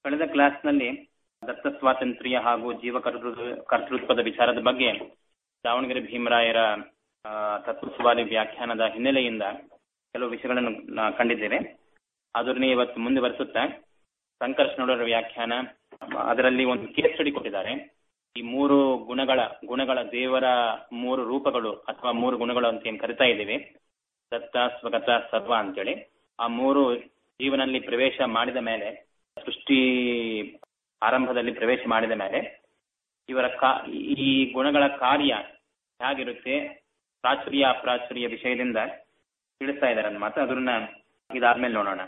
ಕಳೆದ ಕ್ಲಾಸ್ನಲ್ಲಿ ದತ್ತ ಸ್ವಾತಂತ್ರ್ಯ ಹಾಗೂ ಜೀವ ಕರ್ತೃ ಕರ್ತೃತ್ವದ ವಿಚಾರದ ಬಗ್ಗೆ ದಾವಣಗೆರೆ ಭೀಮರಾಯರ ಆ, ತತ್ವಸುವಾದಿ ವ್ಯಾಖ್ಯಾನದ ಹಿನ್ನೆಲೆಯಿಂದ ಕೆಲವು ವಿಷಯಗಳನ್ನು ನಾ- ಕಂಡಿದ್ದೇವೆ ಅದನ್ನೇ ಇವತ್ತು ಮುಂದುವರಿಸುತ್ತಾ ಸಂಕರ್ಷಣರ ವ್ಯಾಖ್ಯಾನ ಅದರಲ್ಲಿ ಒಂದು ಕೇಸ್ ಸ್ಟಡಿ ಕೊಟ್ಟಿದ್ದಾರೆ ಈ ಮೂರು ಗುಣಗಳ ಗುಣಗಳ ದೇವರ ಮೂರು ರೂಪಗಳು ಅಥವಾ ಮೂರು ಗುಣಗಳು ಅಂತ ಏನ್ ಕರಿತಾ ಇದ್ದೀವಿ ದತ್ತ ಸ್ವಗತ ಸರ್ವ ಅಂತೇಳಿ ಆ ಮೂರು ಜೀವನಲ್ಲಿ ಪ್ರವೇಶ ಮಾಡಿದ ಮೇಲೆ ಸೃಷ್ಟಿ ಆರಂಭದಲ್ಲಿ ಪ್ರವೇಶ ಮಾಡಿದ ಮೇಲೆ ಇವರ ಕಾ ಈ ಗುಣಗಳ ಕಾರ್ಯ ಹೇಗಿರುತ್ತೆ ಪ್ರಾಚುರ್ಯ ಅಪ್ರಾಚುರ್ಯ ವಿಷಯದಿಂದ ತಿಳಿಸ್ತಾ ಇದ್ದಾರೆ ನನ್ನ ಮಾತು ಅದನ್ನ ಇದಾದ್ಮೇಲೆ ನೋಡೋಣ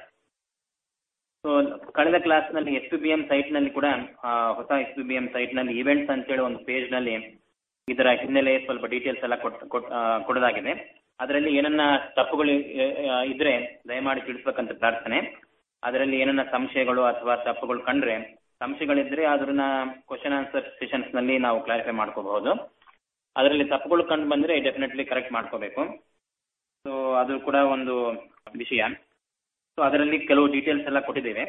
ಸೊ ಕಳೆದ ಕ್ಲಾಸ್ನಲ್ಲಿ ಎಸ್ ಪಿ ಬಿ ಎಂ ಸೈಟ್ನಲ್ಲಿ ಕೂಡ ಆ, ಹೊಸ ಎಸ್ ಪಿ ಬಿ ಎಂ ಸೈಟ್ನಲ್ಲಿ ಇವೆಂಟ್ಸ್ ಅಂತೇಳಿ ಒಂದು ಪೇಜ್ನಲ್ಲಿ ಇದರ ಹಿನ್ನೆಲೆ ಸ್ವಲ್ಪ ಡೀಟೇಲ್ಸ್ ಎಲ್ಲ ಕೊಟ್ ಕೊಟ್- ಆ, ಕೊಡಲಾಗಿದೆ ಅದರಲ್ಲಿ ಏನನ್ನ ತಪ್ಪುಗಳು ಆ, ಇದ್ರೆ ದಯಮಾಡಿ ತಿಳಿಸ್ಬೇಕಂತ ಪ್ರಾರ್ಥನೆ ಅದರಲ್ಲಿ ಏನನ್ನ ಸಂಶಯಗಳು ಅಥವಾ ತಪ್ಪುಗಳು ಕಂಡ್ರೆ ಸಂಶಯಗಳಿದ್ರೆ ಅದನ್ನ ಕ್ವಶನ್ ಆನ್ಸರ್ ಸೆಷನ್ಸ್ ನಲ್ಲಿ ನಾವು ಕ್ಲಾರಿಫೈ ಮಾಡ್ಕೋಬಹುದು ಅದರಲ್ಲಿ ತಪ್ಪುಗಳು ಕಂಡು ಬಂದ್ರೆ ಡೆಫಿನೆಟ್ಲಿ ಕರೆಕ್ಟ್ ಮಾಡ್ಕೋಬೇಕು ಸೊ ಅದು ಕೂಡ ಒಂದು ವಿಷಯ ಸೊ ಅದರಲ್ಲಿ ಕೆಲವು ಡೀಟೇಲ್ಸ್ ಎಲ್ಲ ಕೊಟ್ಟಿದ್ದೇವೆ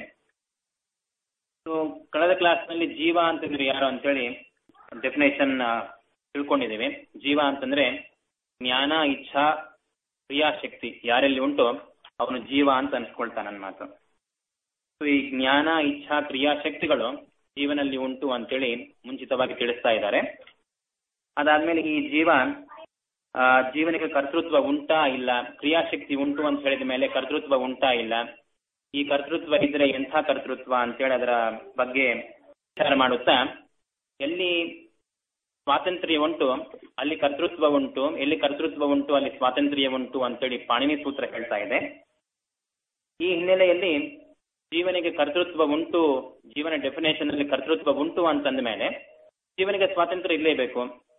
ಸೊ ಕಳೆದ ಕ್ಲಾಸ್ನಲ್ಲಿ ಜೀವ ಅಂತಂದ್ರೆ ಯಾರು ಅಂತೇಳಿ ಡೆಫಿನೇಷನ್ ತಿಳ್ಕೊಂಡಿದ್ದೇವೆ ಜೀವ ಅಂತಂದ್ರೆ ಜ್ಞಾನ ಇಚ್ಛಾ ಕ್ರಿಯಾಶಕ್ತಿ ಯಾರಲ್ಲಿ ಉಂಟು ಅವನು ಜೀವ ಅಂತ ಅನ್ಸ್ಕೊಳ್ತಾನೆ ನನ್ನ ಮಾತು ಸೊ ಈ ಜ್ಞಾನ ಇಚ್ಛಾ ಕ್ರಿಯಾಶಕ್ತಿಗಳು ಜೀವನಲ್ಲಿ ಉಂಟು ಅಂತೇಳಿ ಮುಂಚಿತವಾಗಿ ತಿಳಿಸ್ತಾ ಇದ್ದಾರೆ ಅದಾದ್ಮೇಲೆ ಈ ಜೀವ ಆ, ಜೀವನಿಗೆ ಕರ್ತೃತ್ವ ಉಂಟಾ ಇಲ್ಲ ಕ್ರಿಯಾಶಕ್ತಿ ಉಂಟು ಅಂತ ಹೇಳಿದ ಮೇಲೆ ಕರ್ತೃತ್ವ ಉಂಟಾ ಇಲ್ಲ ಈ ಕರ್ತೃತ್ವ ಇದ್ರೆ ಎಂಥ ಕರ್ತೃತ್ವ ಅಂತೇಳಿ ಅದರ ಬಗ್ಗೆ ವಿಚಾರ ಮಾಡುತ್ತಾ ಎಲ್ಲಿ ಸ್ವಾತಂತ್ರ್ಯ ಉಂಟು ಅಲ್ಲಿ ಕರ್ತೃತ್ವ ಉಂಟು ಎಲ್ಲಿ ಕರ್ತೃತ್ವ ಉಂಟು ಅಲ್ಲಿ ಸ್ವಾತಂತ್ರ್ಯ ಉಂಟು ಅಂತೇಳಿ ಪಾಣಿನಿ ಸೂತ್ರ ಹೇಳ್ತಾ ಇದೆ ಈ ಹಿನ್ನೆಲೆಯಲ್ಲಿ ಜೀವನಿಗೆ ಕರ್ತೃತ್ವ ಉಂಟು ಜೀವನ ಡೆಫಿನೇಷನ್ ಅಲ್ಲಿ ಕರ್ತೃತ್ವ ಉಂಟು ಅಂತಂದ ಮೇಲೆ ಜೀವನಿಗೆ ಸ್ವಾತಂತ್ರ್ಯ ಇರಲೇಬೇಕು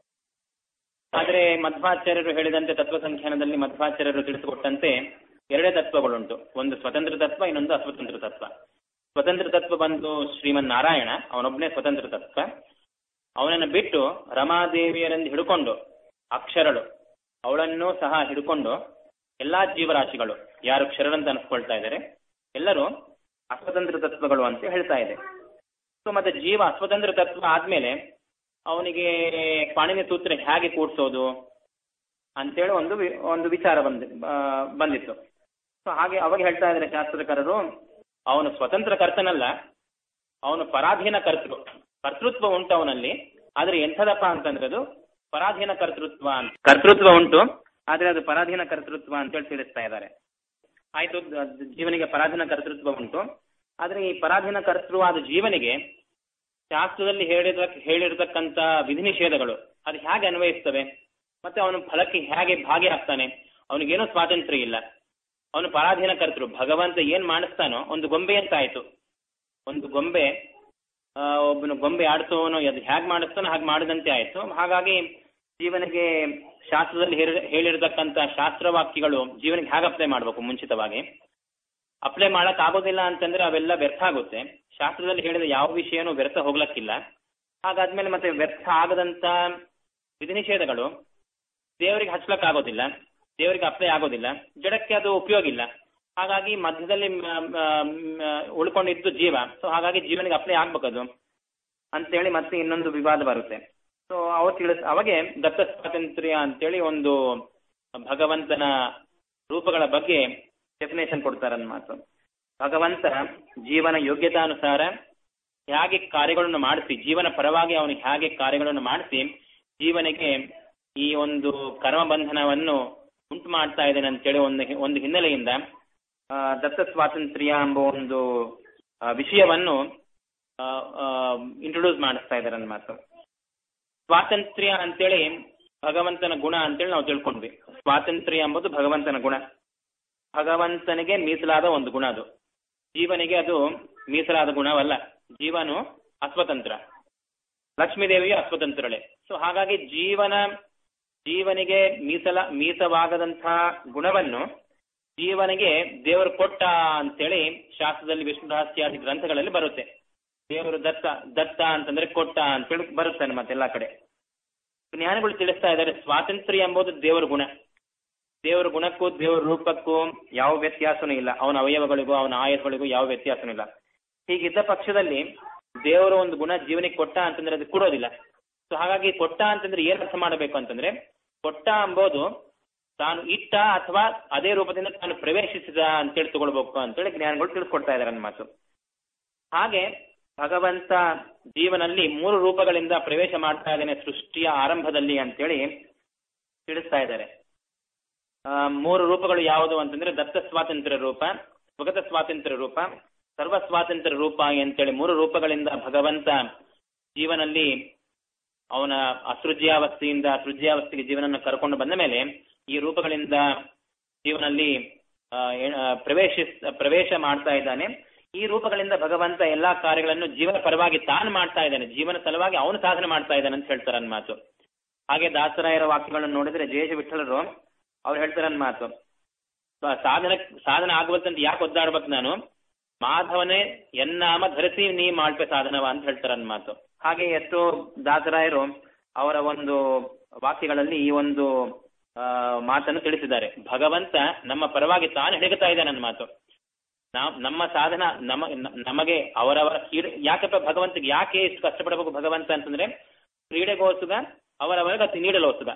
ಆದರೆ ಮಧ್ವಾಚಾರ್ಯರು ಹೇಳಿದಂತೆ ತತ್ವ ಸಂಖ್ಯಾನದಲ್ಲಿ ಮಧ್ವಾಚಾರ್ಯರು ತಿಳಿಸಿಕೊಟ್ಟಂತೆ ಎರಡೇ ತತ್ವಗಳುಂಟು ಒಂದು ಸ್ವತಂತ್ರ ತತ್ವ ಇನ್ನೊಂದು ಅಸ್ವತಂತ್ರ ತತ್ವ ಸ್ವತಂತ್ರ ತತ್ವ ಬಂದು ಶ್ರೀಮನ್ ನಾರಾಯಣ ಅವನೊಬ್ಬನೇ ಸ್ವತಂತ್ರ ತತ್ವ ಅವನನ್ನು ಬಿಟ್ಟು ರಮಾದೇವಿಯರೆಂದು ಹಿಡ್ಕೊಂಡು ಅಕ್ಷರಳು ಅವಳನ್ನೂ ಸಹ ಹಿಡ್ಕೊಂಡು ಎಲ್ಲಾ ಜೀವರಾಶಿಗಳು ಯಾರು ಕ್ಷರರಂತ ಅನ್ಸ್ಕೊಳ್ತಾ ಇದ್ದಾರೆ ಎಲ್ಲರೂ ಅಸ್ವತಂತ್ರ ತತ್ವಗಳು ಅಂತ ಹೇಳ್ತಾ ಇದೆ ಸೊ ಮತ್ತೆ ಜೀವ ಅಸ್ವತಂತ್ರ ತತ್ವ ಆದ್ಮೇಲೆ ಅವನಿಗೆ ಪಾಣಿನಿ ಸೂತ್ರ ಹೇಗೆ ಕೂಡ್ಸೋದು ಅಂತೇಳಿ ಒಂದು ವಿ- ಒಂದು ವಿಚಾರ ಬಂದ ಆ, ಬಂದಿತ್ತು ಸೊ ಹಾಗೆ ಅವಾಗ ಹೇಳ್ತಾ ಇದ್ದಾರೆ ಶಾಸ್ತ್ರಕಾರರು ಅವನು ಸ್ವತಂತ್ರ ಕರ್ತನಲ್ಲ ಅವನು ಪರಾಧೀನ ಕರ್ತೃ ಕರ್ತೃತ್ವ ಉಂಟು ಅವನಲ್ಲಿ ಆದ್ರೆ ಎಂಥದಪ್ಪ ಅಂತಂದ್ರೆ ಅದು ಪರಾಧೀನ ಕರ್ತೃತ್ವ ಅಂತ ಕರ್ತೃತ್ವ ಉಂಟು ಆದ್ರೆ ಅದು ಪರಾಧೀನ ಕರ್ತೃತ್ವ ಅಂತೇಳಿ ತಿಳಿಸ್ತಾ ಇದ್ದಾರೆ ಆಯ್ತು ದ- ದ- ಜೀವನಿಗೆ ಪರಾಧೀನ ಕರ್ತೃತ್ವ ಉಂಟು ಆದ್ರೆ ಈ ಪರಾಧೀನ ಕರ್ತೃವಾದ ಜೀವನಿಗೆ ಶಾಸ್ತ್ರದಲ್ಲಿ ಹೇಳಿದ ಹೇಳಿರ್ತಕ್ಕಂಥ ವಿಧಿ ನಿಷೇಧಗಳು ಅದು ಹೇಗೆ ಅನ್ವಯಿಸ್ತವೆ ಮತ್ತೆ ಅವನು ಫಲಕ್ಕೆ ಹೇಗೆ ಭಾಗಿಯಾಗ್ತಾನೆ ಅವನಿಗೇನೂ ಸ್ವಾತಂತ್ರ್ಯ ಇಲ್ಲ ಅವನು ಪರಾಧೀನ ಕರ್ತೃ ಭಗವಂತ ಏನ್ ಮಾಡಿಸ್ತಾನೋ ಒಂದು ಗೊಂಬೆ ಅಂತ ಆಯ್ತು ಒಂದು ಗೊಂಬೆ ಆ, ಒಬ್ಬನು ಗೊಂಬೆ ಆಡಿಸೋನು ಅದು ಹೇಗೆ ಮಾಡಿಸ್ತಾನೋ ಹಾಗೆ ಮಾಡಿದಂತೆ ಆಯ್ತು ಹಾಗಾಗಿ ಜೀವನಿಗೆ ಶಾಸ್ತ್ರದಲ್ಲಿ ಹೇಳಿ- ಹೇಳಿರ್ತಕ್ಕಂಥ ಶಾಸ್ತ್ರವಾಕ್ಯಗಳು ಜೀವನಿಗೆ ಹೇಗೆ ಅಪ್ಲೈ ಮಾಡಬೇಕು ಮುಂಚಿತವಾಗಿ ಅಪ್ಲೈ ಮಾಡಕ್ ಆಗೋದಿಲ್ಲ ಅಂತಂದ್ರೆ ಅವೆಲ್ಲ ವ್ಯರ್ಥ ಆಗುತ್ತೆ ಶಾಸ್ತ್ರದಲ್ಲಿ ಹೇಳಿದ ಯಾವ ವಿಷಯನೂ ವ್ಯರ್ಥ ಹೋಗ್ಲಕ್ಕಿಲ್ಲ ಹಾಗಾದ್ಮೇಲೆ ಮತ್ತೆ ವ್ಯರ್ಥ ಆಗದಂತ ವಿಧಿ ನಿಷೇಧಗಳು ದೇವರಿಗೆ ಹಚ್ಲಕ್ ಆಗೋದಿಲ್ಲ ದೇವರಿಗೆ ಅಪ್ಲೈ ಆಗೋದಿಲ್ಲ ಜಡಕ್ಕೆ ಅದು ಉಪಯೋಗ ಇಲ್ಲ ಹಾಗಾಗಿ ಮಧ್ಯದಲ್ಲಿ ಮ- ಮ- ಮ- ಉಳ್ಕೊಂಡಿದ್ದು ಜೀವ ಸೊ ಹಾಗಾಗಿ ಜೀವನಿಗೆ ಅಪ್ಲೈ ಆಗ್ಬೇಕದು ಅಂತೇಳಿ ಮತ್ತೆ ಇನ್ನೊಂದು ವಿವಾದ ಬರುತ್ತೆ ಸೊ ಅವ್ರು ತಿಳಿಸ್ ಅವಾಗೆ ದತ್ತ ಸ್ವಾತಂತ್ರ್ಯ ಅಂತೇಳಿ ಒಂದು ಭಗವಂತನ ರೂಪಗಳ ಬಗ್ಗೆ ಡೆಫಿನೇಷನ್ ಕೊಡ್ತಾರೆ ನನ್ನ ಮಾತು ಭಗವಂತ ಜೀವನ ಯೋಗ್ಯತಾನುಸಾರ ಹೇಗೆ ಕಾರ್ಯಗಳನ್ನು ಮಾಡಿಸಿ ಜೀವನ ಪರವಾಗಿ ಅವನು ಹೇಗೆ ಕಾರ್ಯಗಳನ್ನು ಮಾಡಿಸಿ ಜೀವನಿಗೆ ಈ ಒಂದು ಕರ್ಮ ಬಂಧನವನ್ನು ಉಂಟು ಮಾಡ್ತಾ ಇದ್ದಾನೆ ಅಂತೇಳಿ ಒಂದು ಹಿ- ಒಂದು ಹಿನ್ನೆಲೆಯಿಂದ ಆ, ದತ್ತ ಸ್ವಾತಂತ್ರ್ಯ ಎಂಬ ಒಂದು ಆ, ವಿಷಯವನ್ನು ಇಂಟ್ರೊಡ್ಯೂಸ್ ಮಾಡಿಸ್ತಾ ಇದ್ದಾರೆ ನನ್ನ ಮಾತು ಸ್ವಾತಂತ್ರ್ಯ ಅಂತೇಳಿ ಭಗವಂತನ ಗುಣ ಅಂತೇಳಿ ನಾವು ತಿಳ್ಕೊಂಡ್ವಿ ಸ್ವಾತಂತ್ರ್ಯ ಎಂಬುದು ಭಗವಂತನ ಗುಣ ಭಗವಂತನಿಗೆ ಮೀಸಲಾದ ಒಂದು ಗುಣ ಅದು ಜೀವನಿಗೆ ಅದು ಮೀಸಲಾದ ಗುಣವಲ್ಲ ಜೀವನು ಅಸ್ವತಂತ್ರ ಲಕ್ಷ್ಮೀದೇವಿಯು ಅಸ್ವತಂತ್ರಳೆ ಸೊ ಹಾಗಾಗಿ ಜೀವನ ಜೀವನಿಗೆ ಮೀಸಲ ಮೀಸವಾಗದಂತಹ ಗುಣವನ್ನು ಜೀವನಿಗೆ ದೇವರು ಕೊಟ್ಟ ಅಂತೇಳಿ ಶಾಸ್ತ್ರದಲ್ಲಿ ವಿಷ್ಣು ರಹಸ್ಯಾದಿ ಗ್ರಂಥಗಳಲ್ಲಿ ಬರುತ್ತೆ ದೇವರು ದತ್ತ ದತ್ತ ಅಂತಂದ್ರೆ ಕೊಟ್ಟ ಅಂತೇಳಿ ಬರುತ್ತೆ ಮತ್ತೆಲ್ಲಾ ಕಡೆ ಜ್ಞಾನಿಗಳು ತಿಳಿಸ್ತಾ ಇದ್ದಾರೆ ಸ್ವಾತಂತ್ರ್ಯ ಎಂಬುದು ದೇವರ ಗುಣ ದೇವರ ಗುಣಕ್ಕೂ ದೇವರ ರೂಪಕ್ಕೂ ಯಾವ ವ್ಯತ್ಯಾಸನೂ ಇಲ್ಲ ಅವನ ಅವಯವಗಳಿಗೂ ಅವನ ಆಯಸ್ಗಳಿಗೂ ಯಾವ ವ್ಯತ್ಯಾಸನೂ ಇಲ್ಲ ಹೀಗಿದ್ದ ಪಕ್ಷದಲ್ಲಿ ದೇವರು ಒಂದು ಗುಣ ಜೀವನಿಗೆ ಕೊಟ್ಟ ಅಂತಂದ್ರೆ ಅದು ಕೊಡೋದಿಲ್ಲ ಸೊ ಹಾಗಾಗಿ ಕೊಟ್ಟ ಅಂತಂದ್ರೆ ಏನ್ ಅರ್ಥ ಮಾಡಬೇಕು ಅಂತಂದ್ರೆ ಕೊಟ್ಟ ಎಂಬುದು ತಾನು ಇಟ್ಟ ಅಥವಾ ಅದೇ ರೂಪದಿಂದ ತಾನು ಪ್ರವೇಶಿಸಿದ ಅಂತೇಳಿ ತಗೊಳ್ಬೇಕು ಅಂತೇಳಿ ಜ್ಞಾನಿಗಳು ತಿಳಿಸ್ಕೊಡ್ತಾ ಇದ್ದಾರೆ ನನ್ನ ಮಾತು ಹಾಗೆ ಭಗವಂತ ಜೀವನಲ್ಲಿ ಮೂರು ರೂಪಗಳಿಂದ ಪ್ರವೇಶ ಮಾಡ್ತಾ ಇದ್ದಾನೆ ಸೃಷ್ಟಿಯ ಆರಂಭದಲ್ಲಿ ಅಂತೇಳಿ ತಿಳಿಸ್ತಾ ಇದ್ದಾರೆ ಆ, ಮೂರು ರೂಪಗಳು ಯಾವುದು ಅಂತಂದ್ರೆ ದತ್ತ ಸ್ವಾತಂತ್ರ್ಯ ರೂಪ ಸ್ವಗತ ಸ್ವಾತಂತ್ರ್ಯ ರೂಪ ಸರ್ವ ಸ್ವಾತಂತ್ರ್ಯ ರೂಪ ಅಂತೇಳಿ ಮೂರು ರೂಪಗಳಿಂದ ಭಗವಂತ ಜೀವನಲ್ಲಿ ಅವನ ಅಸೃಜ್ಯಾವಸ್ಥೆಯಿಂದ ಸೃಜ್ಯಾವಸ್ಥೆಗೆ ಜೀವನನ್ನು ಕರ್ಕೊಂಡು ಬಂದ ಮೇಲೆ ಈ ರೂಪಗಳಿಂದ ಜೀವನಲ್ಲಿ ಆ, ಏ- ಆ, ಪ್ರವೇಶಿಸ್ ಪ್ರವೇಶ ಮಾಡ್ತಾ ಇದ್ದಾನೆ ಈ ರೂಪಗಳಿಂದ ಭಗವಂತ ಎಲ್ಲಾ ಕಾರ್ಯಗಳನ್ನು ಜೀವನ ಪರವಾಗಿ ತಾನು ಮಾಡ್ತಾ ಇದ್ದಾನೆ ಜೀವನ ಸಲುವಾಗಿ ಅವನು ಸಾಧನೆ ಮಾಡ್ತಾ ಇದ್ದಾನೆ ಅಂತ ಹೇಳ್ತಾರೆ ನನ್ನ ಮಾತು ಹಾಗೆ ದಾಸರಾಯರ ವಾಕ್ಯಗಳನ್ನು ನೋಡಿದ್ರೆ ಜಯೇಶ ವಿಠಲರು ಅವ್ರು ಹೇಳ್ತಾರೆ ನನ್ನ ಮಾತು ಸ- ಸಾಧನ ಸಾಧನ ಆಗುವಂತ ಯಾಕೆ ಒದ್ದಾಡ್ಬೇಕು ನಾನು ಮಾಧವನೇ ಎನ್ನಾಮ ಧರಿಸಿ ನೀ ಮಾಡ್ಪೆ ಸಾಧನವ ಅಂತ ಹೇಳ್ತಾರೆ ನನ್ನ ಮಾತು ಹಾಗೆ ಎಷ್ಟೋ ದಾಸರಾಯರು ಅವರ ಒಂದು ವಾಕ್ಯಗಳಲ್ಲಿ ಈ ಒಂದು ಆ, ಮಾತನ್ನು ತಿಳಿಸಿದ್ದಾರೆ ಭಗವಂತ ನಮ್ಮ ಪರವಾಗಿ ತಾನು ಹೆಣಗುತ್ತಾ ಇದೆ ನನ್ನ ಮಾತು ನಾವ್ ನಮ್ಮ ಸಾಧನ ನಮ ನ- ನಮಗೆ ಅವರವರ ಕೀಡು ಯಾಕಪ್ಪ ಭಗವಂತಗೆ ಯಾಕೆ ಇಷ್ಟು ಕಷ್ಟಪಡಬೇಕು ಭಗವಂತ ಅಂತಂದ್ರೆ ಕ್ರೀಡೆಗೋಸ್ಕರ ಅವರವರ ಗತಿ ನೀಡಲೋಸ್ಕರ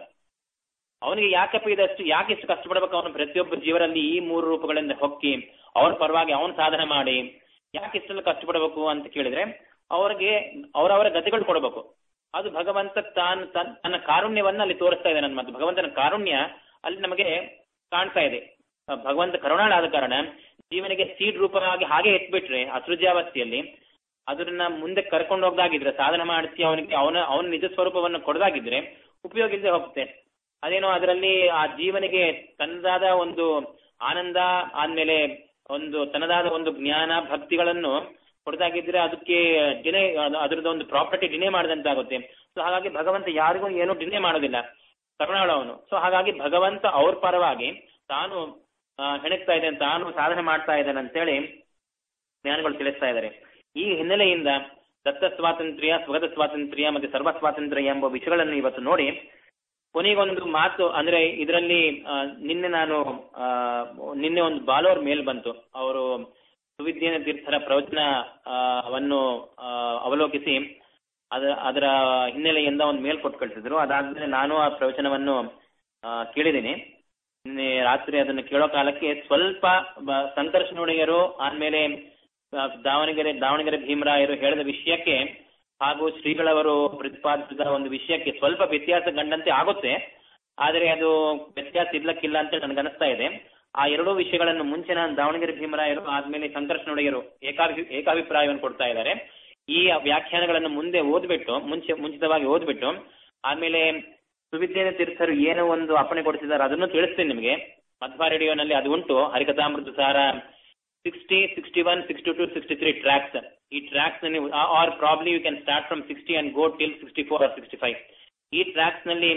ಅವನಿಗೆ ಯಾಕಪ್ಪ ಇದಷ್ಟು ಯಾಕೆ ಇಷ್ಟು ಕಷ್ಟಪಡಬೇಕು ಅವನು ಪ್ರತಿಯೊಬ್ಬ ಜೀವರಲ್ಲಿ ಈ ಮೂರು ರೂಪಗಳಿಂದ ಹೊಕ್ಕಿ ಅವರ ಪರವಾಗಿ ಅವನು ಸಾಧನೆ ಮಾಡಿ ಯಾಕೆ ಇಷ್ಟೆಲ್ಲ ಕಷ್ಟಪಡಬೇಕು ಅಂತ ಕೇಳಿದ್ರೆ ಅವ್ರಿಗೆ ಅವರವರ ಗತಿಗಳು ಕೊಡಬೇಕು ಅದು ಭಗವಂತ ತಾನು ತನ್- ತನ್ನ ಕಾರುಣ್ಯವನ್ನ ಅಲ್ಲಿ ತೋರಿಸ್ತಾ ಇದೆ ನನ್ನ ಮಾತು ಭಗವಂತನ ಕಾರುಣ್ಯ ಅಲ್ಲಿ ನಮಗೆ ಕಾಣ್ತಾ ಇದೆ ಆ ಭಗವಂತ ಕರುಣಾಳ ಆದ ಕಾರಣ ಜೀವನಿಗೆ ಸೀಡ್ ರೂಪವಾಗಿ ಹಾಗೆ ಎತ್ಬಿಟ್ರೆ ಅಸೃಜ್ಯಾವಸ್ಥೆಯಲ್ಲಿ ಅದನ್ನ ಮುಂದೆ ಕರ್ಕೊಂಡು ಹೋಗ್ದಾಗಿದ್ರೆ ಸಾಧನೆ ಮಾಡಿಸಿ ಅವನಿಗೆ ಅವನ ಅವನ ನಿಜ ಸ್ವರೂಪವನ್ನು ಕೊಡದಾಗಿದ್ರೆ ಉಪಯೋಗ ಇಲ್ಲದೆ ಹೋಗುತ್ತೆ ಅದೇನೋ ಅದರಲ್ಲಿ ಆ ಜೀವನಿಗೆ ತನ್ನದಾದ ಒಂದು ಆನಂದ ಆದ್ಮೇಲೆ ಒಂದು ತನ್ನದಾದ ಒಂದು ಜ್ಞಾನ ಭಕ್ತಿಗಳನ್ನು ಕೊಡದಾಗಿದ್ರೆ ಅದಕ್ಕೆ ಡಿನೇ ಅದರದ್ದು ಒಂದು ಪ್ರಾಪರ್ಟಿ ಡಿನೇ ಮಾಡಿದಂತಾಗುತ್ತೆ ಸೊ ಹಾಗಾಗಿ ಭಗವಂತ ಯಾರಿಗೂ ಏನು ಡಿನೇ ಮಾಡೋದಿಲ್ಲ ಕರುಣಾಳು ಅವನು ಸೊ ಹಾಗಾಗಿ ಭಗವಂತ ಅವ್ರ ಪರವಾಗಿ ತಾನು ಆ, ಹೆಣಗ್ತಾ ಇದ್ದಾನೆ ತಾನು ಸಾಧನೆ ಮಾಡ್ತಾ ಇದ್ದಾನೆ ಅಂತೇಳಿ ಜ್ಞಾನಿಗಳು ತಿಳಿಸ್ತಾ ಇದ್ದಾರೆ ಈ ಹಿನ್ನೆಲೆಯಿಂದ ದತ್ತ ಸ್ವಾತಂತ್ರ್ಯ ಸ್ವಗತ ಸ್ವಾತಂತ್ರ್ಯ ಮತ್ತೆ ಸರ್ವ ಸ್ವಾತಂತ್ರ್ಯ ಎಂಬ ವಿಷಯಗಳನ್ನು ಇವತ್ತು ನೋಡಿ ಕೊನೆಗೊಂದು ಮಾತು ಅಂದ್ರೆ ಇದರಲ್ಲಿ ಆ, ನಿನ್ನೆ ನಾನು ಆ, ನಿನ್ನೆ ಒಂದು ಬಾಲೋರ್ ಮೇಲ್ ಬಂತು ಅವರು ಸುವಿದ್ಯೇನ ತೀರ್ಥರ ಪ್ರವಚನ ಆ, ವನ್ನು ಆ, ಅವಲೋಕಿಸಿ ಅದ ಅದರ ಹಿನ್ನೆಲೆಯಿಂದ ಒಂದು ಮೇಲ್ ಕೊಟ್ಟು ಕಳಿಸಿದ್ರು ಅದಾದ್ಮೇಲೆ ನಾನು ಆ ಪ್ರವಚನವನ್ನು ಆ, ಕೇಳಿದ್ದೀನಿ ನಿನ್ನೆ ರಾತ್ರಿ ಅದನ್ನು ಕೇಳೋ ಕಾಲಕ್ಕೆ ಸ್ವಲ್ಪ ಬ- ಸಂಕರ್ಷಣುಡಿಯರು ಆದ್ಮೇಲೆ ಆ, ದಾವಣಗೆರೆ ದಾವಣಗೆರೆ ಭೀಮರಾಯರು ಹೇಳಿದ ವಿಷಯಕ್ಕೆ ಹಾಗೂ ಶ್ರೀಗಳವರು ಪ್ರತಿಪಾದಿಸಿದ ಒಂದು ವಿಷಯಕ್ಕೆ ಸ್ವಲ್ಪ ವ್ಯತ್ಯಾಸ ಕಂಡಂತೆ ಆಗುತ್ತೆ ಆದರೆ ಅದು ವ್ಯತ್ಯಾಸ ಇರ್ಲಕ್ಕಿಲ್ಲ ಅಂತ ನನಗನ್ನಿಸ್ತಾ ಇದೆ ಆ ಎರಡೂ ವಿಷಯಗಳನ್ನು ಮುಂಚೆ ನಾನು ದಾವಣಗೆರೆ ಭೀಮರಾಯರು ಆದ್ಮೇಲೆ ಸಂಕರ್ಷಣುಡಿಯರು ಏಕಾಭಿ ಏಕಾಭಿಪ್ರಾಯವನ್ನು ಕೊಡ್ತಾ ಇದ್ದಾರೆ ಈ ವ್ಯಾಖ್ಯಾನಗಳನ್ನು ಮುಂದೆ ಓದ್ಬಿಟ್ಟು ಮುಂಚೆ ಮುಂಚಿತವಾಗಿ ಓದ್ಬಿಟ್ಟು ಆಮೇಲೆ ಸುವಿದ್ಯೇನ ತೀರ್ಥರು ಏನೋ ಒಂದು ಅಪ್ಪಣೆ ಕೊಡಿಸಿದ್ದಾರೆ ಅದನ್ನು ತಿಳಿಸ್ತೀನಿ ನಿಮಗೆ ಮಧ್ವ ರೇಡಿಯೋನಲ್ಲಿ ಅದು ಉಂಟು Harikathamrutha Sara sixty sixty one sixty two sixty three tracks ಈ ಟ್ರ್ಯಾಕ್ಸ್ ನಲ್ಲಿ or probably you can start from sixty and go till sixty four or sixty five ಈ ಟ್ರ್ಯಾಕ್ಸ್ ನಲ್ಲಿ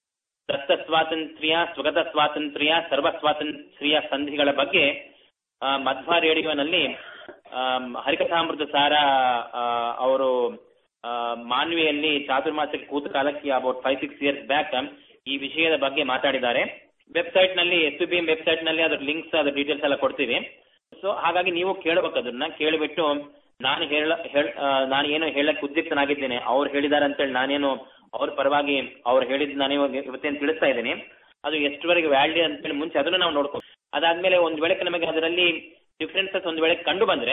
ದತ್ತ ಸ್ವಾತಂತ್ರ್ಯ ಸ್ವಗತ ಸ್ವಾತಂತ್ರ್ಯ ಸರ್ವ ಸ್ವಾತಂತ್ರ್ಯ ಸಂಧಿಗಳ ಬಗ್ಗೆ ಆ, ಮಧ್ವ ರೇಡಿಯೋನಲ್ಲಿ ಆಮ್, ಹರಿಕಥಾಮೃತ ಸಾರ ಆ, ಅವರು ಆ, ಮಾನ್ವಿಯಲ್ಲಿ ಚಾತುರ್ಮಾಸಕ್ಕೆ ಕೂತ ಕಾಲಕ್ಕೆ about five six years back ಈ ವಿಷಯದ ಬಗ್ಗೆ ಮಾತಾಡಿದ್ದಾರೆ ವೆಬ್ಸೈಟ್ ನಲ್ಲಿ ಎಸ್ ಬಿ ವೆಬ್ಸೈಟ್ ನಲ್ಲಿ ಅದ್ರ ಲಿಂಕ್ಸ್ ಅದ್ರ ಡೀಟೇಲ್ಸ್ ಎಲ್ಲ ಕೊಡ್ತೀವಿ ಸೊ ಹಾಗಾಗಿ ನೀವು ಕೇಳಬೇಕು ಅದನ್ನ ಕೇಳಿಬಿಟ್ಟು ನಾನು ಹೇಳ ಹೇಳ್ ಆ, ನಾನು ಏನು ಹೇಳಕ್ ಉದ್ಯುಕ್ತನಾಗಿದ್ದೇನೆ ಅವ್ರು ಹೇಳಿದ್ದಾರೆ ಅಂತೇಳಿ ನಾನೇನು ಅವ್ರ ಪರವಾಗಿ ಅವ್ರು ಹೇಳಿದ್ ನಾನು ಇವಾಗ ಇವತ್ತೇನು ತಿಳಿಸ್ತಾ ಇದ್ದೀನಿ ಅದು ಎಷ್ಟುವರೆಗೆ ವ್ಯಾಲ್ಯೂ ಅಂತೇಳಿ ಮುಂಚೆ ಅದನ್ನು ನಾವು ನೋಡ್ಕೊ ಅದಾದ್ಮೇಲೆ ಒಂದ್ ವೇಳೆ ನಮಗೆ ಅದರಲ್ಲಿ ಡಿಫ್ರೆನ್ಸಸ್ ಒಂದ್ ವೇಳೆ ಕಂಡು ಬಂದ್ರೆ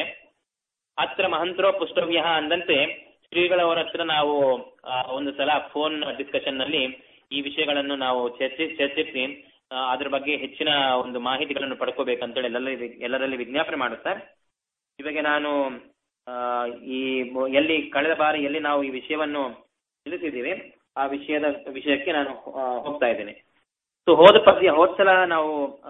ಹತ್ರ ಮಹಂತ್ರೋ ಪುಷ್ಟವ್ಯ ಅಂದಂತೆ ಶ್ರೀಗಳವರ ಹತ್ರ ನಾವು ಆ, ಒಂದು ಸಲ ಫೋನ್ ಡಿಸ್ಕಷನ್ ನಲ್ಲಿ ಈ ವಿಷಯಗಳನ್ನು ನಾವು ಚರ್ಚಿ ಚರ್ಚಿಸಿ ಆ, ಅದ್ರ ಬಗ್ಗೆ ಹೆಚ್ಚಿನ ಒಂದು ಮಾಹಿತಿಗಳನ್ನು ಪಡ್ಕೋಬೇಕಂತೇಳಿ ಎಲ್ಲರಲ್ಲಿ ಎಲ್ಲರಲ್ಲಿ ವಿಜ್ಞಾಪನೆ ಮಾಡುತ್ತಾ ಇವಾಗ ನಾನು ಆ, ಈ ಮೊ- ಎಲ್ಲಿ ಕಳೆದ ಬಾರಿ ಎಲ್ಲಿ ನಾವು ಈ ವಿಷಯವನ್ನು ತಿಳಿಸಿದ್ದೀವಿ ಆ ವಿಷಯದ ವಿಷಯಕ್ಕೆ ನಾನು ಆ, ಹೋಗ್ತಾ ಇದ್ದೇನೆ ಸೊ ಹೋದ ಪದ್ಯ ಹೋದ ಸಲ ನಾವು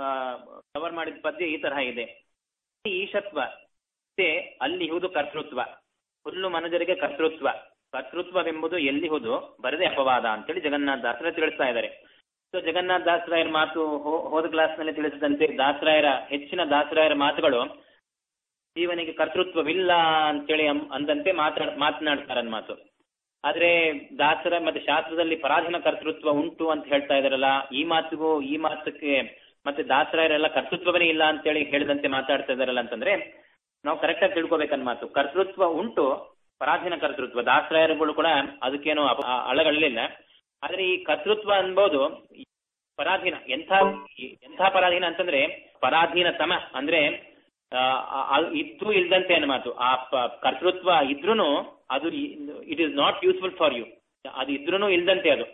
ಕವರ್ ಮಾಡಿದ ಪದ್ಯ ಈ ತರಹ ಇದೆ ಈಶತ್ವ ಮತ್ತೆ ಅಲ್ಲಿ ಇಹುದು ಕರ್ತೃತ್ವ ಹುಲ್ಲು ಮನುಜರಿಗೆ ಕರ್ತೃತ್ವ ಕರ್ತೃತ್ವವೆಂಬುದು ಎಲ್ಲಿಹುದು ಬರದೆ ಅಪವಾದ ಅಂತೇಳಿ ಜಗನ್ನಾಥ ದಾಸರ ತಿಳಿಸ್ತಾ ಇದ್ದಾರೆ ಸೊ ಜಗನ್ನಾಥ ದಾಸರಾಯರ ಮಾತು ಹೋ- ಹೋದ ಕ್ಲಾಸ್ ನಲ್ಲಿ ತಿಳಿಸಿದಂತೆ ದಾಸರಾಯರ ಹೆಚ್ಚಿನ ದಾಸರಾಯರ ಮಾತುಗಳು ಜೀವನಿಗೆ ಕರ್ತೃತ್ವವಿಲ್ಲ ಅಂತೇಳಿ ಅಂ- ಅಂದಂತೆ ಮಾತಾಡ್ ಮಾತನಾಡ್ತಾರೆ ಮಾತು ಆದ್ರೆ ದಾಸರ ಮತ್ತೆ ಶಾಸ್ತ್ರದಲ್ಲಿ ಪರಾಧೀನ ಕರ್ತೃತ್ವ ಉಂಟು ಅಂತ ಹೇಳ್ತಾ ಇದಾರಲ್ಲ ಈ ಮಾತಿಗೂ ಈ ಮಾತಕ್ಕೆ ಮತ್ತೆ ದಾಸರಾಯರೆಲ್ಲ ಕರ್ತೃತ್ವವೇ ಇಲ್ಲ ಅಂತೇಳಿ ಹೇಳಿದಂತೆ ಮಾತಾಡ್ತಾ ಇದಾರಲ್ಲ ಅಂತಂದ್ರೆ ನಾವು ಕರೆಕ್ಟ್ ಆಗಿ ತಿಳ್ಕೊಬೇಕನ್ನ ಮಾತು ಕರ್ತೃತ್ವ ಉಂಟು ಪರಾಧೀನ ಕರ್ತೃತ್ವ ದಾಸರಾಯರುಗಳು ಕೂಡ ಅದಕ್ಕೇನು ಅಪ- ಆ- ಅಳಗಳಿಲ್ಲ ಆದ್ರೆ ಈ ಕರ್ತೃತ್ವ ಅನ್ಬೋದು ಈ ಪರಾಧೀನ ಎಂಥ ಎಂಥ ಪರಾಧೀನ ಅಂತಂದ್ರೆ ಪರಾಧೀನ ತಮ ಅಂದ್ರೆ ಆ, ಆ- ಆ- ಇದ್ದು ಇಲ್ದಂತೆ ಅನ್ನೋ ಮಾತು ಆ ಪ- ಕರ್ತೃತ್ವ ಇದ್ರೂನು ಅದು it is not useful for you ಅದು ಇದ್ರೂನು ಇಲ್ದಂತೆ ಅದು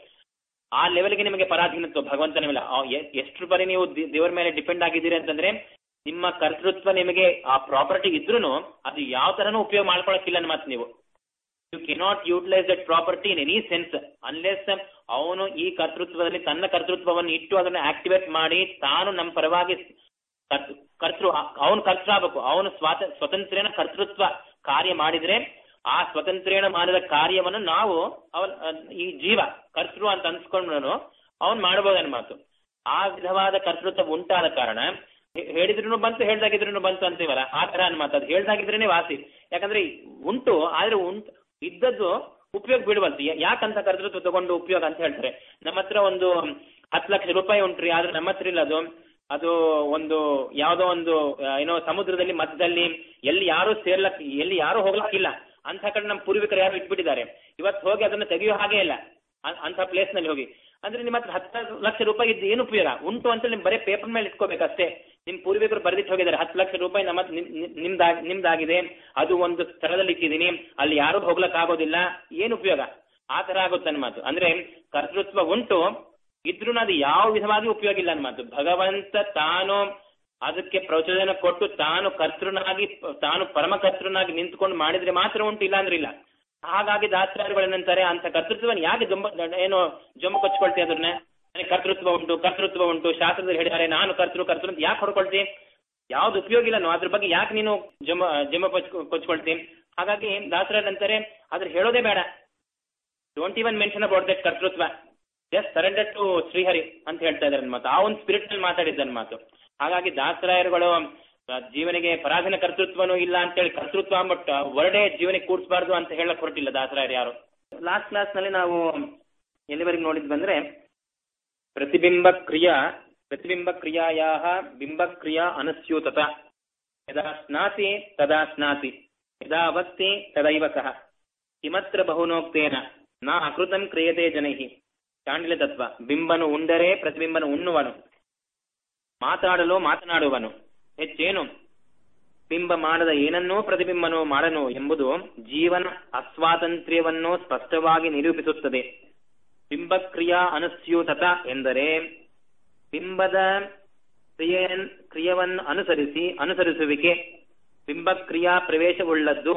ಆ ಲೆವೆಲ್ಗೆ ನಿಮಗೆ ಪರಾಧೀನತ್ವ ಭಗವಂತನ ಮೇಲೆ ಆ ಎ- ಎಷ್ಟು ಬಾರಿ ನೀವು ದಿ- ದೇವರ ಮೇಲೆ ಡಿಪೆಂಡ್ ಆಗಿದ್ದೀರಿ ಅಂತಂದ್ರೆ ನಿಮ್ಮ ಕರ್ತೃತ್ವ ನಿಮಗೆ ಆ ಪ್ರಾಪರ್ಟಿ ಇದ್ರೂನು ಅದು ಯಾವ ತರನೂ ಉಪಯೋಗ ಮಾಡ್ಕೊಳಕ್ಕಿಲ್ಲ ಅನ್ನೋ ಮಾತು ನೀವು you cannot utilise that property in any sense unless ಅವನು ಈ ಕರ್ತೃತ್ವದಲ್ಲಿ ತನ್ನ ಕರ್ತೃತ್ವವನ್ನು ಇಟ್ಟು ಅದನ್ನು ಆಕ್ಟಿವೇಟ್ ಮಾಡಿ ತಾನು ನಮ್ಮ ಪರವಾಗಿ ಕರ್ತ- ಕರ್ತೃ ಅವನು ಕರ್ತೃ ಆಗ್ಬೇಕು ಅವನು ಸ್ವಾತ ಸ್ವತಂತ್ರನ ಕರ್ತೃತ್ವ ಕಾರ್ಯ ಮಾಡಿದ್ರೆ ಆ ಸ್ವತಂತ್ರೇಣ ಮಾಡಿದ ಕಾರ್ಯವನ್ನು ನಾವು ಅವನ್ ಅಹ್, ಈ ಜೀವ ಕರ್ತೃ ಅಂತ ಅನ್ಸ್ಕೊಂಡ್ರು ಅವನ್ ಮಾಡಬಹುದನ್ನ ಮಾತು ಆ ವಿಧವಾದ ಕರ್ತೃತ್ವ ಉಂಟಾದ ಕಾರಣ ಹೇ- ಹೇಳಿದ್ರೂ ಬಂತು ಹೇಳ್ದಾಗಿದ್ರು ಬಂತು ಅಂತೀವಲ್ಲ ಆ ತರ ಅನ್ ಮಾತು ಅದು ಹೇಳ್ದಾಗಿದ್ರೇನೆ ವಾಸಿ ಯಾಕಂದ್ರೆ ಉಂಟು ಆದ್ರೆ ಉಂಟು ಇದ್ದದ್ದು ಉಪಯೋಗ ಬಿಡುವಂತ ಯಾಕಂತ ಕರ್ತೃತ್ವ ತಗೊಂಡು ಉಪಯೋಗ ಅಂತ ಹೇಳ್ತಾರೆ ನಮ್ಮ ಹತ್ರ ಒಂದು ಹತ್ತು ಲಕ್ಷ ರೂಪಾಯಿ ಉಂಟ್ರಿ ಆದ್ರೆ ನಮ್ಮ ಹತ್ರ ಇಲ್ಲ ಅದು ಅದು ಒಂದು ಯಾವ್ದೋ ಒಂದು ಆ, ಏನೋ ಸಮುದ್ರದಲ್ಲಿ ಮಧ್ಯದಲ್ಲಿ ಎಲ್ಲಿ ಯಾರು ಸೇರ್ಲಕ್ ಎಲ್ಲಿ ಯಾರು ಹೋಗ್ಲಕ್ಕಿಲ್ಲ ಅಂತ ಕಡೆ ನಮ್ಮ ಪೂರ್ವಿಕರು ಯಾರು ಇಟ್ಬಿಟ್ಟಿದ್ದಾರೆ ಇವತ್ತು ಹೋಗಿ ಅದನ್ನ ತೆಗೆಯೋ ಹಾಗೆ ಇಲ್ಲ ಅ- ಅಂತ ಪ್ಲೇಸ್ ನಲ್ಲಿ ಹೋಗಿ ಅಂದ್ರೆ ನಿಮ್ಮ ಹತ್ರ ಹತ್ತು ಲಕ್ಷ ರೂಪಾಯಿ ಇದ್ದು ಏನು ಉಪಯೋಗ ಉಂಟು ಅಂತ ನಿಮ್ ಬರೀ ಪೇಪರ್ ಮೇಲೆ ಇಟ್ಕೋಬೇಕಷ್ಟೇ ನಿಮ್ ಪೂರ್ವಿಕರು ಬರೆದಿಟ್ಟು ಹೋಗಿದ್ದಾರೆ ಹತ್ತು ಲಕ್ಷ ರೂಪಾಯಿ ನಮ್ಮ ನಿಮ್- ನಿಮ್- ನಿಮ್ದಾಗ್ ನಿಮ್ದಾಗಿದೆ ಅದು ಒಂದು ಸ್ಥಳದಲ್ಲಿ ಇಟ್ಟಿದ್ದೀನಿ ಅಲ್ಲಿ ಯಾರು ಹೋಗ್ಲಕ್ ಆಗೋದಿಲ್ಲ ಏನು ಉಪಯೋಗ ಆ ತರ ಆಗುತ್ತೆ ನನ್ನ ಮಾತು ಅಂದ್ರೆ ಕರ್ತೃತ್ವ ಉಂಟು ಇದ್ರೂ ಅದು ಯಾವ ವಿಧವಾಗಿ ಉಪಯೋಗ ಇಲ್ಲ ನನ್ನ ಮಾತು ಭಗವಂತ ತಾನು ಅದಕ್ಕೆ ಪ್ರಚೋದನೆ ಕೊಟ್ಟು ತಾನು ಕರ್ತೃನಾಗಿ ತಾನು ಪರಮ ಕರ್ತೃನಾಗಿ ನಿಂತ್ಕೊಂಡು ಮಾಡಿದ್ರೆ ಮಾತ್ರ ಉಂಟು ಇಲ್ಲ ಅಂದ್ರೆ ಇಲ್ಲ ಹಾಗಾಗಿ ದಾಸರಾಯರುಗಳೇನಂತಾರೆ ಅಂತ ಕರ್ತೃತ್ವವನ್ನು ಯಾಕೆ ಜಂಬ ಏನು ಜಂಬ ಕೊಚ್ಕೊಳ್ತಿ ಅದನ್ನ ನನಗೆ ಕರ್ತೃತ್ವ ಉಂಟು ಕರ್ತೃತ್ವ ಉಂಟು ಶಾಸ್ತ್ರದಲ್ಲಿ ಹೇಳಿದ್ದಾರೆ ನಾನು ಕರ್ತೃ ಕರ್ತೃ ಅಂತ ಯಾಕೆ ಹೊಡ್ಕೊಳ್ತಿ ಯಾವ್ದು ಉಪಯೋಗ ಇಲ್ಲ ಅದ್ರ ಬಗ್ಗೆ ಯಾಕೆ ನೀನು ಜಮ ಜಮ ಕೊಚ್- ಕೊಚ್ಕೊಳ್ತಿ ಹಾಗಾಗಿ ದಾಸರಾಯರಂತಾರೆ ಅದ್ರ ಹೇಳೋದೇ ಬೇಡ don't even mention about that ಕರ್ತೃತ್ವ ಜಸ್ಟ್ ಸರೆಂಡರ್ ಟು ಶ್ರೀಹರಿ ಅಂತ ಹೇಳ್ತಾ ಇದ್ದಾರೆ ಮಾತು ಆ ಒಂದು ಸ್ಪಿರಿಟ್ ನಲ್ಲಿ ಮಾತಾಡಿದ್ದನ್ ಮಾತು ಹಾಗಾಗಿ ದಾಸರಾಯರುಗಳು ಆ, ಜೀವನಿಗೆ ಪರಾಧೀನ ಕರ್ತೃತ್ವನೂ ಇಲ್ಲ ಅಂತೇಳಿ ಕರ್ತೃತ್ವ ಅಂದ್ಬಿಟ್ಟು ವರ್ಡೇ ಜೀವನಿಗೆ ಕೂಡಿಸಬಾರ್ದು ಅಂತ ಹೇಳಕ್ ಹೊರಟಿಲ್ಲ ದಾಸರಾಯರು ಯಾರು ಲಾಸ್ಟ್ ಕ್ಲಾಸ್ ನಲ್ಲಿ ನಾವು ಎಲ್ಲಿವರೆಗೆ ನೋಡಿದ್ವಿ ಅಂದ್ರೆ ಪ್ರತಿಬಿಂಬ ಕ್ರಿಯಾ ಪ್ರತಿಬಿಂಬ ಕ್ರಿಯಾಯಾ ಬಿಂಬ ಕ್ರಿಯಾ ಅನುಸ್ಯೂತತ ಯದಾ ಸ್ನಾತಿ ತದಾ ಸ್ನಾತಿ ಯದಾ ಅವಸ್ತಿ ತದೈವ ಸಹ ಕಿಮತ್ರ ಬಹುನೋಕ್ತೇನ ನಾ ಅಕೃತಂ ಕ್ರಿಯತೆ ಜನೈಹಿ ಚಾಂಡಿಲ ತತ್ವ ಬಿಂಬನು ಉಂಡರೆ ಪ್ರತಿಬಿಂಬನು ಉಣ್ಣುವನು ಮಾತಾಡಲು ಮಾತನಾಡುವನು ಹೆಚ್ಚೇನು ಬಿಂಬ ಮಾಡದ ಏನನ್ನೂ ಪ್ರತಿಬಿಂಬನು ಮಾಡನು ಎಂಬುದು ಜೀವನ ಅಸ್ವಾತಂತ್ರ್ಯವನ್ನು ಸ್ಪಷ್ಟವಾಗಿ ನಿರೂಪಿಸುತ್ತದೆ ಬಿಂಬಕ್ರಿಯಾ ಅನುಸ್ಯೂತತ ಎಂದರೆ ಬಿಂಬದ ಕ್ರಿಯೆಯನ್ ಕ್ರಿಯವನ್ನು ಅನುಸರಿಸಿ ಅನುಸರಿಸುವಿಕೆ ಬಿಂಬಕ್ರಿಯಾ ಪ್ರವೇಶವುಳ್ಳದ್ದು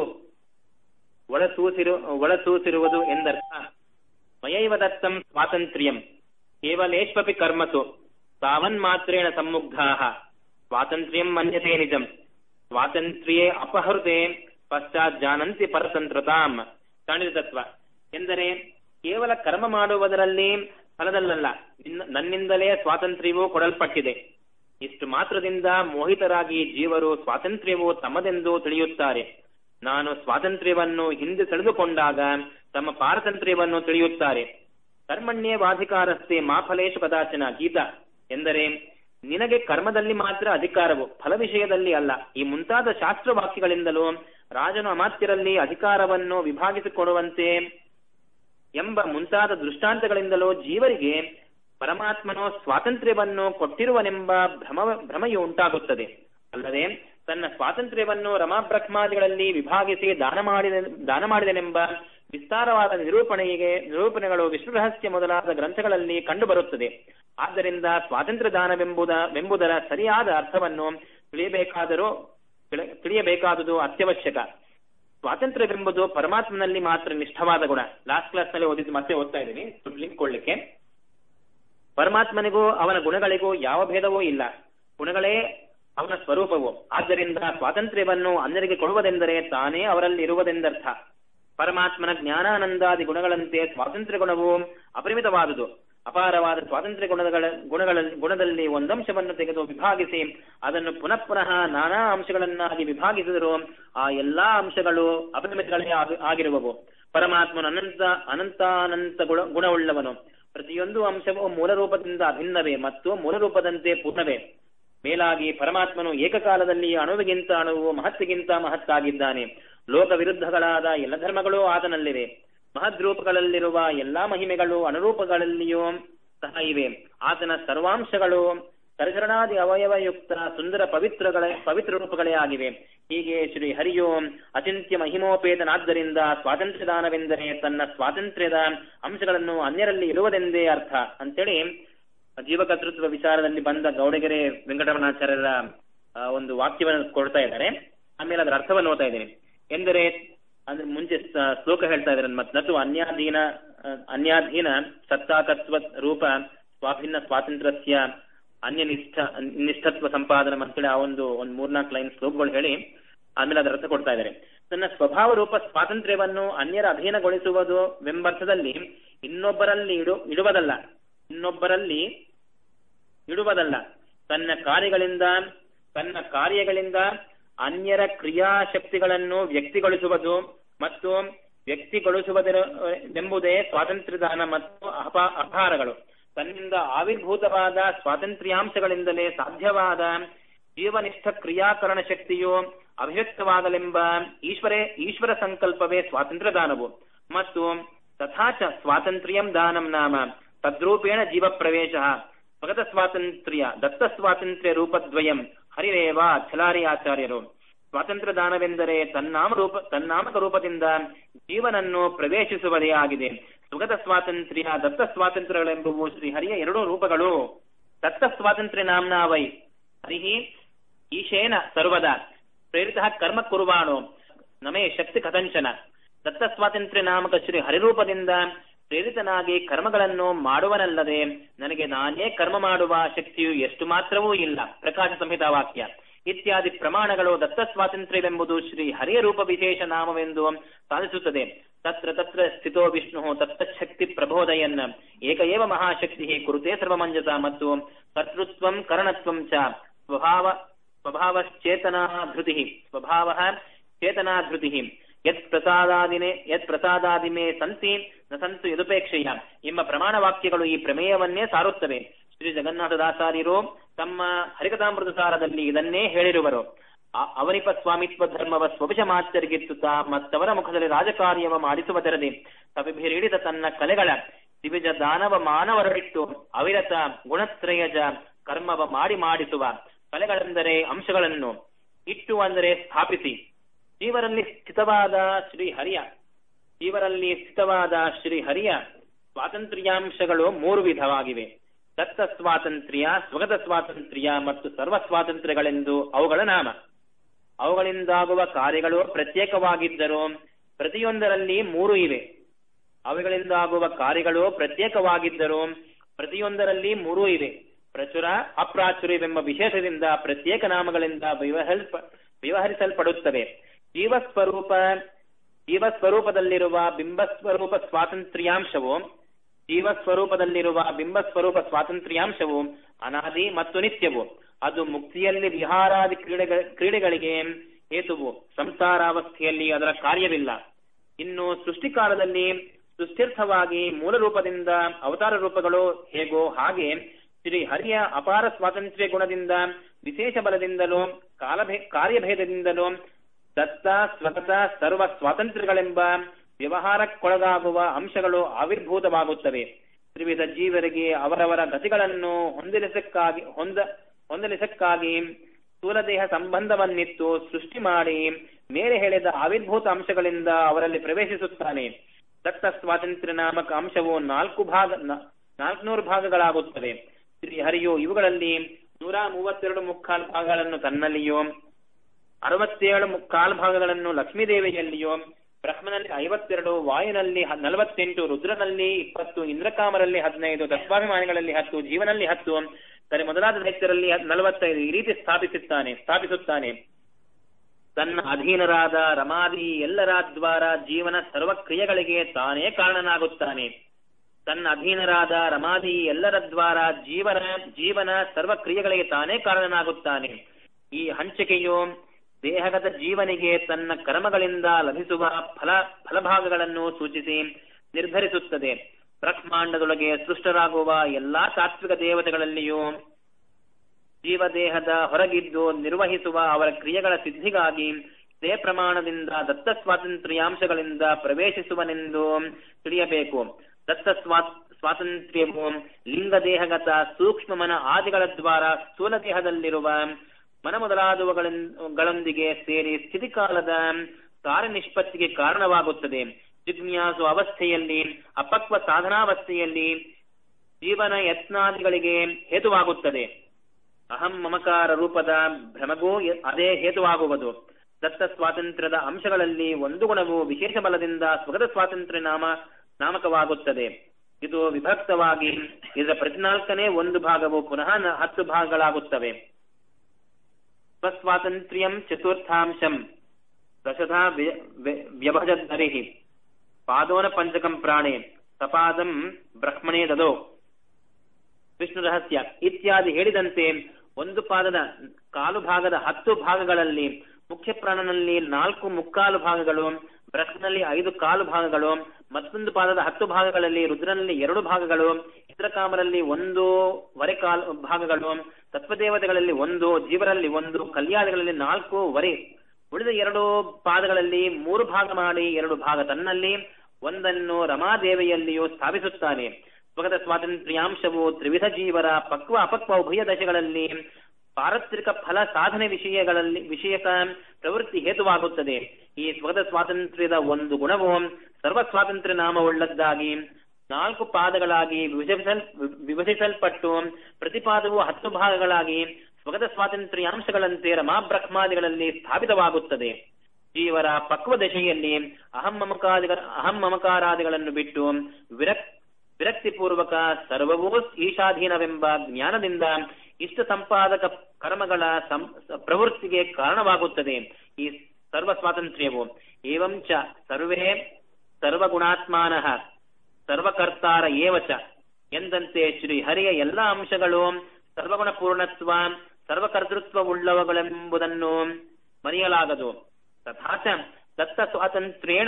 ಒಳಸೂಸಿರು ಒಳಸೂಸಿರುವುದು ಎಂದರ್ಥ ಮಯೈವ ದತ್ತಂ ಸ್ವಾತಂತ್ರ್ಯಂ ಕೇವಲೇಷ್ವಪಿ ಕರ್ಮಸು ತಾವನ್ಮಾತ್ರೇಣ ಸಮ್ಮುಗ್ಧಾಃ ಸ್ವಾತಂತ್ರ್ಯಂ ಮನ್ಯತೆ ನಿಜಂ ಸ್ವಾತಂತ್ರ್ಯೇ ಅಪಹೃತೆ ಪಶ್ಚಾತ್ ಜಾನಂತಿ ಪರತಂತ್ರತಾಂ ಕಾಣಿದ ತತ್ವ ಎಂದರೆ ಕೇವಲ ಕರ್ಮ ಮಾಡುವುದರಲ್ಲಿ ಫಲದಲ್ಲಲ್ಲ ನಿನ್ನ- ನನ್ನಿಂದಲೇ ಸ್ವಾತಂತ್ರ್ಯವೂ ಕೊಡಲ್ಪಟ್ಟಿದೆ ಇಷ್ಟು ಮಾತ್ರದಿಂದ ಮೋಹಿತರಾಗಿ ಜೀವರು ಸ್ವಾತಂತ್ರ್ಯವು ತಮ್ಮದೆಂದು ತಿಳಿಯುತ್ತಾರೆ ನಾನು ಸ್ವಾತಂತ್ರ್ಯವನ್ನು ಹಿಂದೆ ಸೆಳೆದುಕೊಂಡಾಗ ತಮ್ಮ ಪಾರತಂತ್ರ್ಯವನ್ನು ತಿಳಿಯುತ್ತಾರೆ ಕರ್ಮಣ್ಯೇ ವಾಧಿಕಾರಸ್ಥೆ ಮಾ ಫಲೇಶು ಕದಾಚನ ಗೀತ ಎಂದರೆ ನಿನಗೆ ಕರ್ಮದಲ್ಲಿ ಮಾತ್ರ ಅಧಿಕಾರವು ಫಲ ವಿಷಯದಲ್ಲಿ ಅಲ್ಲ ಈ ಮುಂತಾದ ಶಾಸ್ತ್ರವಾಕ್ಯಗಳಿಂದಲೂ ರಾಜನು ಅಮಾತ್ಯರಲ್ಲಿ ಅಧಿಕಾರವನ್ನು ವಿಭಾಗಿಸಿಕೊಡುವಂತೆ ಎಂಬ ಮುಂತಾದ ದೃಷ್ಟಾಂತಗಳಿಂದಲೂ ಜೀವರಿಗೆ ಪರಮಾತ್ಮನು ಸ್ವಾತಂತ್ರ್ಯವನ್ನು ಕೊಟ್ಟಿರುವನೆಂಬ ಭ್ರಮ ಭ್ರಮೆಯು ಉಂಟಾಗುತ್ತದೆ ಅಲ್ಲದೆ ತನ್ನ ಸ್ವಾತಂತ್ರ್ಯವನ್ನು ರಮಾಬ್ರಹ್ಮಾದಿಗಳಲ್ಲಿ ವಿಭಾಗಿಸಿ ದಾನ ಮಾಡಿದ ದಾನ ಮಾಡಿದನೆಂಬ ವಿಸ್ತಾರವಾದ ನಿರೂಪಣೆಗೆ ನಿರೂಪಣೆಗಳು ವಿಷ್ಣು ರಹಸ್ಯ ಮೊದಲಾದ ಗ್ರಂಥಗಳಲ್ಲಿ ಕಂಡುಬರುತ್ತದೆ ಆದ್ದರಿಂದ ಸ್ವಾತಂತ್ರ್ಯ ದಾನವೆಂಬುದ ವೆಂಬುದರ ಸರಿಯಾದ ಅರ್ಥವನ್ನು ತಿಳಿಯಬೇಕಾದರೂ ತಿಳಿ- ತಿಳಿಯಬೇಕಾದುದು ಅತ್ಯವಶ್ಯಕ ಸ್ವಾತಂತ್ರ್ಯವೆಂಬುದು ಪರಮಾತ್ಮನಲ್ಲಿ ಮಾತ್ರ ನಿಷ್ಠವಾದ ಗುಣ ಲಾಸ್ಟ್ ಕ್ಲಾಸ್ ನಲ್ಲಿ ಓದಿದ್ದು ಮತ್ತೆ ಓದ್ತಾ ಇದ್ದೀನಿ ಲಿಂಕ್ ಕೊಡ್ಲಿಕ್ಕೆ ಪರಮಾತ್ಮನಿಗೂ ಅವನ ಗುಣಗಳಿಗೂ ಯಾವ ಭೇದವೂ ಇಲ್ಲ ಗುಣಗಳೇ ಅವನ ಸ್ವರೂಪವು ಆದ್ದರಿಂದ ಸ್ವಾತಂತ್ರ್ಯವನ್ನು ಅನ್ಯರಿಗೆ ಕೊಡುವುದೆಂದರೆ ತಾನೇ ಅವರಲ್ಲಿ ಇರುವುದೆಂದರ್ಥ ಪರಮಾತ್ಮನ ಜ್ಞಾನಾನಂದಾದಿ ಗುಣಗಳಂತೆ ಸ್ವಾತಂತ್ರ್ಯ ಗುಣವು ಅಪರಿಮಿತವಾದುದು ಅಪಾರವಾದ ಸ್ವಾತಂತ್ರ್ಯ ಗುಣಗಳ ಗುಣಗಳ ಗುಣದಲ್ಲಿ ಒಂದಂಶವನ್ನು ತೆಗೆದು ವಿಭಾಗಿಸಿ ಅದನ್ನು ಪುನಃ ಪುನಃ ನಾನಾ ಅಂಶಗಳನ್ನಾಗಿ ವಿಭಾಗಿಸಿದರೂ ಆ ಎಲ್ಲಾ ಅಂಶಗಳು ಅಪರಿಮಿತಗಳೇ ಆಗಿ- ಆಗಿರುವವು ಪರಮಾತ್ಮನು ಅನಂತ ಅನಂತಾನಂತ ಗುಣ ಗುಣವುಳ್ಳವನು ಪ್ರತಿಯೊಂದು ಅಂಶವು ಮೂಲ ರೂಪದಿಂದ ಅಭಿನ್ನವೇ ಮತ್ತು ಮೂಲ ರೂಪದಂತೆ ಪೂರ್ಣವೇ ಮೇಲಾಗಿ ಪರಮಾತ್ಮನು ಏಕಕಾಲದಲ್ಲಿ ಅಣುವಿಗಿಂತ ಅಣುವು ಮಹತ್ತಿಗಿಂತ ಮಹತ್ತಾಗಿದ್ದಾನೆ ಲೋಕ ವಿರುದ್ಧಗಳಾದ ಎಲ್ಲ ಧರ್ಮಗಳೂ ಆತನಲ್ಲಿವೆ ಮಹದ್ರೂಪಗಳಲ್ಲಿರುವ ಎಲ್ಲಾ ಮಹಿಮೆಗಳು ಅನುರೂಪಗಳಲ್ಲಿಯೂ ಸಹ ಇವೆ ಆತನ ಸರ್ವಾಂಶಗಳು ಕರಚರಣಾದಿ ಅವಯವಯುಕ್ತ ಸುಂದರ ಪವಿತ್ರಗಳ ಪವಿತ್ರ ರೂಪಗಳೇ ಆಗಿವೆ ಹೀಗೆ ಶ್ರೀ ಹರಿಯೋ ಅಚಿಂತ್ಯ ಮಹಿಮೋಪೇತನಾದ್ದರಿಂದ ಸ್ವಾತಂತ್ರ್ಯ ದಾನವೆಂದರೆ ತನ್ನ ಸ್ವಾತಂತ್ರ್ಯದ ಅಂಶಗಳನ್ನು ಅನ್ಯರಲ್ಲಿ ಇರುವುದೆಂದೇ ಅರ್ಥ ಅಂತೇಳಿ ಜೀವಕರ್ತೃತ್ವ ವಿಚಾರದಲ್ಲಿ ಬಂದ ಗೌಡಗೆರೆ ವೆಂಕಟರಮಣಾಚಾರ್ಯರ ಆ, ಒಂದು ವಾಕ್ಯವನ್ನು ಕೊಡ್ತಾ ಇದ್ದಾರೆ ಆಮೇಲೆ ಅದರ ಅರ್ಥವನ್ನು ಓದ್ತಾ ಇದ್ದೇನೆ ಎಂದರೆ ಅಂದ್ರೆ ಮುಂಚೆ ಸ- ಶ್ಲೋಕ ಹೇಳ್ತಾ ಇದ್ದಾರೆ ಮತ್ ನತು ಅನ್ಯಾಧೀನ ಆ, ಅನ್ಯಾಧೀನ ಸತ್ತಾತತ್ವ ರೂಪ ಸ್ವಾಭಿನ್ನ ಸ್ವಾತಂತ್ರ್ಯ ಅನ್ಯ ನಿಷ್ಠ ನಿಷ್ಠತ್ವ ಸಂಪಾದನೆ ಅಂತೇಳಿ ಆ ಒಂದು ಒಂದು ಮೂರ್ನಾಲ್ಕು ಲೈನ್ ಶ್ಲೋಕಗಳು ಹೇಳಿ ಆಮೇಲೆ ಅದರ ಅರ್ಥ ಕೊಡ್ತಾ ಇದ್ದಾರೆ ತನ್ನ ಸ್ವಭಾವ ರೂಪ ಸ್ವಾತಂತ್ರ್ಯವನ್ನು ಅನ್ಯರ ಅಧೀನಗೊಳಿಸುವುದು ವೆಂಬರ್ಥದಲ್ಲಿ ಇನ್ನೊಬ್ಬರಲ್ಲಿ ಇಡು ಇಡುವುದಲ್ಲ ಇನ್ನೊಬ್ಬರಲ್ಲಿ ಇಡುವುದಲ್ಲ ತನ್ನ ಕಾರ್ಯಗಳಿಂದ ತನ್ನ ಕಾರ್ಯಗಳಿಂದ ಅನ್ಯರ ಕ್ರಿಯಾಶಕ್ತಿಗಳನ್ನು ವ್ಯಕ್ತಿಗೊಳಿಸುವುದು ಮತ್ತು ವ್ಯಕ್ತಿಗೊಳಿಸುವುದೆಂಬುದೇ ಸ್ವಾತಂತ್ರ್ಯದಾನ ಮತ್ತು ಅಪ ಅಪಹಾರಗಳು ತನ್ನಿಂದ ಆವಿರ್ಭೂತವಾದ ಸ್ವಾತಂತ್ರ್ಯಾಂಶಗಳಿಂದಲೇ ಸಾಧ್ಯವಾದ ಜೀವನಿಷ್ಠ ಕ್ರಿಯಾಕರಣ ಶಕ್ತಿಯು ಅಭಿವ್ಯಕ್ತವಾಗಲೆಂಬ ಈಶ್ವರೇ ಈಶ್ವರ ಸಂಕಲ್ಪವೇ ಸ್ವಾತಂತ್ರ್ಯ ದಾನವು ಮತ್ತು ತಥಾಚ ಸ್ವಾತಂತ್ರ್ಯಂ ದಾನಂ ನಾಮ ತದ್ರೂಪೇಣ ಜೀವ ಪ್ರವೇಶ ಸ್ವಗತ ಸ್ವಾತಂತ್ರ್ಯ ದತ್ತ ಸ್ವಾತಂತ್ರ್ಯ ರೂಪದ್ವಯಂ ಹರಿರೇವ ಛಲಾರಿ ಆಚಾರ್ಯರು ಸ್ವಾತಂತ್ರ್ಯ ದಾನವೆಂದರೆ ತನ್ನಾಮ ರೂಪ ತನ್ನಾಮಕ ರೂಪದಿಂದ ಜೀವನನ್ನು ಪ್ರವೇಶಿಸುವುದೇ ಆಗಿದೆ ಸುಗತ ಸ್ವಾತಂತ್ರ್ಯ ದತ್ತ ಸ್ವಾತಂತ್ರ್ಯಗಳೆಂಬುವು ಶ್ರೀ ಹರಿಯ ಎರಡೂ ರೂಪಗಳು ದತ್ತ ಸ್ವಾತಂತ್ರ್ಯ ನಾಮ್ನಾ ವೈ ಹರಿಹಿ ಈಶೇನ ಸರ್ವದಾ ಪ್ರೇರಿತ ಕರ್ಮ ಕುರ್ವಾಣೋ ನಮೇ ಶಕ್ತಿ ಕಥಂಚನ ದತ್ತ ಸ್ವಾತಂತ್ರ್ಯ ನಾಮಕ ಶ್ರೀ ಹರಿರೂಪದಿಂದ ಪ್ರೇರಿತನಾಗಿ ಕರ್ಮಗಳನ್ನು ಮಾಡುವನಲ್ಲದೆ ನನಗೆ ನಾನೇ ಕರ್ಮ ಮಾಡುವ ಶಕ್ತಿಯು ಎಷ್ಟು ಮಾತ್ರವೂ ಇಲ್ಲ ಪ್ರಕಾಶ ಸಂಹಿತಾ ವಾಕ್ಯ ಇತ್ಯಾದಿ ಪ್ರಮಾಣಗಳು ದತ್ತ ಸ್ವಾತಂತ್ರ್ಯವೆಂಬುದು ಶ್ರೀ ಹರಿಯ ರೂಪ ವಿಶೇಷ ನಾಮವೆಂದು ಸಾಧಿಸುತ್ತದೆ ತತ್ರ ತತ್ರ ಸ್ಥಿತೋ ವಿಷ್ಣು ತತ್ತಶಕ್ತಿ ಪ್ರಬೋಧಯನ್ ಏಕ ಏವ ಮಹಾಶಕ್ತಿ ಕುರುತೆ ಸರ್ವಮಂಜಸ ಮತ್ತು ಕರ್ತೃತ್ವಂ ಕರಣತ್ವಂ ಚ ಸ್ವಭಾವ ಸ್ವಭಾವಶ್ಚೇತನಾಧೃತಿ ಸ್ವಭಾವ ಚೇತನಾಧೃತಿ ಯತ್ ಪ್ರಸಾದಾದಿನೇ ಯತ್ ಪ್ರಸಾದಾದಿಮೇ ಸಂತಿ ನ ಸಂತು ಯದುಪೇಕ್ಷೆಯ ಎಂಬ ಪ್ರಮಾಣ ವಾಕ್ಯಗಳು ಈ ಪ್ರಮೇಯವನ್ನೇ ಸಾರುತ್ತವೆ ಶ್ರೀ ಜಗನ್ನಾಥದಾಚಾರ್ಯರು ತಮ್ಮ ಹರಿಕಥಾಮೃತ ಸಾರದಲ್ಲಿ ಇದನ್ನೇ ಹೇಳಿರುವರು ಆ- ಅವನಿಪ ಸ್ವಾಮಿತ್ವ ಧರ್ಮವ ಸ್ವಭಿಷ ಮಾತರಿಗಿತ್ತುತ್ತ ಮತ್ತವರ ಮುಖದಲ್ಲಿ ರಾಜಕಾರ್ಯವ ಮಾಡಿಸುವುದರದೆ ಸವಿಭಿರಿಡಿದ ತನ್ನ ಕಲೆಗಳ ದಿವಿಜ ದಾನವ ಮಾನವರಡಿಟ್ಟು ಅವಿರತ ಗುಣತ್ರಯಜ ಕರ್ಮವ ಮಾಡಿ ಮಾಡಿಸುವ ಕಲೆಗಳೆಂದರೆ ಅಂಶಗಳನ್ನು ಇಟ್ಟು ಅಂದರೆ ಸ್ಥಾಪಿಸಿ ಜೀವರಲ್ಲಿ ಸ್ಥಿತವಾದ ಶ್ರೀ ಹರಿಯ ಜೀವರಲ್ಲಿ ಸ್ಥಿತವಾದ ಶ್ರೀ ಹರಿಯ ಸ್ವಾತಂತ್ರ್ಯಾಂಶಗಳು ಮೂರು ವಿಧವಾಗಿವೆ ದತ್ತ ಸ್ವಾತಂತ್ರ್ಯ ಸ್ವಗತ ಸ್ವಾತಂತ್ರ್ಯ ಮತ್ತು ಸರ್ವ ಸ್ವಾತಂತ್ರ್ಯಗಳೆಂದು ಅವುಗಳ ನಾಮ ಅವುಗಳಿಂದಾಗುವ ಕಾರ್ಯಗಳು ಪ್ರತ್ಯೇಕವಾಗಿದ್ದರೂ ಪ್ರತಿಯೊಂದರಲ್ಲಿ ಮೂರು ಇವೆ ಅವುಗಳಿಂದಾಗುವ ಕಾರ್ಯಗಳು ಪ್ರತ್ಯೇಕವಾಗಿದ್ದರೂ ಪ್ರತಿಯೊಂದರಲ್ಲಿ ಮೂರೂ ಇವೆ ಪ್ರಚುರ ಅಪ್ರಾಚುರ್ಯವೆಂಬ ವಿಶೇಷದಿಂದ ಪ್ರತ್ಯೇಕ ನಾಮಗಳಿಂದ ವ್ಯವಹರಿಸ ವ್ಯವಹರಿಸಲ್ಪಡುತ್ತವೆ ಜೀವಸ್ವರೂಪ ಜೀವಸ್ವರೂಪದಲ್ಲಿರುವ ಬಿಂಬಸ್ವರೂಪ ಸ್ವಾತಂತ್ರ್ಯಾಂಶವು ಜೀವಸ್ವರೂಪದಲ್ಲಿರುವ ಬಿಂಬಸ್ವರೂಪ ಸ್ವಾತಂತ್ರ್ಯಾಂಶವು ಅನಾದಿ ಮತ್ತು ನಿತ್ಯವು ಅದು ಮುಕ್ತಿಯಲ್ಲಿ ವಿಹಾರಾದಿ ಕ್ರೀಡೆಗಳ ಕ್ರೀಡೆಗಳಿಗೆ ಹೇತುವು ಸಂಸಾರಾವಸ್ಥೆಯಲ್ಲಿ ಅದರ ಕಾರ್ಯವಿಲ್ಲ ಇನ್ನು ಸೃಷ್ಟಿಕಾಲದಲ್ಲಿ ಸುಸ್ಥಿರ್ಥವಾಗಿ ಮೂಲ ರೂಪದಿಂದ ಅವತಾರ ರೂಪಗಳು ಹೇಗೋ ಹಾಗೆ ಶ್ರೀ ಹರಿಯ ಅಪಾರ ಸ್ವಾತಂತ್ರ್ಯ ಗುಣದಿಂದ ವಿಶೇಷ ಬಲದಿಂದಲೂ ಕಾಲಭೇ ಕಾರ್ಯಭೇದದಿಂದಲೂ ದತ್ತ ಸ್ವಗತ ಸರ್ವ ಸ್ವಾತಂತ್ರ್ಯಗಳೆಂಬ ವ್ಯವಹಾರಕ್ಕೊಳಗಾಗುವ ಅಂಶಗಳು ಆವಿರ್ಭೂತವಾಗುತ್ತವೆ ತ್ರಿವಿಧ ಜೀವರಿಗೆ ಅವರವರ ಗತಿಗಳನ್ನು ಹೊಂದಲಿಸಕ್ಕಾಗಿ ಹೊಂದ ಹೊಂದಲಿಸಕ್ಕಾಗಿ ಸ್ಥೂಲದೇಹ ಸಂಬಂಧವನ್ನಿತ್ತು ಸೃಷ್ಟಿ ಮಾಡಿ ಮೇಲೆ ಹೇಳಿದ ಆವಿರ್ಭೂತ ಅಂಶಗಳಿಂದ ಅವರಲ್ಲಿ ಪ್ರವೇಶಿಸುತ್ತಾನೆ ದತ್ತ ಸ್ವಾತಂತ್ರ್ಯ ನಾಮಕ ಅಂಶವು ನಾಲ್ಕು ಭಾಗ ನ- ನಾಲ್ಕುನೂರು ಭಾಗಗಳಾಗುತ್ತವೆ ಶ್ರೀ ಹರಿಯು ಇವುಗಳಲ್ಲಿ ನೂರ ಮೂವತ್ತೆರಡು ಮುಕ್ಕಾಲು ಭಾಗಗಳನ್ನು ತನ್ನಲ್ಲಿಯೋ ಅರವತ್ತೇಳು ಮುಕ್ಕಾಲು ಭಾಗಗಳನ್ನು ಲಕ್ಷ್ಮೀದೇವಿಯಲ್ಲಿಯೋ ಬ್ರಹ್ಮನಲ್ಲಿ ಐವತ್ತೆರಡು ವಾಯುನಲ್ಲಿ ಹ- ನಲವತ್ತೆಂಟು ರುದ್ರನಲ್ಲಿ ಇಪ್ಪತ್ತು ಇಂದ್ರಕಾಮರಲ್ಲಿ ಹದಿನೈದು ತತ್ವಾಭಿಮಾನಿಗಳಲ್ಲಿ ಹತ್ತು ಜೀವನಲ್ಲಿ ಹತ್ತು ಸರಿ ಮೊದಲಾದ ದೈತ್ಯರಲ್ಲಿ ಹ- ನಲವತ್ತೈದು ಈ ರೀತಿ ಸ್ಥಾಪಿಸುತ್ತಾನೆ ಸ್ಥಾಪಿಸುತ್ತಾನೆ ತನ್ನ ಅಧೀನರಾದ ರಮಾದಿ ಎಲ್ಲರ ದ್ವಾರ ಜೀವನ ಸರ್ವ ಕ್ರಿಯೆಗಳಿಗೆ ತಾನೇ ಕಾರಣನಾಗುತ್ತಾನೆ ತನ್ನ ಅಧೀನರಾದ ರಮಾದಿ ಎಲ್ಲರ ದ್ವಾರ ಜೀವನ ಜೀವನ ಸರ್ವ ಕ್ರಿಯೆಗಳಿಗೆ ತಾನೇ ಕಾರಣನಾಗುತ್ತಾನೆ ಈ ಹಂಚಿಕೆಯು ದೇಹಗತ ಜೀವನಿಗೆ ತನ್ನ ಕರ್ಮಗಳಿಂದ ಲಭಿಸುವ ಫಲ ಫಲಭಾಗಗಳನ್ನು ಸೂಚಿಸಿ ನಿರ್ಧರಿಸುತ್ತದೆ ಬ್ರಹ್ಮಾಂಡದೊಳಗೆ ಸೃಷ್ಟರಾಗುವ ಎಲ್ಲಾ ತಾತ್ವಿಕ ದೇವತೆಗಳಲ್ಲಿಯೂ ಜೀವದೇಹದ ಹೊರಗಿದ್ದು ನಿರ್ವಹಿಸುವ ಅವರ ಕ್ರಿಯೆಗಳ ಸಿದ್ಧಿಗಾಗಿ ಇದೇ ಪ್ರಮಾಣದಿಂದ ದತ್ತ ಸ್ವಾತಂತ್ರ್ಯಾಂಶಗಳಿಂದ ಪ್ರವೇಶಿಸುವನೆಂದು ತಿಳಿಯಬೇಕು ದತ್ತ ಸ್ವಾ ಸ್ವಾತಂತ್ರ್ಯವು ಲಿಂಗದೇಹಗತ ಸೂಕ್ಷ್ಮ ಮನ ಆದಿಗಳ ದ್ವಾರ ಸ್ಥೂಲ ದೇಹದಲ್ಲಿರುವ ಮನ ಮೊದಲಾದವುಗಳೊಂದಿಗೆ ಸೇರಿ ಸ್ಥಿತಿಕಾಲದ ಕಾರ್ಯನಿಷ್ಪತ್ತಿಗೆ ಕಾರಣವಾಗುತ್ತದೆ ಜಿಜ್ಞಾಸು ಅವಸ್ಥೆಯಲ್ಲಿ ಅಪಕ್ವ ಸಾಧನಾವಸ್ಥೆಯಲ್ಲಿ ಜೀವನ ಯತ್ನಾದಿಗಳಿಗೆ ಹೇತುವಾಗುತ್ತದೆ ಅಹಂ ಮಮಕಾರ ರೂಪದ ಭ್ರಮಗೂ ಯ- ಅದೇ ಹೇತುವಾಗುವುದು ದತ್ತ ಸ್ವಾತಂತ್ರ್ಯದ ಅಂಶಗಳಲ್ಲಿ ಒಂದು ಗುಣವು ವಿಶೇಷ ಬಲದಿಂದ ಸ್ವಗತ ಸ್ವಾತಂತ್ರ್ಯ ನಾಮ ನಾಮಕವಾಗುತ್ತದೆ ಇದು ವಿಭಕ್ತವಾಗಿ ಇದರ ಪ್ರತಿನಾಲ್ಕನೇ ಒಂದು ಭಾಗವು ಪುನಃ ನ- ಹತ್ತು ಭಾಗಗಳಾಗುತ್ತವೆ ಸ್ವಸ್ವಾತಂತ್ರ್ಯಂ ಚತುರ್ಥಾಂಶಂ ದಶಧಾ ವ್ಯ- ವ್ಯ- ವ್ಯಭಜದ್ಧರಿಃ ಪಾದೋನ ಪಂಚಕಂ ಪ್ರಾಣೆ ಸಪಾದಂ ಬ್ರಹ್ಮಣೇ ದದೋ ವಿಷ್ಣು ರಹಸ್ಯ ಇತ್ಯಾದಿ ಹೇಳಿದಂತೆ ಒಂದು ಪಾದದ ಕಾಲು ಭಾಗದ ಹತ್ತು ಭಾಗಗಳಲ್ಲಿ ಮುಖ್ಯ ಪ್ರಾಣನಲ್ಲಿ ನಾಲ್ಕು ಮುಕ್ಕಾಲು ಭಾಗಗಳು ಬ್ರಹ್ಮನಲ್ಲಿ ಐದು ಕಾಲು ಭಾಗಗಳು ಮತ್ತೊಂದು ಪಾದದ ಹತ್ತು ಭಾಗಗಳಲ್ಲಿ ರುದ್ರನಲ್ಲಿ ಎರಡು ಭಾಗಗಳು ಚಿತ್ರಕಾಮರಲ್ಲಿ ಒಂದೂವರೆ ಕಾಲು ಭಾಗಗಳು ತತ್ವದೇವತೆಗಳಲ್ಲಿ ಒಂದು ಜೀವರಲ್ಲಿ ಒಂದು ಕಲ್ಯಾಣಗಳಲ್ಲಿ ನಾಲ್ಕು ವರೆ ಉಳಿದ ಎರಡು ಪಾದಗಳಲ್ಲಿ ಮೂರು ಭಾಗ ಮಾಡಿ ಎರಡು ಭಾಗ ತನ್ನಲ್ಲಿ ಒಂದನ್ನು ರಮಾದೇವಿಯಲ್ಲಿಯೂ ಸ್ಥಾಪಿಸುತ್ತಾನೆ ಸ್ವಗತ ಸ್ವಾತಂತ್ರ್ಯಾಂಶವು ತ್ರಿವಿಧ ಜೀವರ ಪಕ್ವ ಅಪಕ್ವ ಉಭಯ ದಶೆಗಳಲ್ಲಿ ಪಾರತ್ರಿಕ ಫಲ ಸಾಧನೆ ವಿಷಯಗಳಲ್ಲಿ ವಿಷಯಕ ಪ್ರವೃತ್ತಿ ಹೇತುವಾಗುತ್ತದೆ ಈ ಸ್ವಗತ ಸ್ವಾತಂತ್ರ್ಯದ ಒಂದು ಗುಣವು ಸರ್ವ ಸ್ವಾತಂತ್ರ್ಯ ನಾಮವುಳ್ಳದ್ದಾಗಿ ನಾಲ್ಕು ಪಾದಗಳಾಗಿ ವಿಭಜಿಸಲ್ ವಿಭಜಿಸಲ್ಪಟ್ಟು ಪ್ರತಿಪಾದವು ಹತ್ತು ಭಾಗಗಳಾಗಿ ಸ್ವಗತ ಸ್ವಾತಂತ್ರ್ಯಾಂಶಗಳಂತೆ ರಮಾಬ್ರಹ್ಮಾದಿಗಳಲ್ಲಿ ಸ್ಥಾಪಿತವಾಗುತ್ತದೆ ಜೀವರ ಪಕ್ವ ದಶೆಯಲ್ಲಿ ಅಹಂ ಮಮಕಾದಿಗಳ ಅಹಂ ಮಮಕಾರಾದಿಗಳನ್ನು ಬಿಟ್ಟು ವಿರಕ್ ವಿರಕ್ತಿಪೂರ್ವಕ ಸರ್ವವೂ ಈಶಾಧೀನವೆಂಬ ಜ್ಞಾನದಿಂದ ಇಷ್ಟ ಸಂಪಾದಕ ಕರ್ಮಗಳ ಸಂ- ಪ್ರವೃತ್ತಿಗೆ ಕಾರಣವಾಗುತ್ತದೆ ಈ ಸರ್ವ ಸ್ವಾತಂತ್ರ್ಯವು ಏವಂಚ ಸರ್ವೇ ಸರ್ವಗುಣಾತ್ಮಾನಃ ಸರ್ವಕರ್ತಾರ ಏವಚ ಎಂದಂತೆ ಶ್ರೀ ಹರಿಯ ಎಲ್ಲ ಅಂಶಗಳು ಸರ್ವಗುಣ ಪೂರ್ಣತ್ವ ಸರ್ವಕರ್ತೃತ್ವವುಳ್ಳವುಗಳೆಂಬುದನ್ನು ಮರೆಯಲಾಗದು ತಥಾಚ ದತ್ತ ಸ್ವಾತಂತ್ರ್ಯೇಣ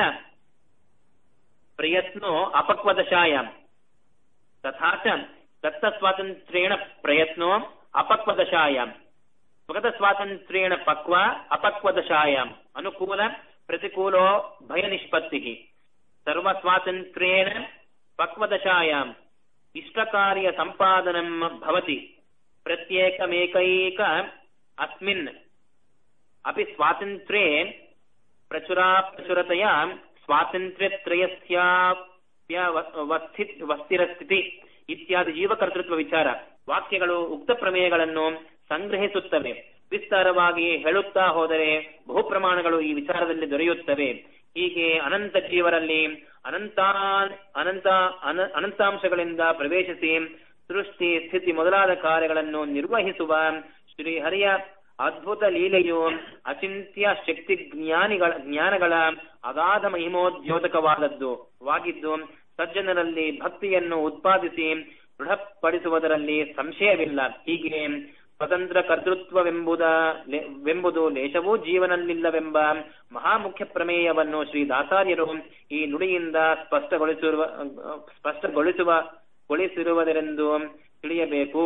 ಪ್ರಯತ್ನೋ ಅಪಕ್ವದಶಾಯಾಮ್ ತಥಾ ಚ ದತ್ತ ಸ್ವಾತಂತ್ರ್ಯೇಣ ಪ್ರಯತ್ನೋ ಅಪಕ್ವದಶಾಯಾಮ್ ಸ್ವಗತ ಸ್ವಾತಂತ್ರ್ಯೇಣ ಪಕ್ವ ಅಪಕ್ವದಶಾಯಾಮ್ ಅನುಕೂಲ ಪ್ರತಿಕೂಲೋ ಭಯ ನಿಷ್ಪತ್ತಿ ಸರ್ವ ಸ್ವಾತಂತ್ರ್ಯೇಣ ಪಕ್ವದಶಾಯಾಮ್ ಇಷ್ಟಕಾರ್ಯ ಸಂಪಾದನಂ ಭವತಿ ಪ್ರತ್ಯೇಕಮೇಕೈಕ ಅಸ್ಮಿನ್ अपि स्वातन्त्र्ये प्रचुराप्रचुरतया ಸ್ವಾತಂತ್ರ್ಯತ್ರಯಸ್ಯಾಪ್ಯವಸ್ಥಿರಸ್ಥಿತಿ ಇತ್ಯಾದಿ ಜೀವಕರ್ತೃತ್ವ ವಿಚಾರ ವಾಕ್ಯಗಳು ಉಕ್ತ ಪ್ರಮೇಯಗಳನ್ನು ಸಂಗ್ರಹಿಸುತ್ತವೆ ವಿಸ್ತಾರವಾಗಿ ಹೇಳುತ್ತಾ ಹೋದರೆ ಬಹು ಪ್ರಮಾಣಗಳು ಈ ವಿಚಾರದಲ್ಲಿ ದೊರೆಯುತ್ತವೆ ಹೀಗೆ ಅನಂತ ಜೀವರಲ್ಲಿ ಅನಂತ ಅನಂತ ಅನ- ಅನಂತಾಂಶಗಳಿಂದ ಪ್ರವೇಶಿಸಿ ಸೃಷ್ಟಿ ಸ್ಥಿತಿ ಮೊದಲಾದ ಕಾರ್ಯಗಳನ್ನು ನಿರ್ವಹಿಸುವ ಶ್ರೀಹರಿಯ ಅದ್ಭುತ ಲೀಲೆಯು ಅಚಿಂತ್ಯ ಶಕ್ತಿ ಜ್ಞಾನಿಗಳ ಜ್ಞಾನಗಳ ಅಗಾಧ ಮಹಿಮೋದ್ಯೋತಕವಾದದ್ದು ವಾಗಿದ್ದು ಸಜ್ಜನರಲ್ಲಿ ಭಕ್ತಿಯನ್ನು ಉತ್ಪಾದಿಸಿ ದೃಢಪಡಿಸುವುದರಲ್ಲಿ ಸಂಶಯವಿಲ್ಲ ಹೀಗೆ ಸ್ವತಂತ್ರ ಕರ್ತೃತ್ವವೆಂಬುದ ಲೆ- ವೆಂಬುದು ಲೇಷವೂ ಜೀವನಲ್ಲಿಲ್ಲವೆಂಬ ಮಹಾಮುಖ್ಯ ಪ್ರಮೇಯವನ್ನು ಶ್ರೀ ದಾಸಾರ್ಯರು ಈ ನುಡಿಯಿಂದ ಸ್ಪಷ್ಟಗೊಳಿಸಿರುವ ಸ್ಪಷ್ಟಗೊಳಿಸುವ ಗೊಳಿಸಿರುವುದರೆಂದು ತಿಳಿಯಬೇಕು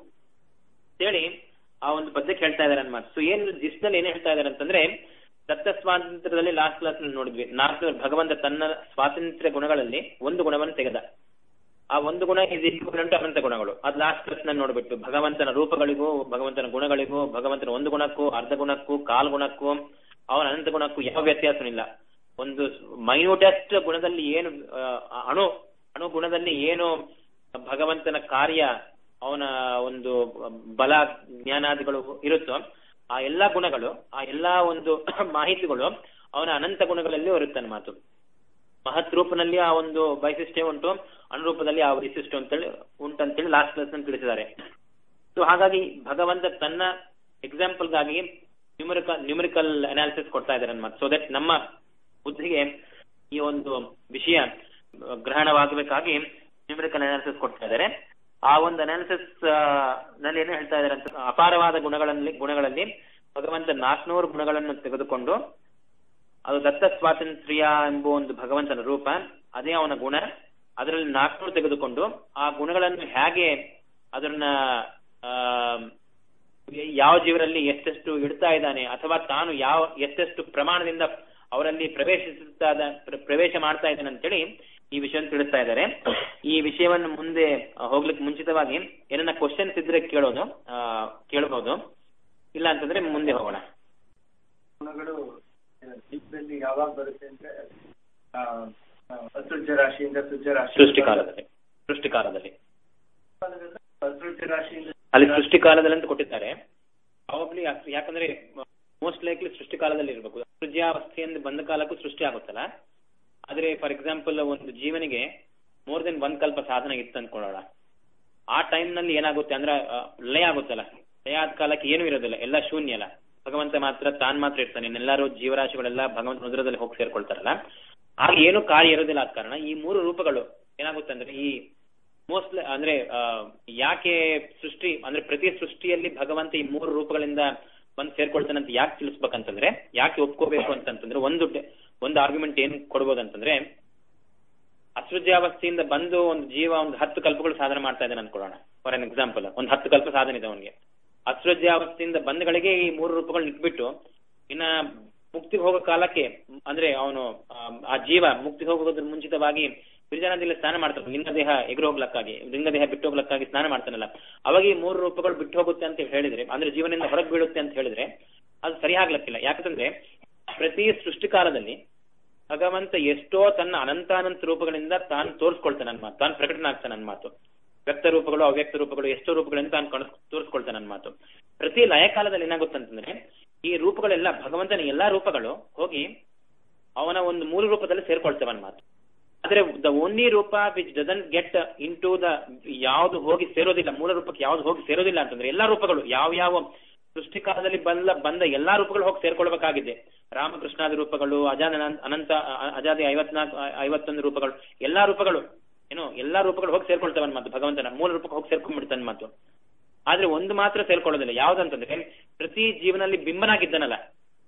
ಅಂತೇಳಿ ಆ ಒಂದು ಪದ್ಯಕ್ಕೆ ಹೇಳ್ತಾ ಇದಾರೆ ಅನ್ಮಾತ್ ಸೊ ಏನ್ ಜಿಸ್ನಲ್ಲಿ ಏನ್ ಹೇಳ್ತಾ ಇದಾರೆ ಅಂತಂದ್ರೆ ದತ್ತ ಸ್ವಾತಂತ್ರ್ಯದಲ್ಲಿ ಲಾಸ್ಟ್ ಕ್ಲಾಸ್ ನೋಡಿದ್ವಿ ನಾಲ್ಕು ಭಗವಂತ ತನ್ನ ಸ್ವಾತಂತ್ರ್ಯ ಗುಣಗಳಲ್ಲಿ ಒಂದು ಗುಣವನ್ನು ತೆಗೆದ ಆ ಒಂದು ಗುಣ ಇಸ್ ಈಕ್ವಲೆಂಟ್ ಅನಂತ ಗುಣಗಳು ಅದ್ ಲಾಸ್ಟ್ ಕ್ಲಾಸ್ ನಲ್ಲಿ ನೋಡ್ಬಿಟ್ಟು ಭಗವಂತನ ರೂಪಗಳಿಗೂ ಭಗವಂತನ ಗುಣಗಳಿಗೂ ಭಗವಂತನ ಒಂದು ಗುಣಕ್ಕೂ ಅರ್ಧ ಗುಣಕ್ಕೂ ಕಾಲ್ ಗುಣಕ್ಕೂ ಅವನ ಅನಂತ ಗುಣಕ್ಕೂ ಯಾವ ವ್ಯತ್ಯಾಸವಿಲ್ಲ ಒಂದು ಮೈನ್ಯೂಟೆಸ್ಟ್ ಗುಣದಲ್ಲಿ ಏನು ಆ, ಅಣು ಅಣು ಗುಣದಲ್ಲಿ ಏನು ಭಗವಂತನ ಕಾರ್ಯ ಅವನ ಒಂದು ಬಲ ಜ್ಞಾನಾದಿಗಳು ಇರುತ್ತೋ ಆ ಎಲ್ಲಾ ಗುಣಗಳು ಆ ಎಲ್ಲಾ ಒಂದು ಮಾಹಿತಿಗಳು ಅವನ ಅನಂತ ಗುಣಗಳಲ್ಲಿ ಇರುತ್ತಾನೆ ಮಾತು ಮಹತ್ ರೂಪನಲ್ಲಿ ಆ ಒಂದು ವೈಶಿಷ್ಟ್ಯ ಉಂಟು ಅನುರೂಪದಲ್ಲಿ ಆ ವೈಶಿಷ್ಟ್ಯ ಅಂತೇಳಿ ಉಂಟಂತೇಳಿ ಲಾಸ್ಟ್ ಕ್ಲಾಸ್ ನಲ್ಲಿ ತಿಳಿಸಿದ್ದಾರೆ ಸೊ ಹಾಗಾಗಿ ಭಗವಂತ ತನ್ನ ಎಕ್ಸಾಂಪಲ್ಗಾಗಿ ನ್ಯೂಮರಿಕಲ್ ನ್ಯೂಮರಿಕಲ್ ಅನಾಲಿಸಿಸ್ ಕೊಡ್ತಾ ಇದ್ದಾರೆ ಅನ್ಮಾತ್ ಸೊ ದಟ್ ನಮ್ಮ ಬುದ್ಧಿಗೆ ಈ ಒಂದು ವಿಷಯ ಆ, ಗ್ರಹಣವಾಗಬೇಕಾಗಿ ನ್ಯೂಮರಿಕಲ್ ಅನಾಲಿಸಿಸ್ ಕೊಡ್ತಾ ಇದ್ದಾರೆ ಆ ಒಂದು ಅನಾಲಿಸಿಸ್ ನಲ್ಲಿ ಏನು ಹೇಳ್ತಾ ಇದ್ದಾರೆ ಅಂತ ಅಪಾರವಾದ ಗುಣಗಳಲ್ಲಿ ಗುಣಗಳಲ್ಲಿ ಭಗವಂತ ನಾಲ್ಕುನೂರು ಗುಣಗಳನ್ನು ತೆಗೆದುಕೊಂಡು ಅದು ದತ್ತ ಸ್ವಾತಂತ್ರ್ಯ ಎಂಬ ಒಂದು ಭಗವಂತನ ರೂಪ ಅದೇ ಅವನ ಗುಣ ಅದರಲ್ಲಿ ನಾಲ್ಕುನೂರು ತೆಗೆದುಕೊಂಡು ಆ ಗುಣಗಳನ್ನು ಹೇಗೆ ಅದನ್ನ ಆ, ಯಾವ ಜೀವರಲ್ಲಿ ಎಷ್ಟೆಷ್ಟು ಇಡ್ತಾ ಇದ್ದಾನೆ ಅಥವಾ ತಾನು ಯಾವ ಎಷ್ಟೆಷ್ಟು ಪ್ರಮಾಣದಿಂದ ಅವರಲ್ಲಿ ಪ್ರವೇಶಿಸುತ್ತಾ ಪ್ರ- ಪ್ರವೇಶ ಮಾಡ್ತಾ ಇದ್ದಾನೆ ಅಂತೇಳಿ ಈ ವಿಷಯವನ್ನು ತಿಳಿಸ್ತಾ ಇದ್ದಾರೆ ಈ ವಿಷಯವನ್ನು ಮುಂದೆ ಆ, ಹೋಗ್ಲಿಕ್ಕೆ ಮುಂಚಿತವಾಗಿ ಏನನ್ನ ಕ್ವಶನ್ಸ್ ಇದ್ರೆ ಕೇಳೋದು ಆ, ಕೇಳಬಹುದು ಇಲ್ಲ ಅಂತಂದ್ರೆ ಮುಂದೆ ಹೋಗೋಣ ಗುಣಗಳು ಜೀವನದಲ್ಲಿ ಯಾವಾಗ ಬರುತ್ತೆ ಅಂದ್ರೆ ಆ, ಆ, ಅಸೃಜ್ಯ ರಾಶಿಯಿಂದ ಸೃಜ್ಯ ರಾಶಿ ಸೃಷ್ಟಿಕಾಲದಲ್ಲಿ ಸೃಷ್ಟಿಕಾಲದಲ್ಲಿ ಅಸೃಜ್ಯ ರಾಶಿಯಿಂದ ಅಲ್ಲಿ ಸೃಷ್ಟಿಕಾಲದಲ್ಲಿ ಅಂತ ಕೊಟ್ಟಿದ್ದಾರೆ ಪ್ರಾಬಬ್ಲಿ ಯಾಕಂದ್ರೆ ಮೋಸ್ಟ್ ಲೈಕ್ಲಿ ಸೃಷ್ಟಿಕಾಲದಲ್ಲಿ ಇರಬೇಕು ಸೃಜ್ಯಾವಸ್ಥೆಯಿಂದ ಬಂದ ಕಾಲಕ್ಕೂ ಸೃಷ್ಟಿ ಆಗುತ್ತಲ್ಲ ಆದ್ರೆ ಫಾರ್ ಎಕ್ಸಾಂಪಲ್ ಒಂದು ಜೀವನಿಗೆ ಮೋರ್ ದೆನ್ ಒಂದ್ ಕಲ್ಪ ಸಾಧನ ಇತ್ತು ಅನ್ಕೊಳ್ಳೋಣ ಆ time ನಲ್ಲಿ ಏನಾಗುತ್ತೆ ಅಂದ್ರೆ ಆ, ಲಯ ಆಗುತ್ತಲ್ಲ ಲಯ ಆದ ಕಾಲಕ್ಕೆ ಏನೂ ಇರೋದಿಲ್ಲ ಎಲ್ಲ ಶೂನ್ಯ ಅಲ್ಲ ಭಗವಂತ ಮಾತ್ರ ತಾನ್ ಮಾತ್ರ ಇರ್ತಾನೆ ಇನ್ನೆಲ್ಲರೂ ಜೀವರಾಶಿಗಳೆಲ್ಲ ಭಗವಂತ ಉದರದಲ್ಲಿ ಹೋಗಿ ಸೇರ್ಕೊಳ್ತಾರಲ್ಲ ಆಗ ಏನು ಕಾರ್ಯ ಇರೋದಿಲ್ಲ ಆದ ಕಾರಣ ಈ ಮೂರು ರೂಪಗಳು ಏನಾಗುತ್ತೆ ಅಂದ್ರೆ ಈ ಮೋಸ್ಟ್ ಅಂದ್ರೆ ಆ, ಯಾಕೆ ಸೃಷ್ಟಿ ಅಂದ್ರೆ ಪ್ರತಿ ಸೃಷ್ಟಿಯಲ್ಲಿ ಭಗವಂತ ಈ ಮೂರು ರೂಪಗಳಿಂದ ಬಂದು ಸೇರ್ಕೊಳ್ತಾನೆ ಅಂತ ಯಾಕೆ ತಿಳಿಸ್ಬೇಕಂತಂದ್ರೆ ಯಾಕೆ ಒಪ್ಕೋಬೇಕು ಅಂತಂತಂದ್ರೆ ಒಂದು ಡೆ- ಒಂದು ಆರ್ಗ್ಯುಮೆಂಟ್ ಏನ್ ಕೊಡ್ಬೋದಂತಂದ್ರೆ ಅಸೃಜ್ಯಾವಸ್ಥೆಯಿಂದ ಬಂದು ಒಂದು ಜೀವ ಒಂದು ಹತ್ತು ಕಲ್ಪಗಳು ಸಾಧನೆ ಮಾಡ್ತಾ ಇದ್ದಾನೆ ಅನ್ಕೊಳ್ಳೋಣ ಫಾರ್ ಅನ್ ಎಕ್ಸಾಂಪಲ್ ಒಂದು ಹತ್ತು ಕಲ್ಪ ಸಾಧನೆ ಇದೆ ಅವನಿಗೆ ಅಸೃಜ್ಯಾವಸ್ಥೆಯಿಂದ ಬಂದಗಳಿಗೆ ಈ ಮೂರು ರೂಪಗಳು ನಿಂತ್ಬಿಟ್ಟು ಇನ್ನ ಮುಕ್ತಿಗೆ ಹೋಗೋ ಕಾಲಕ್ಕೆ ಅಂದ್ರೆ ಅವನು ಆ ಜೀವ ಮುಕ್ತಿಗೆ ಹೋಗೋದ್ರ ಮುಂಚಿತವಾಗಿ ವಿರಜನದಲ್ಲಿ ಸ್ನಾನ ಮಾಡ್ತಾನೆ ಲಿಂಗ ದೇಹ ಎಗರು ಹೋಗ್ಲಕ್ಕಾಗಿ ಲಿಂಗ ದೇಹ ಬಿಟ್ಟು ಹೋಗ್ಲಕ್ಕಾಗಿ ಸ್ನಾನ ಮಾಡ್ತಾನಲ್ಲ ಅವಾಗ ಈ ಮೂರು ರೂಪಗಳು ಬಿಟ್ಟು ಹೋಗುತ್ತೆ ಅಂತ ಹೇಳಿದ್ರೆ ಅಂದ್ರೆ ಜೀವನದಿಂದ ಹೊರಗೆ ಬೀಳುತ್ತೆ ಅಂತ ಹೇಳಿದ್ರೆ ಅದು ಸರಿ ಆಗ್ಲಕ್ಕಿಲ್ಲ ಯಾಕಂದ್ರೆ ಪ್ರತಿ ಸೃಷ್ಟಿಕಾಲದಲ್ಲಿ ಭಗವಂತ ಎಷ್ಟೋ ತನ್ನ ಅನಂತಾನಂತ ರೂಪಗಳಿಂದ ತಾನು ತೋರಿಸ್ಕೊಳ್ತಾನೆ ನನ್ನ ಮಾತು ತಾನು ಪ್ರಕಟನ ಆಗ್ತಾನೆ ನನ್ನ ಮಾತು ವ್ಯಕ್ತ ರೂಪಗಳು ಅವ್ಯಕ್ತ ರೂಪಗಳು ಎಷ್ಟೋ ರೂಪಗಳಿಂದ ತಾನು ಕಾಣಿಸ್ ತೋರಿಸ್ಕೊಳ್ತಾನೆ ನನ್ನ ಮಾತು ಪ್ರತಿ ಲಯಕಾಲದಲ್ಲಿ ಏನಾಗುತ್ತೆ ಅಂತಂದ್ರೆ ಈ ರೂಪಗಳೆಲ್ಲ ಭಗವಂತನ ಎಲ್ಲಾ ರೂಪಗಳು ಹೋಗಿ ಅವನ ಒಂದು ಮೂಲ ರೂಪದಲ್ಲಿ ಸೇರ್ಕೊಳ್ತೇವೆ ನನ್ನ ಮಾತು ಆದ್ರೆ ದ ಓನ್ಲಿ ರೂಪ which doesn't get into the ಯಾವ್ದು ಹೋಗಿ ಸೇರೋದಿಲ್ಲ ಮೂಲ ರೂಪಕ್ಕೆ ಯಾವ್ದು ಹೋಗಿ ಸೇರೋದಿಲ್ಲ ಅಂತಂದ್ರೆ ಎಲ್ಲಾ ರೂಪಗಳು ಯಾವ ಯಾವ ಸೃಷ್ಟಿಕಾಲದಲ್ಲಿ ಬಂದ ಬಂದ ಎಲ್ಲಾ ರೂಪಗಳು ಹೋಗಿ ಸೇರ್ಕೊಳ್ಬೇಕಾಗಿದೆ ರಾಮಕೃಷ್ಣಾದಿ ರೂಪಗಳು ಅಜಾದ ಅನಂತ ಅ- ಅಜಾದಿ ಐವತ್ನಾಲ್ಕು ಐವತ್ತೊಂದು ರೂಪಗಳು ಎಲ್ಲಾ ರೂಪಗಳು ಏನು ಎಲ್ಲಾ ರೂಪಗಳು ಹೋಗಿ ಸೇರ್ಕೊಳ್ತವೆ ಮಾತು ಭಗವಂತನ ಮೂಲ ರೂಪಕ್ಕೆ ಹೋಗಿ ಸೇರ್ಕೊಂಡ್ಬಿಡ್ತಾನೆ ಮಾತು ಆದ್ರೆ ಒಂದು ಮಾತ್ರ ಸೇರ್ಕೊಳ್ಳೋದಿಲ್ಲ ಯಾವ್ದಂತಂದ್ರೆ ಪ್ರತಿ ಜೀವನಲ್ಲಿ ಬಿಂಬನಾಗಿದ್ದಾನಲ್ಲ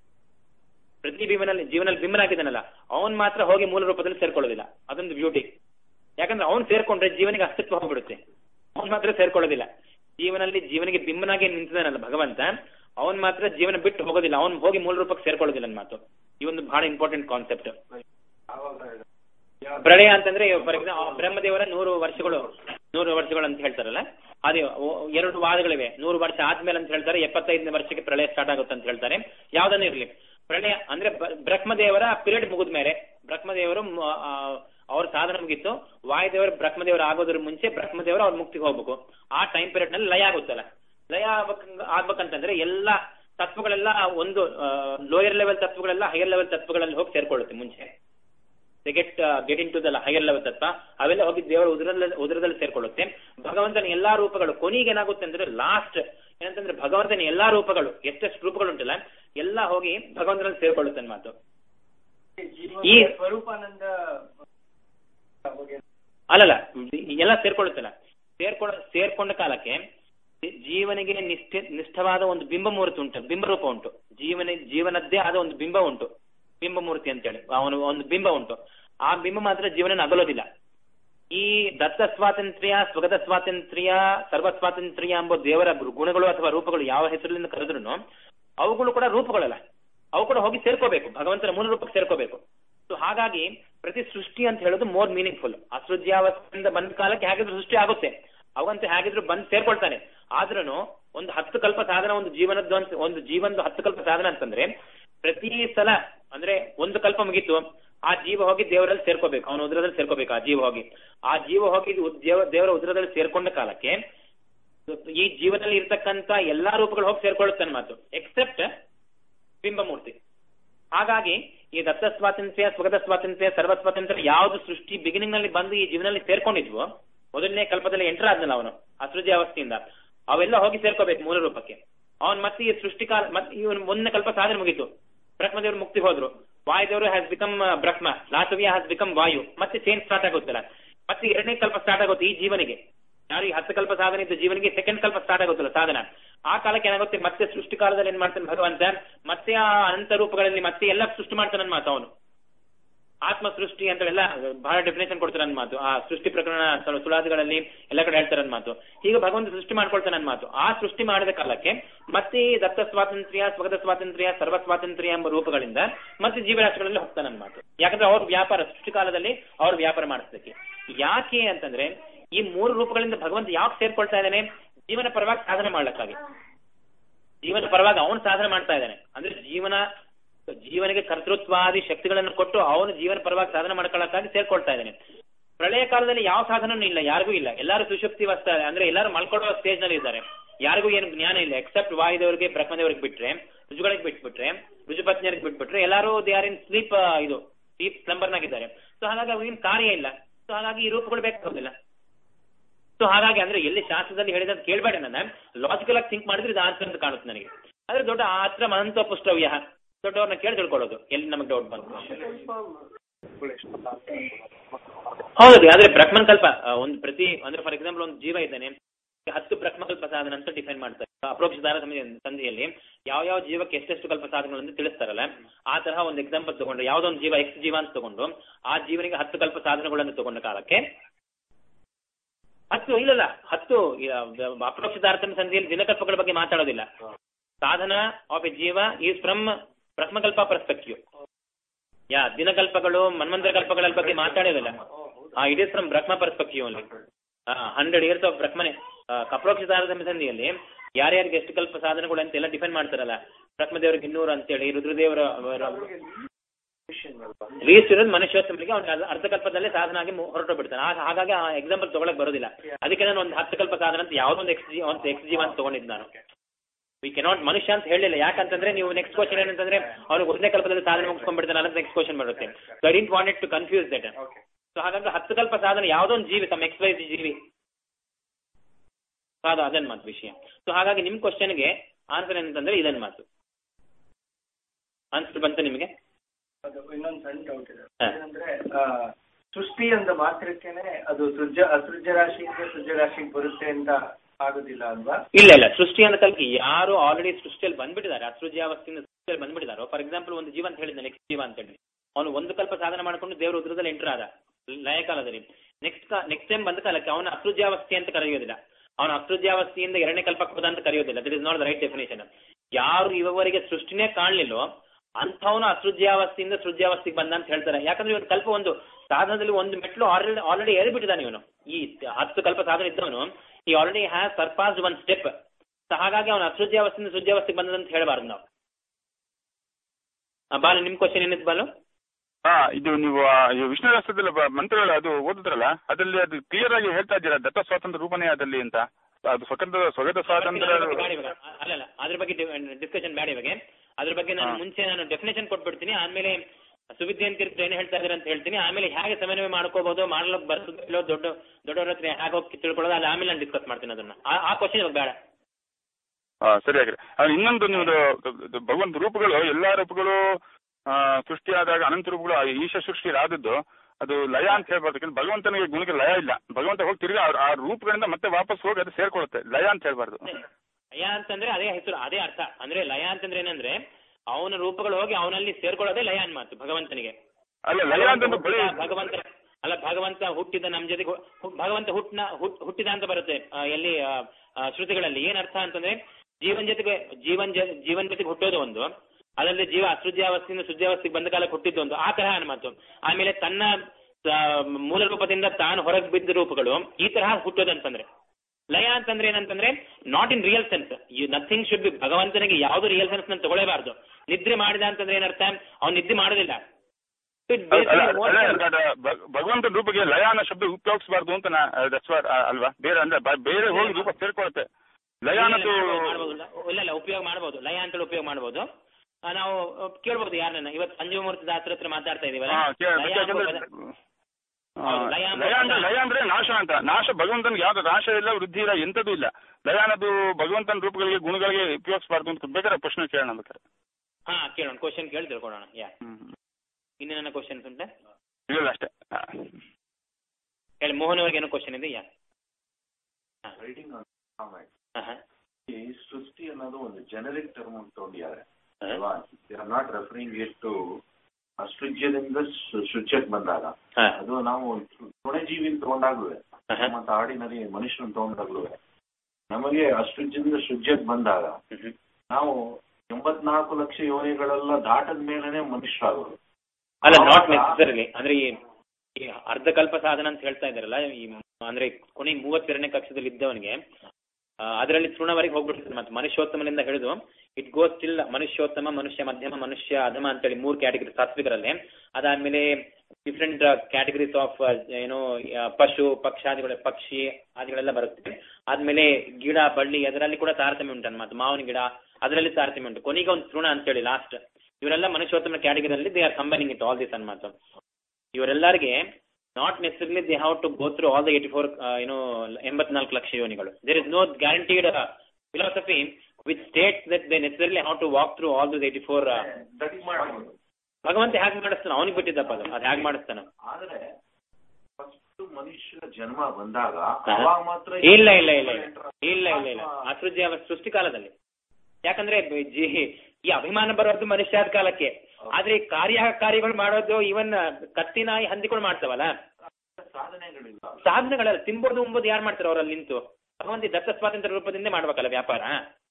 ಪ್ರತಿ ಜೀವನಲ್ಲಿ ಜೀವನಲ್ಲಿ ಬಿಂಬನಾಗಿದ್ದಾನಲ್ಲ ಅವನ್ ಮಾತ್ರ ಹೋಗಿ ಮೂಲ ರೂಪದಲ್ಲಿ ಸೇರ್ಕೊಳ್ಳೋದಿಲ್ಲ ಅದೊಂದು ಬ್ಯೂಟಿ ಯಾಕಂದ್ರೆ ಅವನ್ ಸೇರ್ಕೊಂಡ್ರೆ ಜೀವನಿಗೆ ಅಸ್ತಿತ್ವ ಹೋಗ್ಬಿಡುತ್ತೆ ಅವನ್ ಮಾತ್ರ ಸೇರ್ಕೊಳ್ಳೋದಿಲ್ಲ ಜೀವನಲ್ಲಿ ಜೀವನಿಗೆ ಬಿಂಬನಾಗಿ ನಿಂತಿದ್ದಾನಲ್ಲ ಭಗವಂತ ಅವನ್ ಮಾತ್ರ ಜೀವನ ಬಿಟ್ಟು ಹೋಗೋದಿಲ್ಲ ಅವನ್ ಹೋಗಿ ಮೂಲ ರೂಪಕ್ಕೆ ಸೇರ್ಕೊಳ್ಳೋದಿಲ್ಲ ನನ್ನ ಮಾತು ಈ ಒಂದು ಬಹಳ ಇಂಪಾರ್ಟೆಂಟ್ ಕಾನ್ಸೆಪ್ಟ್ ಯಾವಾಗ ಯಾವ- ಪ್ರಳಯ ಅಂತಂದ್ರೆ ಫಾರ್ ಎಕ್ಸಾಂಪಲ್ ಬ್ರಹ್ಮದೇವರ ನೂರು ವರ್ಷಗಳು ನೂರು ವರ್ಷಗಳು ಅಂತ ಹೇಳ್ತಾರಲ್ಲ ಅದೇ ಓ- ಎರಡು ವಾದಗಳಿವೆ ನೂರು ವರ್ಷ ಆದ್ಮೇಲೆ ಅಂತ ಹೇಳ್ತಾರೆ ಎಪ್ಪತ್ತೈದನೇ ವರ್ಷಕ್ಕೆ ಪ್ರಳಯ ಸ್ಟಾರ್ಟ್ ಆಗುತ್ತೆ ಅಂತ ಹೇಳ್ತಾರೆ ಯಾವ್ದನ್ನ ಇರ್ಲಿ ಪ್ರಳಯ ಅಂದ್ರೆ ಬ- ಬ್ರಹ್ಮದೇವರ ಪೀರಿಯಡ್ ಮುಗಿದ ಮೇಲೆ ಬ್ರಹ್ಮದೇವರು ಮ- ಆ, ಅವ್ರ ಸಾಧನೆ ಮುಗೀತು ವಾಯುದೇವರು ಬ್ರಹ್ಮದೇವರು ಆಗೋದ್ರ ಮುಂಚೆ ಬ್ರಹ್ಮದೇವರು ಅವ್ರ ಮುಕ್ತಿಗೆ ಹೋಗ್ಬೇಕು ಆ ಟೈಮ್ ಪೀರಿಯಡ್ ನಲ್ಲಿ ಲಯ ಆಗುತ್ತಲ್ಲ ಲಯ ಆಗ್ಬೇಕ್ ಆಗ್ಬೇಕಂತಂದ್ರೆ ಎಲ್ಲಾ ತತ್ವಗಳೆಲ್ಲ ಒಂದು ಲೋಯರ್ ಲೆವೆಲ್ ತತ್ವಗಳೆಲ್ಲ ಹೈಯರ್ ಲೆವೆಲ್ ತತ್ವಗಳಲ್ಲಿ ಹೋಗಿ ಸೇರ್ಕೊಳ್ಳುತ್ತೆ ಮುಂಚೆ they get get into the higher level ತತ್ವ ಅವೆಲ್ಲ ಹೋಗಿ ದೇವರ ಉದರದಲ್ಲಿ ಉದರದಲ್ಲಿ ಸೇರ್ಕೊಳ್ಳುತ್ತೆ ಭಗವಂತನ ಎಲ್ಲಾ ರೂಪಗಳು ಕೊನೆಗೆ ಏನಾಗುತ್ತೆ ಅಂದ್ರೆ ಲಾಸ್ಟ್ ಏನಂತಂದ್ರೆ ಭಗವಂತನ ಎಲ್ಲಾ ರೂಪಗಳು ಎಷ್ಟೆಷ್ಟು ರೂಪಗಳು ಉಂಟಲ್ಲ ಎಲ್ಲ ಹೋಗಿ ಭಗವಂತನಲ್ಲಿ ಸೇರ್ಕೊಳ್ಳುತ್ತೆ ಅನ್ನೋ ಮಾತು ಜೀವನ ಈ- ಸ್ವರೂಪಾನಂದ ಬಗ್ಗೆ ಅಲ್ಲಲ್ಲ ಎಲ್ಲ ಸೇರ್ಕೊಳ್ಳುತ್ತಲ್ಲ ಸೇರ್ಕೊಂಡ ಸೇರ್ಕೊಂಡ ಕಾಲಕ್ಕೆ ಜೀವನಿಗೆ ನಿಷ್ಠೆ ನಿಷ್ಠವಾದ ಒಂದು ಬಿಂಬ ಮೂರ್ತಿ ಉಂಟು ಬಿಂಬ ರೂಪ ಉಂಟು ಜೀವನ ಜೀವನದ್ದೇ ಆದ ಒಂದು ಬಿಂಬ ಉಂಟು ಬಿಂಬ ಮೂರ್ತಿ ಅಂತೇಳಿ ಅವನು ಒಂದು ಬಿಂಬ ಉಂಟು ಆ ಬಿಂಬ ಮಾತ್ರ ಜೀವನ ಅಗಲೋದಿಲ್ಲ ಈ ದತ್ತ ಸ್ವಾತಂತ್ರ್ಯ ಸ್ವಗತ ಸ್ವಾತಂತ್ರ್ಯ ಸರ್ವ ಸ್ವಾತಂತ್ರ್ಯ ಎಂಬ ದೇವರ ಗುಣಗಳು ಅಥವಾ ರೂಪಗಳು ಯಾವ ಹೆಸರಿನಿಂದ ಕರೆದ್ರು ಅವುಗಳು ಕೂಡ ರೂಪಗಳಲ್ಲ ಅವು ಕೂಡ ಹೋಗಿ ಸೇರ್ಕೋಬೇಕು ಭಗವಂತನ ಮೂಲ ರೂಪಕ್ಕೆ ಸೇರ್ಕೋಬೇಕು ಸೊ ಹಾಗಾಗಿ ಪ್ರತಿ ಸೃಷ್ಟಿ ಅಂತ ಹೇಳೋದು ಮೋರ್ ಮೀನಿಂಗ್ಫುಲ್ ಅಸೃಜ್ಯಾವಸ್ಥೆಯಿಂದ ಬಂದ ಕಾಲಕ್ಕೆ ಹೇಗಿದ್ರು ಸೃಷ್ಟಿ ಆಗುತ್ತೆ ಅವಂತ ಹೇಗಿದ್ರು ಬಂದು ಸೇರ್ಕೊಳ್ತಾನೆ ಆದ್ರೂ ಒಂದು ಹತ್ತು ಕಲ್ಪ ಸಾಧನ ಒಂದು ಜೀವನದ್ದು ಅಂತ ಒಂದು ಜೀವನದ ಹತ್ತು ಕಲ್ಪ ಸಾಧನ ಅಂತಂದ್ರೆ ಪ್ರತಿ ಸಲ ಅಂದ್ರೆ ಒಂದು ಕಲ್ಪ ಮುಗೀತು ಆ ಜೀವ ಹೋಗಿ ದೇವರಲ್ಲಿ ಸೇರ್ಕೋಬೇಕು ಅವನ ಉದರದಲ್ಲಿ ಸೇರ್ಕೋಬೇಕು ಆ ಜೀವ ಹೋಗಿ ಆ ಜೀವ ಹೋಗಿ ಇದು ದೇವ ದೇವರ ಉದರದಲ್ಲಿ ಸೇರ್ಕೊಂಡ ಕಾಲಕ್ಕೆ ಈ ಜೀವನದಲ್ಲಿ ಇರ್ತಕ್ಕಂತ ಎಲ್ಲಾ ರೂಪಗಳು ಹೋಗಿ ಸೇರ್ಕೊಳ್ಳುತ್ತೆ ಮಾತು ಎಕ್ಸೆಪ್ಟ್ ಬಿಂಬಮೂರ್ತಿ ಹಾಗಾಗಿ ಈ ದತ್ತ ಸ್ವಾತಂತ್ರ್ಯ ಸ್ವಗತ ಸ್ವಾತಂತ್ರ್ಯ ಸರ್ವ ಸ್ವಾತಂತ್ರ್ಯ ಯಾವ್ದು ಸೃಷ್ಟಿ ಬಿಗಿನಿಂಗ್ ನಲ್ಲಿ ಬಂದು ಈ ಜೀವನದಲ್ಲಿ ಸೇರ್ಕೊಂಡಿದ್ವು ಮೊದಲನೇ ಕಲ್ಪದಲ್ಲಿ ಎಂಟರ್ ಆದ್ನಲ್ಲ ಅವನು ಅಸೃಜಿ ಅವಸ್ಥೆಯಿಂದ ಅವೆಲ್ಲ ಹೋಗಿ ಸೇರ್ಕೋಬೇಕು ಮೂಲ ರೂಪಕ್ಕೆ ಅವನ್ ಮತ್ತೆ ಈ ಸೃಷ್ಟಿಕಾಲ ಮತ್ತೆ ಇವನು ಒಂದನೇ ಕಲ್ಪ ಸಾಧನೆ ಮುಗೀತು ಬ್ರಹ್ಮದೇವರು ಮುಕ್ತಿ ಹೋದ್ರು ವಾಯುದೇವರು ಹ್ಯಾಸ್ ಬಿಕಮ್ ಬ್ರಹ್ಮ ಲಾಸವ್ಯ ಹ್ಯಾಸ್ ಬಿಕಮ್ ವಾಯು ಮತ್ತೆ ಚೇಂಜ್ ಸ್ಟಾರ್ಟ್ ಆಗುತ್ತಲ್ಲ ಮತ್ತೆ ಎರಡನೇ ಕಲ್ಪ ಸ್ಟಾರ್ಟ್ ಆಗುತ್ತೆ ಈ ಜೀವನಿಗೆ ಯಾರು ಈ ಹತ್ತು ಕಲ್ಪ ಸಾಧನೆ ಇದ್ದ ಜೀವನಿಗೆ ಸೆಕೆಂಡ್ ಕಲ್ಪ ಸ್ಟಾರ್ಟ್ ಆಗುತ್ತಲ್ಲ ಸಾಧನ ಆ ಕಾಲಕ್ಕೆ ಏನಾಗುತ್ತೆ ಮತ್ತೆ ಸೃಷ್ಟಿ ಕಾಲದಲ್ಲಿ ಏನ್ ಮಾಡ್ತಾನೆ ಭಗವಂತ ಮತ್ತೆ ಆ ಅನಂತ ರೂಪಗಳಲ್ಲಿ ಮತ್ತೆ ಎಲ್ಲ ಸೃಷ್ಟಿ ಮಾಡ್ತಾನೆ ಮಾತು ಅವನು ಆತ್ಮ ಸೃಷ್ಟಿ ಅಂತೆಲ್ಲ ಬಹಳ ಡೆಫಿನೇಷನ್ ಕೊಡ್ತಾರೆ ನನ್ನ ಮಾತು ಆ ಸೃಷ್ಟಿ ಪ್ರಕರಣ ಸುಳ- ಸುಳಾದಿಗಳಲ್ಲಿ ಎಲ್ಲ ಕಡೆ ಹೇಳ್ತಾರೆ ನನ್ನ ಮಾತು ಹೀಗೆ ಭಗವಂತ ಸೃಷ್ಟಿ ಮಾಡ್ಕೊಳ್ತಾನೆ ನನ್ನ ಮಾತು ಆ ಸೃಷ್ಟಿ ಮಾಡಿದ ಕಾಲಕ್ಕೆ ಮತ್ತೆ ಈ ದತ್ತ ಸ್ವಾತಂತ್ರ್ಯ ಸ್ವಗತ ಸ್ವಾತಂತ್ರ್ಯ ಸರ್ವ ಸ್ವಾತಂತ್ರ್ಯ ಎಂಬ ರೂಪಗಳಿಂದ ಮತ್ತೆ ಜೀವರಾಶಿಗಳಲ್ಲಿ ಹೋಗ್ತಾನೆ ನನ್ನ ಮಾತು ಯಾಕಂದ್ರೆ ಅವ್ರ ವ್ಯಾಪಾರ ಸೃಷ್ಟಿ ಕಾಲದಲ್ಲಿ ಅವ್ರ ವ್ಯಾಪಾರ ಮಾಡಿಸ್ಲಿಕ್ಕೆ ಯಾಕೆ ಅಂತಂದ್ರೆ ಈ ಮೂರು ರೂಪಗಳಿಂದ ಭಗವಂತ ಯಾಕೆ ಸೇರ್ಕೊಳ್ತಾ ಇದ್ದಾನೆ ಜೀವನ ಪರವಾಗಿ ಸಾಧನೆ ಮಾಡ್ಲಿಕ್ಕಾಗಿ ಜೀವನ ಪರವಾಗಿ ಅವನು ಸಾಧನೆ ಮಾಡ್ತಾ ಇದ್ದಾನೆ ಅಂದ್ರೆ ಜೀವನ ಜೀವನಿಗೆ ಕರ್ತೃತ್ವಾದಿ ಶಕ್ತಿಗಳನ್ನು ಕೊಟ್ಟು ಅವನು ಜೀವನ ಪರವಾಗಿ ಸಾಧನೆ ಮಾಡ್ಕೊಳ್ಳಕ್ಕಾಗಿ ಸೇರ್ಕೊಳ್ತಾ ಇದ್ದಾನೆ ಪ್ರಳಯ ಕಾಲದಲ್ಲಿ ಯಾವ ಸಾಧನನೂ ಇಲ್ಲ ಯಾರಿಗೂ ಇಲ್ಲ ಎಲ್ಲರೂ ಸುಶಕ್ತಿ ವಸ್ತ ಅಂದ್ರೆ ಎಲ್ಲರೂ ಮಲ್ಕೊಳ್ಳೋ ಸ್ಟೇಜ್ ನಲ್ಲಿ ಇದ್ದಾರೆ ಯಾರಿಗೂ ಏನು ಜ್ಞಾನ ಇಲ್ಲ ಎಕ್ಸೆಪ್ಟ್ ವಾಯುದೇವರಿಗೆ ಬ್ರಹ್ಮದೇವರಿಗೆ ಬಿಟ್ರೆ ರುಜುಗಳಿಗೆ ಬಿಟ್ಬಿಟ್ರೆ ರುಜುಪತ್ನಿಯರಿಗೆ ಬಿಟ್ಬಿಟ್ರೆ ಎಲ್ಲರೂ ದೇ ಆರ್ ಇನ್ ಸ್ಲೀಪ್ ಇದು ಸ್ಲೀಪ್ ಸ್ಲಂಬರ್ ನಾಗಿದ್ದಾರೆ ಸೊ ಹಾಗಾಗಿ ಅವ್ರಿಗೇನು ಕಾರ್ಯ ಇಲ್ಲ ಸೊ ಹಾಗಾಗಿ ಈ ರೂಪಗಳು ಬೇಕಾಗೋದಿಲ್ಲ ಸೊ ಹಾಗಾಗಿ ಅಂದ್ರೆ ಎಲ್ಲಿ ಶಾಸ್ತ್ರದಲ್ಲಿ ಹೇಳಿದಂತ ಕೇಳಬೇಡ ನನ್ನ ಲಾಜಿಕಲ್ ಆಗಿ ಥಿಂಕ್ ಮಾಡಿದ್ರೆ ಇದು ಆನ್ಸರ್ ಅಂತ ಕಾಣುತ್ತೆ ನನಗೆ ಆದ್ರೆ ದೊಡ್ಡ ಆತ್ರ ಮಹಂತ ಪುಷ್ಟವ್ಯ ದೊಡ್ಡವ್ರನ್ನ ಕೇಳಿ ತಿಳ್ಕೊಳ್ಳೋದು ಎಲ್ಲಿ ನಮಗೆ ಡೌಟ್ ಬಂತು ಹೌದು ಆದ್ರೆ ಬ್ರಹ್ಮನ್ ಕಲ್ಪ ಆ, ಒಂದು ಪ್ರತಿ ಅಂದ್ರೆ ಫಾರ್ ಎಕ್ಸಾಂಪಲ್ ಒಂದು ಜೀವ ಇದ್ದಾನೆ ಹತ್ತು ಬ್ರಹ್ಮಕಲ್ಪ ಸಾಧನ ಅಂತ ಡಿಫೈನ್ ಮಾಡ್ತಾರೆ ಅಪ್ರೋಕ್ಷದಾರ ಸಂಧಿಯಲ್ಲಿ ಯಾವ ಯಾವ ಜೀವಕ್ಕೆ ಎಷ್ಟೆಷ್ಟು ಕಲ್ಪ ಸಾಧನಗಳನ್ನು ತಿಳಿಸ್ತಾರಲ್ಲ ಆ ತರಹ ಒಂದು ಎಕ್ಸಾಂಪಲ್ ತಗೊಂಡು ಯಾವ್ದೋ ಒಂದು ಜೀವ ಎಕ್ಸ್ ಜೀವ ಅಂತ ತಗೊಂಡು ಆ ಜೀವನಿಗೆ ಹತ್ತು ಕಲ್ಪ ಸಾಧನಗಳನ್ನು ತಗೊಂಡ ಕಾಲಕ್ಕೆ ಹತ್ತು ಇಲ್ಲಲ್ಲ ಹತ್ತು ಅಪ್ರೋಕ್ಷ ತಾರತಮ್ಯ ಸಂಧಿಯಲ್ಲಿ ದಿನಕಲ್ಪಗಳ ಬಗ್ಗೆ ಮಾತಾಡೋದಿಲ್ಲ sadhana of a jiva is from ಬ್ರಹ್ಮಕಲ್ಪ ಪರ್ಸ್ಪೆಕ್ಟಿವ್ ಯಾ ದಿನಕಲ್ಪಗಳು ಮನ್ವಂತರ ಕಲ್ಪಗಳ ಬಗ್ಗೆ ಮಾತಾಡೋದಿಲ್ಲ it is from Brahma perspective ಅಲ್ಲಿ ಹಂಡ್ರೆಡ್ ಇಯರ್ಸ್ ಆಫ್ ಬ್ರಹ್ಮನೆ ಅಪ್ರೋಕ್ಷ ತಾರತಮ್ಯ ಸಂಧಿಯಲ್ಲಿ ಯಾರ್ಯಾರಿಗೆ ಎಷ್ಟು ಕಲ್ಪ ಸಾಧನಗಳು ಅಂತ ಎಲ್ಲ ಡಿಫೈನ್ ಮಾಡ್ತಾರಲ್ಲ ಬ್ರಹ್ಮದೇವರಿಗೆ ಇನ್ನೂರು ಅಂತೇಳಿ ರುದ್ರದೇವರ ಲೀಸ್ಟ್ ಇರೋದು ಮನುಷ್ಯೋತ್ತಮರಿಗೆ ಅವ್ನಿಗೆ ಅರ್ಧ- ಅರ್ಧಕಲ್ಪದಲ್ಲೇ ಸಾಧನ ಆಗಿ ಮು- ಹೊರಟು ಬಿಡ್ತಾನೆ ಆಗ ಹಾಗಾಗಿ ಆ ಎಕ್ಸಾಂಪಲ್ ತಗೊಳಕ್ ಬರೋದಿಲ್ಲ ಅದಕ್ಕೆ ನಾನು ಒಂದು ಹತ್ತು ಕಲ್ಪ ಸಾಧನ ಅಂತ ಯಾವುದೋ ಒಂದು ಎಕ್ಸ್ ಜಿ ಒಂದು ಎಕ್ಸ್ ಜೀವ ಅಂತ ತಗೊಂಡಿದ್ದು ನಾನು ವಿ ಕೆನಾಟ್ ಮನುಷ್ಯ ಅಂತ ಹೇಳಿಲ್ಲ ಯಾಕಂತಂದ್ರೆ ನೀವು ನೆಕ್ಸ್ಟ್ ಕ್ವಶನ್ ಏನಂತಂದ್ರೆ ಅವ್ನಿಗೆ ಒಂದನೇ ಕಲ್ಪದಲ್ಲಿ ಸಾಧನೆ ಮುಗಿಸ್ಕೊಂಡ್ಬಿಡ್ತಾನೆ ಅಂತ ನೆಕ್ಸ್ಟ್ ಕ್ವಶನ್ ಬರುತ್ತೆ so I didn't wanted to confuse that so ಹಾಗಾಗಿ ಹತ್ತು ಕಲ್ಪ ಸಾಧನ ಯಾವುದೋ ಒಂದು ಜೀವಿ ತಮ್ಮ ಎಕ್ಸ್ ವೈ ಜೀವಿ So ಅದು ಅದನ್ ಮಾತು ವಿಷಯ ಸೊ ಹಾಗಾಗಿ ನಿಮ್ ಕ್ವಶನ್ಗೆ ಆನ್ಸರ್ ಏನಂತಂದ್ರೆ ಇದನ್ ಮಾತು ಆನ್ಸರ್ ಬಂತ ನಿಮಗೆ ಅದು ಇನ್ನೊಂದು ಸಣ್ಣ ಡೌಟ್ ಇದೆ ಹಾ. ಏನಂದ್ರೆ ಆ, ಸೃಷ್ಟಿ ಅಂದ ಮಾತ್ರಕ್ಕೇನೆ ಅದು ಸೃಜ ಅಸೃಜ ರಾಶಿಯಿಂದ ಸೃಜ ರಾಶಿಗೆ ಬರುತ್ತೆ ಅಂತ ಆಗುದಿಲ್ಲ ಅಲ್ವಾ ಇಲ್ಲ ಇಲ್ಲ ಸೃಷ್ಟಿ ಅಂತ ಕಲ್ಕಿ ಯಾರು ಆಲ್ರೆಡಿ ಸೃಷ್ಟಿಯಲ್ಲಿ ಬಂದ್ಬಿಟ್ಟಿದ್ದಾರೆ ಅಸೃಜ್ಯಾವಸ್ಥೆಯಿಂದ ಸೃಷ್ಟಿಯಲ್ಲಿ ಬಂದ್ಬಿಟ್ಟಿದ್ದಾರೋ ಫಾರ್ ಎಕ್ಸಾಂಪಲ್ ಒಂದು ಜೀವ ಅಂತ ಹೇಳಿದ್ದೆ ನೆಕ್ಸ್ಟ್ ಜೀವ ಅಂತ ಹೇಳಿ ಅವನು ಒಂದು ಕಲ್ಪ ಸಾಧನೆ ಮಾಡ್ಕೊಂಡು ದೇವರ ಉದ್ರದಲ್ಲಿ ಎಂಟರ್ ಆದ ಲಯಕಾಲದಲ್ಲಿ ನೆಕ್ಸ್ಟ್ ನೆಕ್ಸ್ಟ್ ಟೈಮ್ ಬಂದ ಕಾಲಕ್ಕೆ ಅವನ ಅಸೃಜ್ಯಾವಸ್ಥೆ ಅಂತ ಕರೆಯೋದಿಲ್ಲ ಅವನ ಅಸೃಜ್ಯಾವಸ್ಥೆಯಿಂದ ಎರಡನೇ ಕಲ್ಪಕ್ಕೆ ಹೋದ ಅಂತ ಕರೆಯೋದಿಲ್ಲ that is not the right definition ಯಾರು ಇವವರೆಗೆ ಸೃಷ್ಟಿನೇ ಕಾಣಲಿಲ್ಲೋ ಅಂಥವನು ಅಸೃಜ್ಯಾವಸ್ಥೆಯಿಂದ ಸೃಜ್ಯಾವಸ್ಥೆಗೆ ಬಂದ ಅಂತ ಹೇಳ್ತಾರೆ ಯಾಕಂದ್ರೆ ಇವತ್ತು ಕಲ್ಪ ಒಂದು ಸಾಧನದಲ್ಲಿ ಒಂದು ಮೆಟ್ಲು ಆಲ್ರೆಡಿ ಆಲ್ರೆಡಿ ಏರಿಬಿಟ್ಟಿದ್ದಾನೆ ಇವನು ಈ ಹತ್ತು ಕಲ್ಪ ಸಾಧನ ಇದ್ದವನು ಈ already has surpassed one step ಹಾಗಾಗಿ ಅವನ ಅಸೃಜ್ಯಾವಸ್ಥೆಯಿಂದ ಸೃಜ್ಯಾವಸ್ಥೆಗೆ ಬಂದಂತ ಹೇಳಬಾರ್ದು ನಾವು ಆ, ಬಾಲು ನಿಮ್ ಕ್ವಶನ್ ಏನಿತ್ತು ಬಾಲು ಹಾ ಇದು ನೀವು ಆ, ಈ ವಿಷ್ಣು ರಹಸ್ಯದಲ್ಲಿ ಬ- ಮಂತ್ರಗಳು ಅದು ಓದಿದ್ರಲ್ಲ ಅದರಲ್ಲಿ ಅದು ಕ್ಲಿಯರ್ ಆಗಿ ಹೇಳ್ತಾ ಇದ್ದೀರಾ ದತ್ತ ಸ್ವಾತಂತ್ರ್ಯ ರೂಪನೇ ಅದಲ್ಲಿ ಅಂತ ಅದು ಸ್ವತಂತ್ರ ಸ್ವಗತ ಸ್ವಾತಂತ್ರ್ಯ ಅದ್ರ ಬಗ್ಗೆ ಬೇಡ ಇವಾಗ. ಅ- ಅಲ್ಲಲ್ಲ ಅದ್ರ ಬಗ್ಗೆ ಡಿಸ್ಕಷನ್ ಬೇಡ ಇವಾಗ ಅದ್ರ ಬಗ್ಗೆ ನಾನು ಹಾ. ಮುಂಚೆ ನಾನು ಡೆಫಿನೇಷನ್ ಕೊಟ್ಬಿಡ್ತೀನಿ ಆಮೇಲೆ ಸುವಿದ್ಯೆ ಅಂತ ಏನ್ ಹೇಳ್ತಾ ಇದ್ದಾರೆ ಅಂತ ಹೇಳ್ತೀನಿ ಆಮೇಲೆ ಹೇಗೆ ಸಮನ್ವಯ ಮಾಡ್ಕೋಬಹುದು ಮಾಡಲು ಬರ್ತದೋ ಇಲ್ಲೋ ದೊಡ್ಡ ದೊಡ್ಡವ್ರ ಹತ್ರ ಹೇಗೆ ಹೋಗಿ ತಿಳ್ಕೊಳ್ಳೋದು ಅಲ್ಲಿ ಆಮೇಲೆ ನಾನು ಡಿಸ್ಕಸ್ ಮಾಡ್ತೀನಿ ಅದನ್ನ ಆ- ಆ ಕ್ವಶನ್ ಇವಾಗ ಬೇಡ ಹಾ ಸರಿ ಆಗ್ರಿ ಆಮೇಲೆ ಇನ್ನೊಂದು ನೀವು ಭಗವಂತ ರೂಪಗಳು ಎಲ್ಲಾ ರೂಪಗಳು ಆ, ಸೃಷ್ಟಿಯಾದಾಗ ಅನಂತ ರೂಪಗಳು ಆ ಈಶ ಸೃಷ್ಟಿ ಆದದ್ದು ಅದು ಲಯ ಅಂತ ಹೇಳ್ಬಾರ್ದು ಯಾಕಂದ್ರೆ ಭಗವಂತನಿಗೆ ಗುಣಕ್ಕೆ ಲಯ ಇಲ್ಲ ಭಗವಂತ ಹೋಗಿ ತಿರ್ಗಿ ಆ- ಆ ರೂಪಗಳಿಂದ ಮತ್ತೆ ವಾಪಸ್ ಹೋಗಿ ಅದು ಸೇರ್ಕೊಳ್ಳುತ್ತೆ ಲಯ ಅಂತ ಹೇಳ್ಬಾರ್ದು ಲಯ ಅಂತಂದ್ರೆ ಅದೇ ಹೆಸರು ಅದೇ ಅರ್ಥ ಅಂದ್ರೆ ಲಯ ಅಂತಂದ್ರೆ ಏನಂದ್ರೆ ಅವನ ರೂಪಗಳು ಹೋಗಿ ಅವನಲ್ಲಿ ಸೇರ್ಕೊಳ್ಳೋದೇ ಲಯ ಅನ್ಮಾತು ಭಗವಂತನಿಗೆ ಅಲ್ಲ ಲಯ ಅಂತಂದ್ರೆ ಬರೀ ಭಗವಂತ ಅಲ್ಲ ಭಗವಂತ ಹುಟ್ಟಿದ ನಮ್ ಜೊತೆಗೆ ಹು- ಭಗವಂತ ಹುಟ್ಟಿನ ಹುಟ್ಟಿದ ಅಂತ ಬರುತ್ತೆ ಆ, ಎಲ್ಲಿ ಆ, ಆ, ಶ್ರುತಿಗಳಲ್ಲಿ ಏನ್ ಅರ್ಥ ಅಂತಂದ್ರೆ ಜೀವನ್ ಜೊತೆಗೆ ಜೀವನ್ ಜ- ಜೀವನ್ ಜೊತೆಗೆ ಹುಟ್ಟೋದು ಒಂದು ಅದರಲ್ಲಿ ಜೀವ ಅಸೃಜ್ಯಾವಸ್ಥೆಯಿಂದ ಶುದ್ಧಾವಸ್ಥೆಗೆ ಬಂದ ಕಾಲಕ್ಕೆ ಹುಟ್ಟಿದ್ದು ಒಂದು ಆ ತರಹ ಅನುಮಾತು ಆಮೇಲೆ ತನ್ನ ಆ, ಮೂಲ ರೂಪದಿಂದ ತಾನು ಹೊರಗೆ ಬಿದ್ದ ರೂಪಗಳು ಈ ತರಹ ಹುಟ್ಟೋದಂತಂದ್ರೆ ಲಯ ಅಂತಂದ್ರೆ ಏನಂತಂದ್ರೆ not in real sense nothing should be ಭಗವಂತನಿಗೆ ಯಾವ್ದು ರಿಯಲ್ ಸೆನ್ಸ್ ನಾನು ತಗೊಳ್ಳೇಬಾರ್ದು ನಿದ್ರೆ ಮಾಡಿದ ಅಂತಂದ್ರೆ ಏನರ್ಥ ಅವ್ನು ನಿದ್ದೆ ಮಾಡೋದಿಲ್ಲ It ಅಲ್ಲ, basically ಅಲ್ಲ, what- ಅಲ್ಲ, ಅಲ್ಲ, ಭ- ಭಗವಂತನ ರೂಪಕ್ಕೆ ಲಯ ಅನ್ನೋ ಶಬ್ದ ಉಪಯೋಗಿಸಬಾರ್ದು ಅಂತ ನಾ that's what, ಆ, ಅಲ್ವಾ ಬೇರೆ ಅಂದ್ರೆ ಬ- ಬೇರೆ ಹೋಗಿ ರೂಪ ಸೇರ್ಕೊಳುತ್ತೆ ಲಯ ಅನ್ನೋದು ಮಾಡ್ಬೋದು ಇಲ್ಲ ಇಲ್ಲ ಉಪಯೋಗ ಮಾಡಬಹುದು ಲಯ ಅಂತೇಳಿ ಉಪಯೋಗ ಮಾಡಬಹುದು ನಾವು ಆ, ಕೇಳ್ಬೋದು ಯಾರನ್ನ ಇವತ್ತು ಸಂಜೀವಮೂರ್ತಿ ದಾಸರ ಹತ್ರ ಮಾತಾಡ್ತಾ ಇದೀವಲ್ಲ ಹಾ, ಕೇ- ಲಯ ಯಾಕಂದ್ರೆ, ಎಂಬ ಪದ- ಆ, ಹೌದು, ಲಯ ಎಂಬ ಲಯ ಅಂದ್ರೆ ಪದ- ಲಯ ಅಂದ್ರೆ ನಾಶ ಅಂತ ನಾಶ ಭಗವಂತನಿಗೆ ಯಾವ್ದು ನಾಶ ಇಲ್ಲ ವೃದ್ಧಿ ಇಲ್ಲ ಎಂತದೂ ಇಲ್ಲ ಲಯ ಅನ್ನೋದು ಭಗವಂತನ ರೂಪಗಳಿಗೆ ಗುಣಗಳಿಗೆ ಉಪಯೋಗಿಸಬಾರ್ದು ಅಂತ ಬೇಕಾದ್ರೆ ಪ್ರಶ್ನೆ ಕೇಳೋಣ ಬೇಕಾದ್ರೆ ಹಾ ಕೇಳೋಣ ಕ್ವಶನ್ ಕೇಳಿ ತಿಳ್ಕೊಳ್ಳೋಣ ಯಾ ಹ್ಮ್ ಇನ್ನೇನ ಕ್ವಶನ್ಸ್ ಉಂಟಾ ಇಲ್ಲ ಅಷ್ಟೇ ಹಾ. ಹೇಳಿ ಮೋಹನ್ ಅವ್ರಿಗೆ ಏನೋ ಕ್ವಶನ್ ಇದೆ ಯಾ ರೈಟಿಂಗ್ ಕಾಮೆಂಟ್ ಹಾ ಹಾ ಈ ಸೃಷ್ಟಿ ಅನ್ನೋದು ಒಂದು ಜನರಿಕ್ ಟರ್ಮ್ ಅಂತ ತಗೊಂಡಿದ್ದಾರೆ ಹಾ. ಅಲ್ವಾ they are not referring it to ಅಸೃಜ್ಯದಿಂದ ಸೃ- ಸೃಜ್ಯಕ್ಕೆ ಬಂದಾಗ ಹಾ ಅದು ನಾವು ತೃಣಜೀವಿನ ತಗೊಂಡಾಗ್ಲೂ ಆಹಾ. ಮತ್ತೆ ಆಡಿನಲ್ಲಿ ಮನುಷ್ಯನ ತಗೊಂಡಾಗ್ಲೂ ನಮಗೆ ಅಸೃಜ್ಯದಿಂದ ಸೃಜ್ಯಕ್ಕೆ ಬಂದಾಗ ಹ್ಮ್. ನಾವು ಎಂಬತ್ನಾಲ್ಕು ಲಕ್ಷ ಯೋನಿಗಳೆಲ್ಲ ದಾಟದ ಮೇಲೆನೆ ಮನುಷ್ಯರಾಗೋದು ಅಲ್ಲ ನಾಟ್ ಆವಾಗ- ನೆಸಸರಿಲಿ ಅಂದ್ರೆ ಈ ಈ ಅರ್ಧಕಲ್ಪ ಸಾಧನ ಅಂತ ಹೇಳ್ತಾ ಇದ್ದಾರಲ್ಲ ಈ ಅಂದ್ರೆ ಕೊನೆ ಮೂವತ್ತೆರಡನೇ ಕಕ್ಷದಲ್ಲಿ ಇದ್ದವನಿಗೆ ಅದರಲ್ಲಿ ತೃಣವರೆಗೆ ಹೋಗ್ಬಿಡ್ತದೆ ಮತ್ತೆ ಮನುಷ್ಯೋತ್ತಮನಿಂದ ಹಿಡಿದು ಇಟ್ ಗೋಸ್ ಸ್ಟಿಲ್ ಮನುಷ್ಯೋತ್ತಮ ಮನುಷ್ಯ ಮಧ್ಯಮ ಮನುಷ್ಯ ಅಧಮ ಅಂತೇಳಿ ಮೂರು ಕ್ಯಾಟಗರಿ ಸಾತ್ವಿಕರಲ್ಲಿ ಅದಾದ್ಮೇಲೆ ಡಿಫ್ರೆಂಟ್ ಕ್ಯಾಟಗರೀಸ್ ಆಫ್ ಏನು ಆ, ಪಶು ಪಕ್ಷಾದಿಗಳ ಪಕ್ಷಿ ಆದಿಗಳೆಲ್ಲ ಬರುತ್ತೆ ಆದ್ಮೇಲೆ ಗಿಡ ಬಳ್ಳಿ ಅದರಲ್ಲಿ ಕೂಡ ತಾರತಮ್ಯ ಉಂಟು ಮತ್ತೆ ಮಾವಿನ ಗಿಡ ಅದರಲ್ಲಿ ತಾರತಮ್ಯ ಉಂಟು ಕೊನೆಗೆ ಒಂದು ತೃಣ ಅಂತೇಳಿ ಲಾಸ್ಟ್ ಇವರೆಲ್ಲ ಮನುಷ್ಯೋತ್ತಮ ಕ್ಯಾಟಗರಿಯಲ್ಲಿ they are combining it all this ಅನ್ಮಾತು ಇವರೆಲ್ಲರಿಗೆ not necessarily they have to go through all the eighty four ಏನು ಎಂಬತ್ನಾಲ್ಕು ಲಕ್ಷ ಯೋನಿಗಳು there is no guaranteed philosophy which state that they necessarily how to walk through all thus eighty four that ಮಾಡ್ಬೋದು ಭಗವಂತ ಹೇಗೆ ಮಾಡಿಸ್ತಾನೆ ಅವನಿಗೆ ಬಿಟ್ಟಿದ್ದಪ್ಪ ಅದು ಅದು ಹೇಗೆ ಮಾಡಿಸ್ತಾನೆ ಆದ್ರೆ ಫಸ್ಟ್ ಮನುಷ್ಯನ ಜನ್ಮ ಬಂದಾಗ ಹಾ. ಅವಾಗ ಮಾತ್ರ ಇಲ್ಲ ಇಲ್ಲ ಇಲ್ಲ ಇಲ್ಲ ಇಲ್ಲ ಇಲ್ಲ ಇಲ್ಲ ಅಸೃಜಿ ಅವರ ಸೃಷ್ಟಿ ಕಾಲದಲ್ಲಿ ಯಾಕಂದ್ರೆ ಬ- ಜಿ- ಈ ಅಭಿಮಾನ ಬರೋದು ಮನುಷ್ಯಾದ ಕಾಲಕ್ಕೆ ಆದ್ರೆ ಈ ಕಾರ್ಯ ಕಾರ್ಯಗಳು ಮಾಡೋದು ಇವನ್ ಕತ್ತಿ ನಾಯಿ ಹಂದಿಗಳು ಮಾಡ್ತಾವಲ್ಲ ಸಾಧನೆಗಳಿಲ್ಲ ಸಾಧನೆಗಳಲ್ಲ ತಿಂಬೋದು ಉಂಬೋದು ಯಾರು ಮಾಡ್ತಾರೆ ಅವರಲ್ಲಿ ನಿಂತು ಭಗವಂತ ದತ್ತ ಸ್ವಾತಂತ್ರ್ಯ ರೂಪದಿಂದ ಮಾಡ್ಬೇಕಲ್ಲ ವ್ಯಾಪಾರ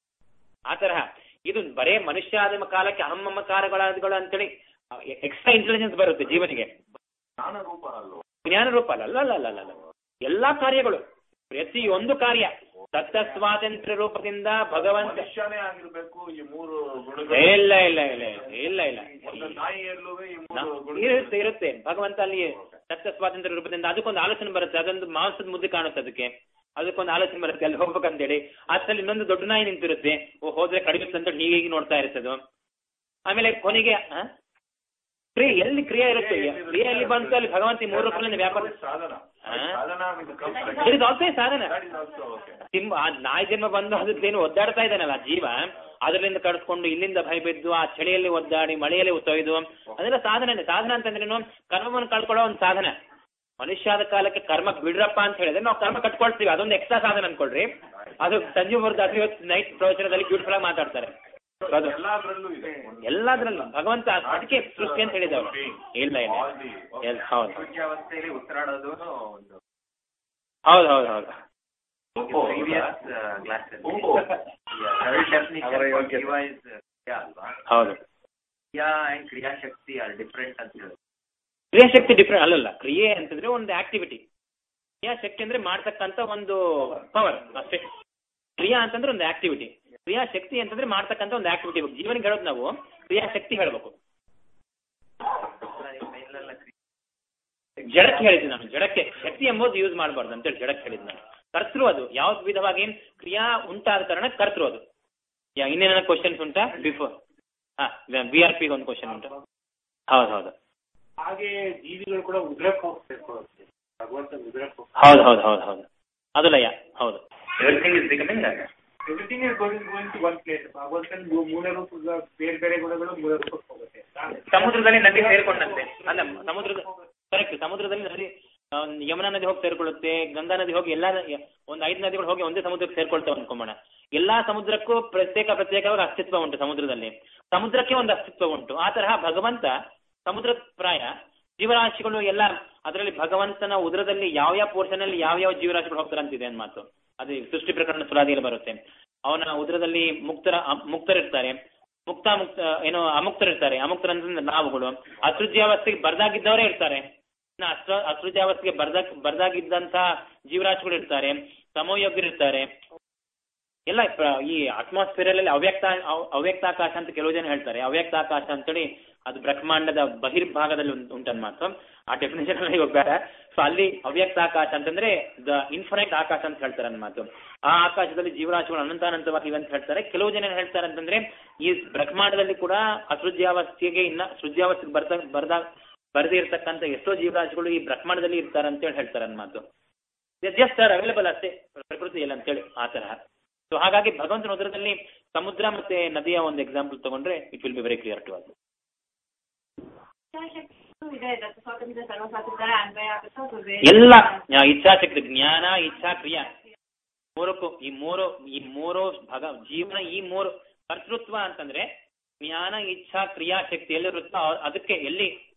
ಆ ತರಹ ಇದು ಬರೇ ಮನುಷ್ಯ ಆದ ಕಾಲಕ್ಕೆ ಅಹಮ್ಮಮ್ಮ ಕಾರ್ಯಗಳಾದಿಗಳು ಅಂತೇಳಿ ಎಕ್ಸ್ಟ್ರಾ ಇಂಟೆಲಿಜೆನ್ಸ್ ಬರುತ್ತೆ ಜೀವನಿಗೆ ಜ್ಞಾನ ರೂಪ ಅಲ್ವ ಜ್ಞಾನ ರೂಪ ಅಲ್ಲ ಅಲ್ಲ ಅಲ್ಲ ಅಲ್ಲ ಅಲ್ಲ ಎಲ್ಲಾ ಕಾರ್ಯಗಳು ಪ್ರತಿಯೊಂದು ಕಾರ್ಯ ದತ್ತ ಸ್ವಾತಂತ್ರ್ಯ ರೂಪದಿಂದ ಭಗವಂತ ಮನುಷ್ಯನೇ ಆಗಿರ್ಬೇಕು ಈ ಮೂರು ಇಲ್ಲ ಇಲ್ಲ ಇಲ್ಲ ಇಲ್ಲ ಇಲ್ಲ ಒಂದು ನಾಯಿಯಲ್ಲೂ ಈ ನಾ- ಮೂರು ಗುಣ ಇರುತ್ತೆ ಇರುತ್ತೆ ಭಗವಂತ ಅಲ್ಲಿ ದತ್ತ ಸ್ವಾತಂತ್ರ್ಯ ರೂಪದಿಂದ ಅದಕ್ಕೊಂದು ಆಲೋಚನೆ ಬರುತ್ತೆ ಅದೊಂದು ಮಾಂಸದ ಮುದ್ದೆ ಕಾಣುತ್ತೆ ಅದಕ್ಕೆ ಅದಕ್ಕೊಂದು ಆಲೋಚನೆ ಬರುತ್ತೆ ಅಲ್ಲಿ ಹೋಗ್ಬೇಕಂತೇಳಿ ಅಷ್ಟರಲ್ಲಿ ಇನ್ನೊಂದು ದೊಡ್ಡ ನಾಯಿ ನಿಂತಿರುತ್ತೆ ಓ ಹೋದ್ರೆ ಕಡಿಯುತ್ತೆ ಅಂತ ಹೀಗೆ ಹೀಗೆ ನೋಡ್ತಾ ಇರುತ್ತೆ ಅದು ಆಮೇಲೆ ಕೊನೆಗೆ ಆ? ಕ್ರಿಯೆ ಎಲ್ಲಿ ಕ್ರಿಯೆ ಇರುತ್ತೆ ಕ್ರಿಯೆ ಎಲ್ಲಿ ಬಂತು ಅಲ್ಲಿ ಭಗವಂತ ಈ ಮೂರು ರೂಪಗಳಿಂದ ವ್ಯಾಪಾರ ಸಾಧನ ಹಾ? ಸಾಧನ It is also a ಸಾಧನ That is also okay. ಸಿಂಹ ಆ ನಾಯಿ ಜನ್ಮ ಬಂದು ಅದದ್ದೇನು ಒದ್ದಾಡ್ತಾ ಇದ್ದಾನಲ್ಲ ಆ ಜೀವ ಅದರಿಂದ ಕಡಿಸ್ಕೊಂಡು ಇಲ್ಲಿಂದ ಭಯಬಿದ್ದು ಆ ಚಳಿಯಲ್ಲಿ ಒದ್ದಾಡಿ ಮಳೆಯಲ್ಲಿ ತೊಯ್ದು ಅದೆಲ್ಲ ಸಾಧನೆ ಸಾಧನ ಅಂತಂದ್ರೇನು ಕರ್ಮವನ್ನು ಕಳ್ಕೊಳ್ಳೋ ಒಂದು ಸಾಧನ ಮನುಷ್ಯಾದ ಕಾಲಕ್ಕೆ ಕರ್ಮ ಬಿಡ್ರಪ್ಪ ಅಂತ ಹೇಳಿದ್ರೆ ನಾವು ಕರ್ಮ ಕಟ್ಕೊಳ್ತೀವಿ ಅದೊಂದು ಎಕ್ಸ್ಟ್ರಾ ಸಾಧನ ಅನ್ಕೊಳ್ರಿ ಅದು ಸಂಜೀವ್ ವರ್ಗ ಇವತ್ತು ನೈಟ್ ಪ್ರವಚನದಲ್ಲಿ ಬ್ಯೂಟಿಫುಲ್ ಆಗಿ ಮಾತಾಡ್ತಾರೆ ಅದು ಎಲ್ಲಾದ್ರಲ್ಲೂ ಇದೆ ಎಲ್ಲದ್ರಲ್ಲೂ ಭಗವಂತ ಅದಕ್ಕೆ ಸೃಷ್ಟಿ ಅಂತ ಹೇಳಿದವರು ಇಲ್ಲ ಇಲ್ಲ ಎಲ್- ಹೌದು ಅವಸ್ಥೆಯಲ್ಲಿ ಉಸಿರಾಡೋದು ಒಂದು ಹೌದು ಹೌದು ಹೌದು ಗುಂಪು ಪ್ರೀವಿಯಸ್ ಕ್ಲಾಸ್ ಗುಂಪು ಅವರ ಯೋಗ್ಯತೆ. ಅಲ್ವಾ ಹೌದು ಕ್ರಿಯಾ ಅಂಡ್ ಕ್ರಿಯಾಶಕ್ತಿ ಆರ್ ಡಿಫ್ರೆಂಟ್ ಅಂತ ಹೇಳಿ ಕ್ರಿಯಾಶಕ್ತಿ ಡಿಫ್ರೆಂಟ್ ಅಲ್ಲಲ್ಲ ಕ್ರಿಯೆ ಅಂತಂದ್ರೆ ಒಂದು ಆಕ್ಟಿವಿಟಿ ಕ್ರಿಯಾಶಕ್ತಿ ಅಂದ್ರೆ ಮಾಡ್ತಕ್ಕಂಥ ಒಂದು ಪವರ್ ಅಷ್ಟೇ ಕ್ರಿಯಾ ಅಂತಂದ್ರೆ ಒಂದು ಆಕ್ಟಿವಿಟಿ ಕ್ರಿಯಾಶಕ್ತಿ ಅಂತಂದ್ರೆ ಮಾಡ್ತಕ್ಕಂಥ ಒಂದು ಆಕ್ಟಿವಿಟಿ ಜೀವನಿಗೆ ಹೇಳೋದು ನಾವು ಕ್ರಿಯಾಶಕ್ತಿ ಹೇಳ್ಬೇಕು ಮೇಲೆಲ್ಲ ಕ್ರಿಯೆ ಜಡಕ್ಕೆ ಹೇಳಿದ್ದೆ ನಾನು ಜಡಕ್ಕೆ ಶಕ್ತಿ ಎಂಬುದು ಯೂಸ್ ಮಾಡಬಾರ್ದು ಅಂತೇಳಿ ಜಡಕ್ಕೆ ಹೇಳಿದ್ದು ನಾನು ಕರ್ತೃ ಅದು ಯಾವ ವಿಧವಾಗಿ ಕ್ರಿಯಾ ಉಂಟಾದ ಕಾರಣ ಕರ್ತೃ ಅದು ಯಾ ಇನ್ನೇನ ಕ್ವಶನ್ಸ್ ಉಂಟಾ ಬಿಫೋರ್ ಹಾ ಬಿ ಆರ್ ಪಿಗೆ ಒಂದು ಕ್ವಶನ್ ಉಂಟು ಹೌದು ಹೌದು ಹಾಗೆ ಜೀವಿಗಳು ಕೂಡ ಉದ್ರಕ್ಕೆ ಹೋಗ್ಬೇಕು ಭಗವಂತ ಉದ್ರಕ್ಕೆ ಹೋಗ್ಬೇಕು ಹೌದು ಹೌದು ಹೌದು ಹೌದು ಅದು ಲಯ ಹೌದು everything is becoming everything is going going to one place ಭಗವಂತನ ಮೂಲ ರೂಪದ ಬೇರೆ ಬೇರೆ ಗುಣಗಳು ಮೂಲ ರೂಪಕ್ಕೆ ಹೋಗುತ್ತೆ ಸಮುದ್ರದಲ್ಲಿ ನದಿ ಸೇರ್ಕೊಂಡಂತೆ ಅಲ್ಲ ಸಮುದ್ರದ ಕರೆಕ್ಟ್ ಸಮುದ್ರದಲ್ಲಿ ನದಿ ಆ, ಯಮುನಾ ನದಿ ಹೋಗಿ ಸೇರ್ಕೊಳ್ಳುತ್ತೆ ಗಂಗಾ ನದಿ ಹೋಗಿ ಎಲ್ಲಾ ನ- ಒಂದು ಐದು ನದಿಗಳು ಹೋಗಿ ಒಂದೇ ಸಮುದ್ರಕ್ಕೆ ಸೇರ್ಕೊಳ್ತವೆ ಅನ್ಕೊಂಬೋಣ ಎಲ್ಲಾ ಸಮುದ್ರಕ್ಕೂ ಪ್ರತ್ಯೇಕ ಪ್ರತ್ಯೇಕವಾಗಿ ಅಸ್ತಿತ್ವ ಉಂಟು ಸಮುದ್ರದಲ್ಲಿ ಸಮುದ್ರಕ್ಕೆ ಒಂದು ಅಸ್ತಿತ್ವ ಉಂಟು ಆ ತರಹ ಭಗವಂತ ಸಮುದ್ರ ಪ್ರಾಯ ಜೀವರಾಶಿಗಳು ಎಲ್ಲ ಅದರಲ್ಲಿ ಭಗವಂತನ ಉದರದಲ್ಲಿ ಯಾವ ಯಾವ ಪೋರ್ಷನ್ ಅಲ್ಲಿ ಯಾವ ಯಾವ ಜೀವರಾಶಿಗಳು ಹೋಗ್ತಾರೆ ಅಂತಿದೆ ಅನ್ ಮಾತು ಅದು ಸೃಷ್ಟಿ ಪ್ರಕರಣ ಸುಲಾದಿಯಲ್ಲಿ ಬರುತ್ತೆ ಅವನ ಉದರದಲ್ಲಿ ಮುಕ್ತರ ಅ- ಮುಕ್ತರಿರ್ತಾರೆ ಮುಕ್ತ ಮುಕ್ತ ಏನು ಅಮುಕ್ತರಿರ್ತಾರೆ ಅಮುಕ್ತರಂದ್ರೆ ನಾವುಗಳು ಅಸೃಜ್ಯಾವಸ್ಥೆಗೆ ಬರ್ದಾಗಿದ್ದವರೇ ಇರ್ತಾರೆ ಇನ್ನು ಅಸ್ರ ಅಸೃಜ್ಯಾವಸ್ಥೆಗೆ ಬರ್ದಾಗ ಬರ್ದಾಗಿದ್ದಂತ ಜೀವರಾಶಿಗಳು ಇರ್ತಾರೆ ಸಮಯೋಗ್ಯರಿರ್ತಾರೆ ಎಲ್ಲ ಪ್ರ- ಈ ಅಟ್ಮಾಸ್ಫಿಯರ್ ಅಲ್ಲಿ ಅವ್ಯಕ್ತ ಅವ್- ಅವ್ಯಕ್ತಾಕಾಶ ಅಂತ ಕೆಲವು ಜನ ಹೇಳ್ತಾರೆ ಅವ್ಯಕ್ತಾಕಾಶ ಅಂತೇಳಿ ಅದು ಬ್ರಹ್ಮಾಂಡದ ಬಹಿರ್ಭಾಗದಲ್ಲಿ ಉಂಟು ಉಂಟನ್ಮಾತು ಆ ಡೆಫಿನೇಷನ್ ಇವಾಗ ಬೇಡ ಸೊ ಅಲ್ಲಿ ಅವ್ಯಕ್ತಾಕಾಶ ಅಂತಂದ್ರೆ ದ ಇನ್ಫಿನೈಟ್ ಆಕಾಶ ಅಂತ ಹೇಳ್ತಾರೆ ಅನ್ಮಾತು ಆ ಆಕಾಶದಲ್ಲಿ ಜೀವರಾಶಿಗಳು ಅನಂತಾನಂತವಾಗಿ ಇವೆ ಅಂತ ಹೇಳ್ತಾರೆ ಕೆಲವು ಜನ ಏನ್ ಹೇಳ್ತಾರೆ ಅಂತಂದ್ರೆ ಈ ಬ್ರಹ್ಮಾಂಡದಲ್ಲಿ ಕೂಡ ಅಸೃಜ್ಯಾವಸ್ಥೆಗೆ ಇನ್ನ ಸೃಜ್ಯಾವಸ್ಥೆಗೆ ಬರ್ದ ಬರ್ದ ಬರದೇ ಇರ್ತಕ್ಕಂಥ ಎಷ್ಟೋ ಜೀವರಾಶಿಗಳು ಈ ಬ್ರಹ್ಮಾಂಡದಲ್ಲಿ ಇರ್ತಾರೆ ಅಂತೇಳಿ ಹೇಳ್ತಾರೆ ಅನ್ಮಾತು ಜಸ್ಟ್ ಆರ್ ಅವೈಲೇಬಲ್ ಅಷ್ಟೇ ಪ್ರಕೃತಿಯಲ್ಲಿ ಅಂತೇಳಿ ಆ ತರಹ ಸೊ ಹಾಗಾಗಿ ಭಗವಂತನ ಉದರದಲ್ಲಿ ಸಮುದ್ರ ಮತ್ತೆ ನದಿಯ ಒಂದು ಎಕ್ಸಾಂಪಲ್ ತಗೊಂಡ್ರೆ it will be very clear to ಅದು ಇಚ್ಛಾಶಕ್ತಿಯೂ ಇದೆ ದತ್ತ ಸ್ವಾತಂತ್ರ್ಯ ಸರ್ವ ಸ್ವಾತಂತ್ರ್ಯ ಅನ್ವಯ ಆಗುತ್ತೋ ಅದು ಬೇರೆ ಎಲ್ಲ ಆ, ಇಚ್ಛಾಶಕ್ತಿ ಜ್ಞಾನ ಇಚ್ಛಾ ಕ್ರಿಯಾ ಮೂರಕ್ಕೂ ಈ ಮೂರು ಈ ಮೂರು ಭಗ ಜೀವನ ಈ ಮೂರು ಕರ್ತೃತ್ವ ಅಂತಂದ್ರೆ ಜ್ಞಾನ ಇಚ್ಛಾ ಕ್ರಿಯಾ ಶಕ್ತಿ ಎಲ್ಲಿರುತ್ತೋ ಅವ್- ಅದಕ್ಕೆ ಎಲ್ಲಿ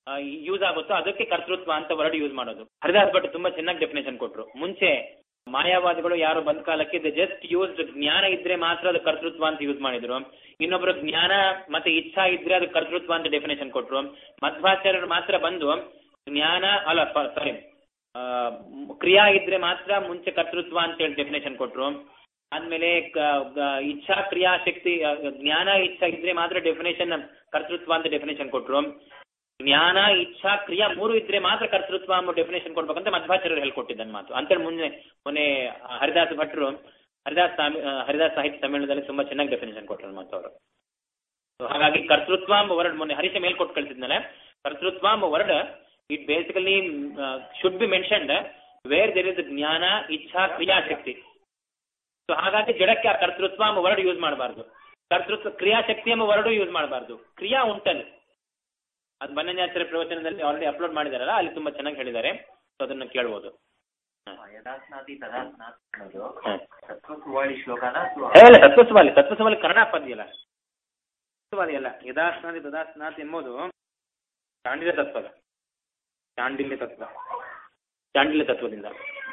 ಯೂಸ್ ಆಗುತ್ತೋ ಅದಕ್ಕೆ ಕರ್ತೃತ್ವ ಅಂತ ವರ್ಡ್ ಯೂಸ್ ಮಾಡೋದು ಹರಿದಾಸ್ ಭಟ್ ತುಂಬಾ ಚೆನ್ನಾಗಿ ಡೆಫಿನೇಷನ್ ಕೊಟ್ರು ಮುಂಚೆ ಮಾಯಾವಾದಿಗಳು ಯಾರು ಬಂದ ಕಾಲಕ್ಕೆ ದ ಜಸ್ಟ್ ಯೂಸ್ ಜ್ಞಾನ ಇದ್ರೆ ಮಾತ್ರ ಅದು ಕರ್ತೃತ್ವ ಅಂತ ಯೂಸ್ ಮಾಡಿದ್ರು ಇನ್ನೊಬ್ರು ಜ್ಞಾನ ಮತ್ತೆ ಇಚ್ಛಾ ಇದ್ರೆ ಅದು ಕರ್ತೃತ್ವ ಅಂತ ಡೆಫಿನೇಷನ್ ಕೊಟ್ರು ಮಧ್ವಾಚಾರ್ಯರು ಮಾತ್ರ ಬಂದು ಜ್ಞಾನ ಅಲ್ಲ ಸಾರಿ ಕ್ರಿಯಾ ಇದ್ರೆ ಮಾತ್ರ ಮುಂಚೆ ಕರ್ತೃತ್ವ ಅಂತ ಹೇಳಿ ಡೆಫಿನೇಷನ್ ಕೊಟ್ರು ಆದ್ಮೇಲೆ ಕ- ಗ- ಇಚ್ಛಾ ಕ್ರಿಯಾ ಶಕ್ತಿ ಆ, ಜ್ಞಾನ ಇಚ್ಛಾ ಇದ್ರೆ ಮಾತ್ರ ಡೆಫಿನೇಷನ್ ಕರ್ತೃತ್ವ ಅಂತ ಡೆಫಿನೇಷನ್ ಕೊಟ್ರು ಜ್ಞಾನ ಇಚ್ಛಾ ಕ್ರಿಯಾ ಮೂರು ಇದ್ರೆ ಮಾತ್ರ ಕರ್ತೃತ್ವ ಅನ್ನೋ ಡೆಫಿನೇಷನ್ ಕೊಡ್ಬೇಕಂತ ಮಧ್ವಾಚಾರ್ಯರು ಹೇಳ್ಕೊಟ್ಟಿದ್ದನ್ ಮಾತು ಅಂತೇಳಿ ಮುಂದೆ ಮೊನ್ನೆ ಆ, ಹರಿದಾಸ್ ಭಟ್ರು ಹರಿದಾಸ್ ಸಾಮಿ- ಆ, ಹರಿದಾಸ್ ಸಾಹಿತ್ಯ ಸಮ್ಮೇಳನದಲ್ಲಿ ತುಂಬಾ ಚೆನ್ನಾಗಿ ಡೆಫಿನೇಷನ್ ಕೊಟ್ಟರು ಮಾತು ಅವರು So ಹಾಗಾಗಿ ಕರ್ತೃತ್ವ ಎಂಬ ವರ್ಡ್ ಮೊನ್ನೆ ಹರೀಶ ಮೇಲ್ ಕೊಟ್ಟು ಕಳಿಸಿದ್ನಲ್ಲ ಕರ್ತೃತ್ವ ಎಂಬ word it basically should be mentioned where there is ಜ್ಞಾನ ಇಚ್ಛಾ ಕ್ರಿಯಾಶಕ್ತಿ ಸೊ ಹಾಗಾಗಿ ಜಡಕ್ಕೆ ಆ ಕರ್ತೃತ್ವ ಎಂಬ ವರ್ಡ್ ಯೂಸ್ ಮಾಡಬಾರ್ದು ಕರ್ತೃತ್ವ ಕ್ರಿಯಾಶಕ್ತಿ ಎಂಬ ವರ್ಡ್ ಯೂಸ್ ಮಾಡಬಾರ್ದು ಕ್ರಿಯಾ ಉಂಟಲ್ಲಿ ಅದು ಬನ್ನನ್ಯಾಚಾರ್ಯ ಪ್ರವಚನದಲ್ಲಿ ಆಲ್ರೆಡಿ ಅಪ್ಲೋಡ್ ಮಾಡಿದಾರಲ್ಲ ಅಲ್ಲಿ ತುಂಬಾ ಚೆನ್ನಾಗಿ ಹೇಳಿದ್ದಾರೆ ಸೊ ಅದನ್ನು ಕೇಳ್ಬೋದು ಯದಾಸ್ನಾತಿ ತದಾಸ್ನಾತಿ ಅನ್ನೋದು ಹ. ತತ್ವಸುವಾಳಿ ಶ್ಲೋಕನ ಅಥವಾ ಏ, ಇಲ್ಲ ತತ್ವಸುವಾಲಿ ತತ್ವಸುವಾಲಿ ಕನ್ನಡ ಪದ್ಯ ಅಲ್ಲ ತತ್ವಸುವಾಲಿ ಅಲ್ಲ ಯದಾಸ್ನಾತಿ ತದಾಸ್ನಾತಿ ಎಂಬುದು ಚಾಂಡಿಲ್ಯ ತತ್ವದ ಚಾಂಡಿಲ್ಯ ತತ್ವ ಚಾಂಡಿಲ್ಯ ತತ್ವದಿಂದ